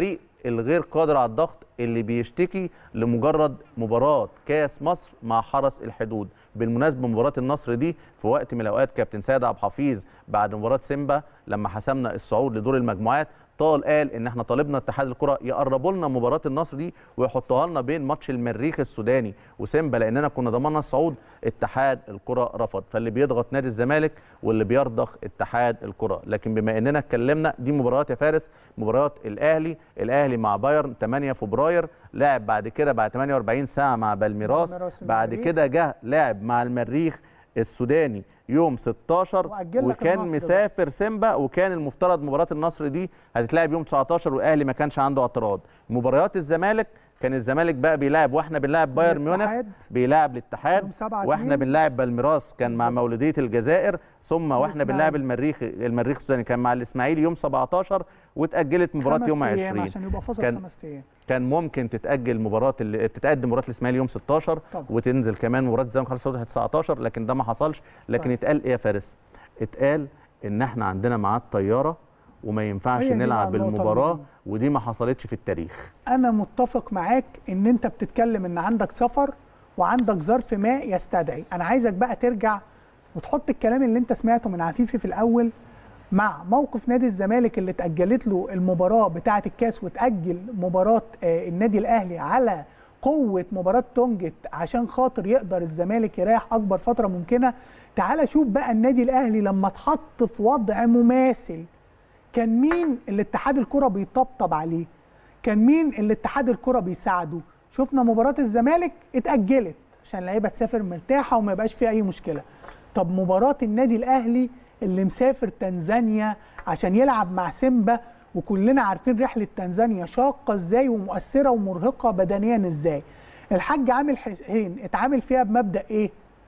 الغير قادر على الضغط اللي بيشتكي لمجرد مباراه كاس مصر مع حرس الحدود بالمناسبه مباراه النصر دي في وقت من الاوقات كابتن سيد عبد الحفيظ بعد مباراه سيمبا لما حسمنا الصعود لدور المجموعات طال قال ان احنا طالبنا اتحاد الكره يقربوا لنا مباراه النصر دي ويحطوها لنا بين ماتش المريخ السوداني وسيمبا لاننا كنا ضمننا الصعود اتحاد الكره رفض فاللي بيضغط نادي الزمالك واللي بيرضخ اتحاد الكره لكن بما اننا اتكلمنا دي مباريات يا فارس مباريات الاهلي الاهلي مع بايرن 8 فبراير لعب بعد كده بعد 48 ساعه مع بالميراس بالميراس بعد المريخ. كده جه لعب مع المريخ السوداني يوم 16 وأجل لك وكان النصر بقى. مسافر سيمبا وكان المفترض مباراه النصر دي هتتلعب يوم 19 والاهلي ما كانش عنده اعتراض مباريات الزمالك كان الزمالك بقى بيلاعب واحنا بنلاعب بايرن ميونخ الاتحاد. بيلاعب الاتحاد يوم 7 واحنا اتنين. بنلاعب بالميراس كان مع مولوديه الجزائر ثم واحنا الإسماعيلي. بنلاعب المريخ المريخ السوداني كان مع الاسماعيلي يوم 17 واتاجلت مباراه خمس يوم أيام 20 عشان يبقى فاصل كان خمس ايام كان ممكن تتاجل مباراه ال- تتقدم مباراه الاسماعيلي يوم 16 طبعا. وتنزل كمان مباراه الزمالك خلاص 19 لكن ده ما حصلش لكن طيب. اتقال ايه يا فارس اتقال ان احنا عندنا ميعاد طياره وما ينفعش هي دي بقى نلعب النقطة المباراه المهمة. ودي ما حصلتش في التاريخ انا متفق معاك ان انت بتتكلم ان عندك سفر وعندك ظرف ما يستدعي انا عايزك بقى ترجع وتحط الكلام اللي انت سمعته من عفيفي في الاول مع موقف نادي الزمالك اللي اتاجلت له المباراه بتاعه الكاس وتاجل مباراه آه، النادي الاهلي على قوه مباراه تونجت عشان خاطر يقدر الزمالك يريح اكبر فتره ممكنه تعال شوف بقى النادي الاهلي لما اتحط في وضع مماثل كان مين اللي اتحاد الكره بيطبطب عليه كان مين اللي اتحاد الكره بيساعده شفنا مباراه الزمالك اتاجلت عشان اللعيبه تسافر مرتاحه وما يبقاش فيها اي مشكله طب مباراه النادي الاهلي اللي مسافر تنزانيا عشان يلعب مع سيمبا وكلنا عارفين رحله تنزانيا شاقه ازاي ومؤثره ومرهقه بدنيا ازاي الحاج عامل حسين اتعامل فيها بمبدا ايه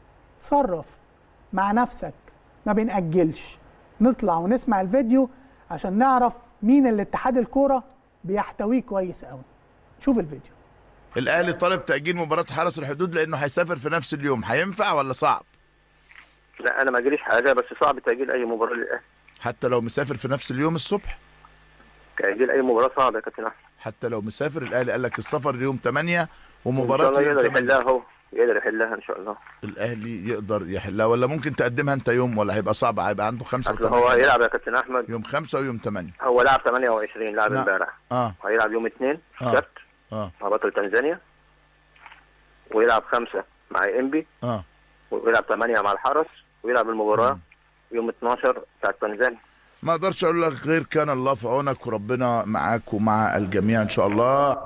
صرف مع نفسك ما بنأجلش نطلع ونسمع الفيديو عشان نعرف مين اللي اتحاد الكوره بيحتويه كويس قوي شوف الفيديو الاهلي طالب تاجيل مباراه حرس الحدود لانه هيسافر في نفس اليوم هينفع ولا صعب لا انا ما جريش حاجه بس صعب تاجيل اي مباراه للاهلي حتى لو مسافر في نفس اليوم الصبح تاجيل اي مباراه صعب يا كابتن احمد حتى لو مسافر الاهلي قال لك السفر يوم 8 ان شاء ومباراه الله يوم يقدر 8 يحلها هو يقدر يحلها ان شاء الله الاهلي يقدر يحلها ولا ممكن تقدمها انت يوم ولا هيبقى صعب هيبقى عنده خمسة اصل هو هيلعب يا كابتن احمد يوم خمسة ويوم 8 هو لعب 28 لعب نعم. امبارح اه هيلعب يوم اثنين آه. السبت اه مع بطل تنزانيا ويلعب خمسة مع انبي اه ويلعب 8 مع الحرس ويلعب المباراه يوم 12 بتاع تنزانيا ما اقدرش اقول لك غير كان الله في عونك وربنا معاك ومع الجميع ان شاء الله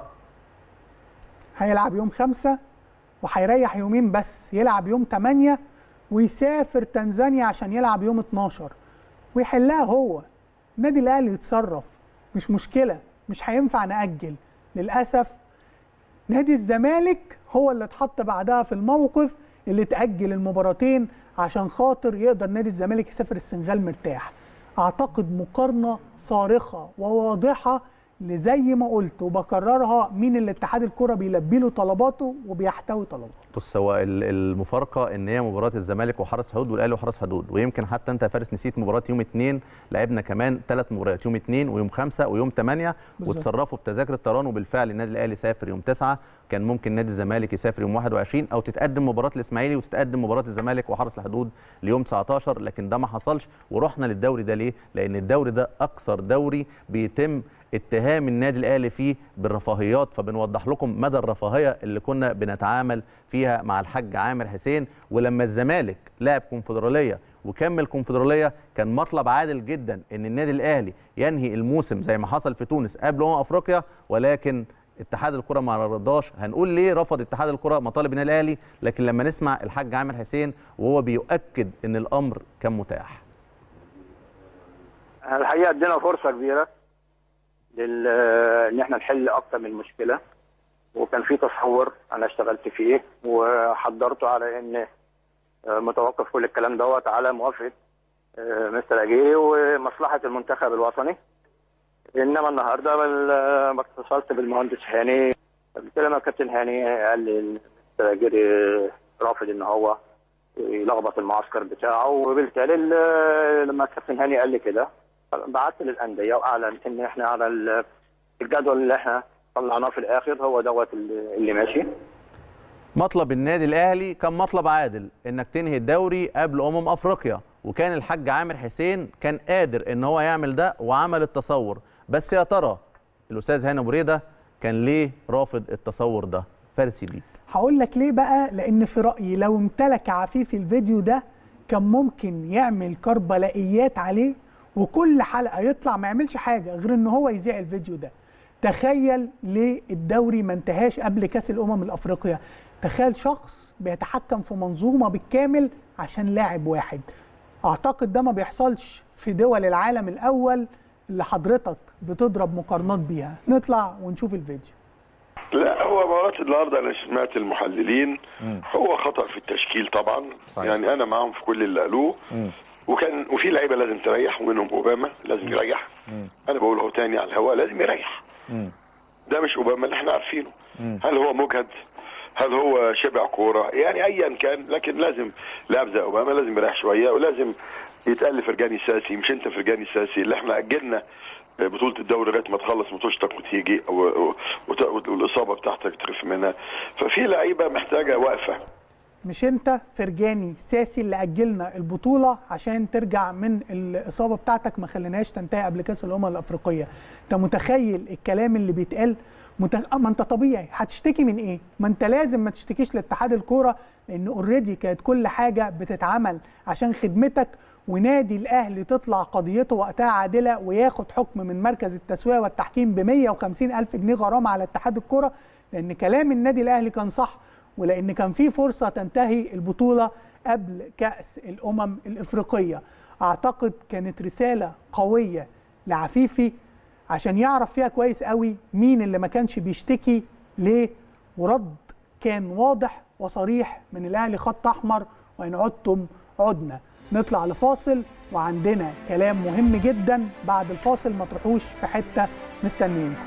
هيلعب يوم خمسة وهيريح يومين بس يلعب يوم 8 ويسافر تنزانيا عشان يلعب يوم 12 ويحلها هو النادي الاهلي يتصرف مش مشكله مش هينفع نأجل للاسف نادي الزمالك هو اللي اتحط بعدها في الموقف اللي تأجل المباراتين عشان خاطر يقدر نادي الزمالك يسافر السنغال مرتاح اعتقد مقارنه صارخه وواضحه لزي ما قلت وبكررها مين اللي اتحاد الكره بيلبي له طلباته وبيحتوي طلباته بص هو ال- المفارقه ان هي مباراه الزمالك وحرس حدود والاهلي وحرس حدود ويمكن حتى انت يا فارس نسيت مباراه يوم اثنين لعبنا كمان ثلاث مباريات يوم اثنين ويوم خمسه ويوم ثمانيه بالظبط. وتصرفوا في تذاكر الطيران وبالفعل النادي الاهلي سافر يوم تسعه كان ممكن نادي الزمالك يسافر يوم 21 او تتقدم مباراه الاسماعيلي وتتقدم مباراه الزمالك وحرس الحدود ليوم 19 لكن ده ما حصلش ورحنا للدوري ده ليه؟ لان الدوري ده اكثر دوري بيتم اتهام النادي الاهلي فيه بالرفاهيات فبنوضح لكم مدى الرفاهيه اللي كنا بنتعامل فيها مع الحاج عامر حسين ولما الزمالك لعب كونفدراليه وكمل كونفدراليه كان مطلب عادل جدا ان النادي الاهلي ينهي الموسم زي ما حصل في تونس قبل امم افريقيا ولكن اتحاد الكره ما رضاش هنقول ليه رفض اتحاد الكره مطالب النادي الاهلي لكن لما نسمع الحاج عامر حسين وهو بيؤكد ان الامر كان متاح الحقيقه ادينا فرصه كبيره لل ان احنا نحل اكتر من مشكله وكان في تصور انا اشتغلت فيه وحضرته على ان آه، متوقف كل الكلام دوت على موافقه آه، مستر اجيري ومصلحه المنتخب الوطني انما النهارده بال- ما اتصلت بالمهندس هاني قلت له يا كابتن هاني قال لي مستر اجيري رافض ان هو يلخبط المعسكر بتاعه وبالتالي ال- لما الكابتن هاني قال لي كده بعت للانديه واعلن ان احنا على ال- الجدول اللي احنا طلعناه في الاخر هو دوت اللي اللي ماشي مطلب النادي الاهلي كان مطلب عادل انك تنهي الدوري قبل امم افريقيا وكان الحاج عامر حسين كان قادر ان هو يعمل ده وعمل التصور بس يا ترى الاستاذ هاني بريده كان ليه رافض التصور ده فارسي ليك هقول لك ليه بقى لان في رايي لو امتلك عفيفي الفيديو ده كان ممكن يعمل كربلائيات عليه وكل حلقه يطلع ما يعملش حاجه غير ان هو يذيع الفيديو ده تخيل ليه الدوري ما انتهاش قبل كاس الامم الافريقيه تخيل شخص بيتحكم في منظومه بالكامل عشان لاعب واحد اعتقد ده ما بيحصلش في دول العالم الاول اللي حضرتك بتضرب مقارنات بيها نطلع ونشوف الفيديو لا هو مباراة النهارده انا سمعت المحللين هو خطأ في التشكيل طبعا صحيح. يعني انا معاهم في كل اللي قالوه وكان وفي لعيبه لازم تريح ومنهم اوباما لازم يريح انا بقول هو تاني على الهواء لازم يريح ده مش اوباما اللي احنا عارفينه هل هو مجهد هل هو شبع كوره يعني ايا كان لكن لازم لاعب زي اوباما لازم يريح شويه ولازم يتقل فرجاني ساسي مش انت فرجاني ساسي اللي احنا اجلنا بطوله الدوري لغايه ما تخلص ماتشتك وتيجي و- و- وت- والاصابه بتاعتك تخف منها ففي لعيبه محتاجه وقفه مش انت فرجاني ساسي اللي اجلنا البطوله عشان ترجع من الاصابه بتاعتك ما خليناش تنتهي قبل كاس الامم الافريقيه انت متخيل الكلام اللي بيتقال مت... آه، ما انت طبيعي هتشتكي من ايه ما انت لازم ما تشتكيش لاتحاد الكوره لان اوريدي كانت كل حاجه بتتعمل عشان خدمتك ونادي الاهلي تطلع قضيته وقتها عادله وياخد حكم من مركز التسويه والتحكيم ب 150 الف جنيه غرامه على اتحاد الكوره لان كلام النادي الاهلي كان صح ولان كان في فرصه تنتهي البطوله قبل كاس الامم الافريقيه اعتقد كانت رساله قويه لعفيفي عشان يعرف فيها كويس قوي مين اللي ما كانش بيشتكي ليه ورد كان واضح وصريح من الاهلي خط احمر وان عدتم عدنا نطلع لفاصل وعندنا كلام مهم جدا بعد الفاصل ما تروحوش في حته مستنيينكم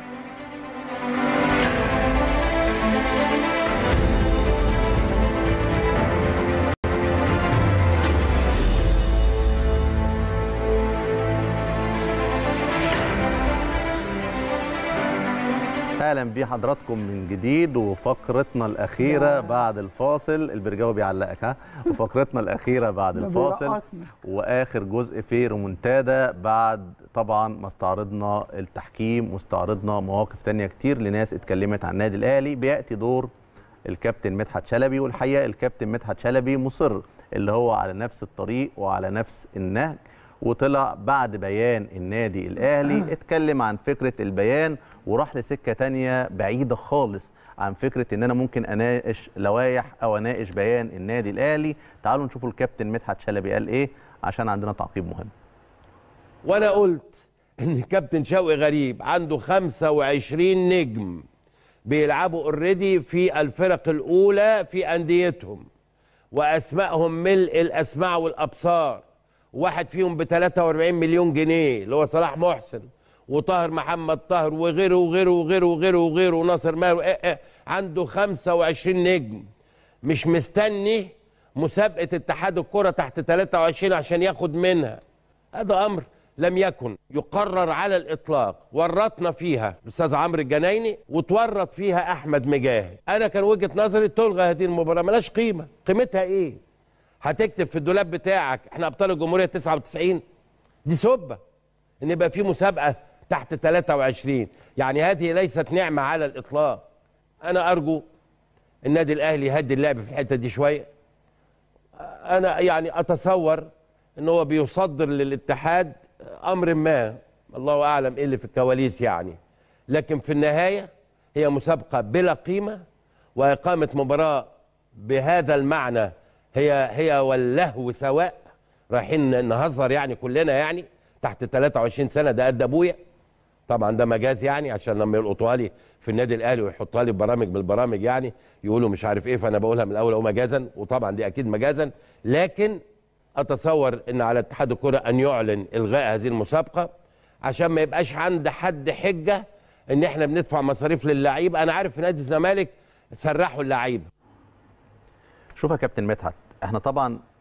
اهلا بحضراتكم من جديد وفقرتنا الاخيره بعد الفاصل البرجاوي بيعلقك ها وفقرتنا الاخيره بعد ده الفاصل بيرقصنا. واخر جزء في رومونتادا بعد طبعا ما استعرضنا التحكيم واستعرضنا مواقف تانية كتير لناس اتكلمت عن النادي الاهلي بياتي دور الكابتن مدحت شلبي والحقيقه الكابتن مدحت شلبي مصر اللي هو على نفس الطريق وعلى نفس النهج وطلع بعد بيان النادي الاهلي اتكلم عن فكره البيان وراح لسكه تانية بعيده خالص عن فكره ان انا ممكن اناقش لوائح او اناقش بيان النادي الاهلي تعالوا نشوفوا الكابتن مدحت شلبي قال ايه عشان عندنا تعقيب مهم وانا قلت ان كابتن شوقي غريب عنده 25 نجم بيلعبوا اوريدي في الفرق الاولى في انديتهم واسمائهم ملء الاسماع والابصار واحد فيهم ب 43 مليون جنيه اللي هو صلاح محسن وطاهر محمد طاهر وغيره وغيره وغيره وغيره وغيره وناصر ماهر إيه إيه عنده 25 نجم مش مستني مسابقه اتحاد الكره تحت 23 عشان ياخد منها هذا امر لم يكن يقرر على الاطلاق ورطنا فيها الاستاذ عمرو الجنايني وتورط فيها احمد مجاهد انا كان وجهه نظري تلغى هذه المباراه ملهاش قيمه قيمتها ايه هتكتب في الدولاب بتاعك احنا ابطال الجمهوريه 99 دي سبه ان يبقى في مسابقه تحت 23 يعني هذه ليست نعمه على الاطلاق انا ارجو النادي الاهلي يهدي اللعب في الحته دي شويه انا يعني اتصور ان هو بيصدر للاتحاد امر ما الله اعلم ايه اللي في الكواليس يعني لكن في النهايه هي مسابقه بلا قيمه واقامه مباراه بهذا المعنى هي هي واللهو سواء رايحين نهزر يعني كلنا يعني تحت 23 سنه ده قد ابويا طبعا ده مجاز يعني عشان لما يلقطوها لي في النادي الاهلي ويحطوها لي في برامج من البرامج يعني يقولوا مش عارف ايه فانا بقولها من الاول اهو مجازا وطبعا دي اكيد مجازا لكن اتصور ان على اتحاد الكره ان يعلن الغاء هذه المسابقه عشان ما يبقاش عند حد حجه ان احنا بندفع مصاريف للعيب انا عارف في نادي الزمالك سرحوا اللعيبه شوف يا كابتن مدحت احنا طبعا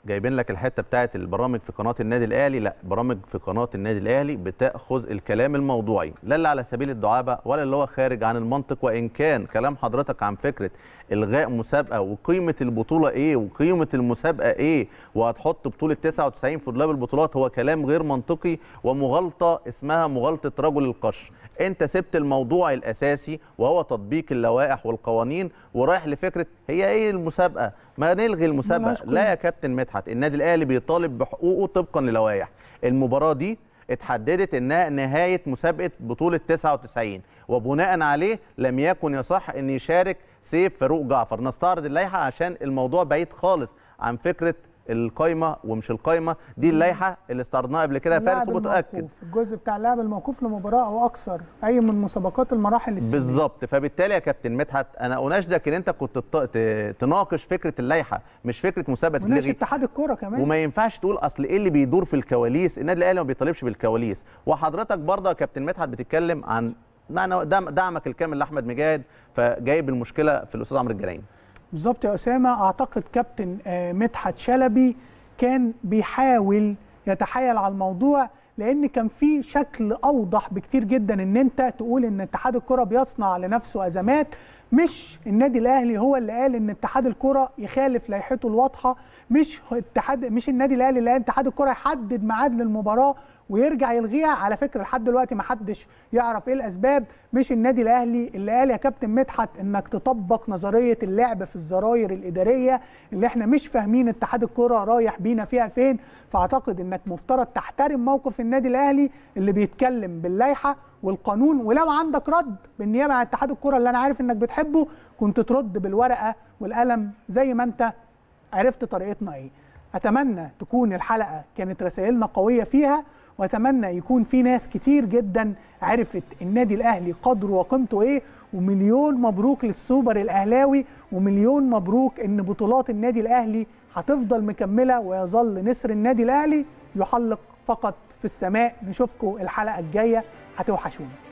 جايبين لك الحته بتاعت البرامج في قناه النادي الاهلي لا برامج في قناه النادي الاهلي بتاخذ الكلام الموضوعي لا اللي على سبيل الدعابه ولا اللي هو خارج عن المنطق وان كان كلام حضرتك عن فكره الغاء مسابقه وقيمه البطوله ايه وقيمه المسابقه ايه وهتحط بطوله 99 في دولاب البطولات هو كلام غير منطقي ومغالطه اسمها مغالطه رجل القشر انت سبت الموضوع الاساسي وهو تطبيق اللوائح والقوانين ورايح لفكره هي ايه المسابقه ما نلغي المسابقه ملهاش قيمة. لا يا كابتن مدحت النادي الاهلي بيطالب بحقوقه طبقا للوائح المباراه دي اتحددت انها نهايه مسابقه بطوله 99 وبناء عليه لم يكن يصح ان يشارك سيف فاروق جعفر نستعرض اللائحه عشان الموضوع بعيد خالص عن فكره القايمه ومش القايمه دي اللائحه اللي استعرضناها قبل كده يا فارس اللاعب ومتاكد الموقوف، الجزء بتاع اللاعب الموقوف لمباراه او اكثر اي من مسابقات المراحل السنيه بالظبط فبالتالي يا كابتن مدحت انا اناشدك ان انت كنت تط- ت- تناقش فكره اللائحه مش فكره مسابقه وناقش تلغي اتحاد الكوره كمان وما ينفعش تقول اصل ايه اللي بيدور في الكواليس النادي الاهلي ما بيطالبش بالكواليس وحضرتك برضه يا كابتن مدحت بتتكلم عن معنى دعم دعمك الكامل لاحمد مجاهد فجايب المشكله في الاستاذ عمرو الجنايني بالظبط يا اسامه اعتقد كابتن آه، مدحت شلبي كان بيحاول يتحايل على الموضوع لان كان في شكل اوضح بكتير جدا ان انت تقول ان اتحاد الكره بيصنع لنفسه ازمات مش النادي الاهلي هو اللي قال ان اتحاد الكره يخالف لائحته الواضحه مش هو اتحاد مش النادي الاهلي اللي قال اتحاد الكره يحدد ميعاد للمباراه ويرجع يلغيها على فكره لحد دلوقتي ما حدش يعرف ايه الاسباب مش النادي الاهلي اللي قال يا كابتن مدحت انك تطبق نظريه اللعب في الزراير الاداريه اللي احنا مش فاهمين اتحاد الكره رايح بينا فيها فين فاعتقد انك مفترض تحترم موقف النادي الاهلي اللي بيتكلم باللائحه والقانون ولو عندك رد بالنيابه عن اتحاد الكره اللي انا عارف انك بتحبه كنت ترد بالورقه والقلم زي ما انت عرفت طريقتنا ايه اتمنى تكون الحلقه كانت رسائلنا قويه فيها واتمنى يكون في ناس كتير جدا عرفت النادي الاهلي قدره وقيمته ايه ومليون مبروك للسوبر الاهلاوي ومليون مبروك ان بطولات النادي الاهلي هتفضل مكمله ويظل نسر النادي الاهلي يحلق فقط في السماء نشوفكم الحلقه الجايه هتوحشونا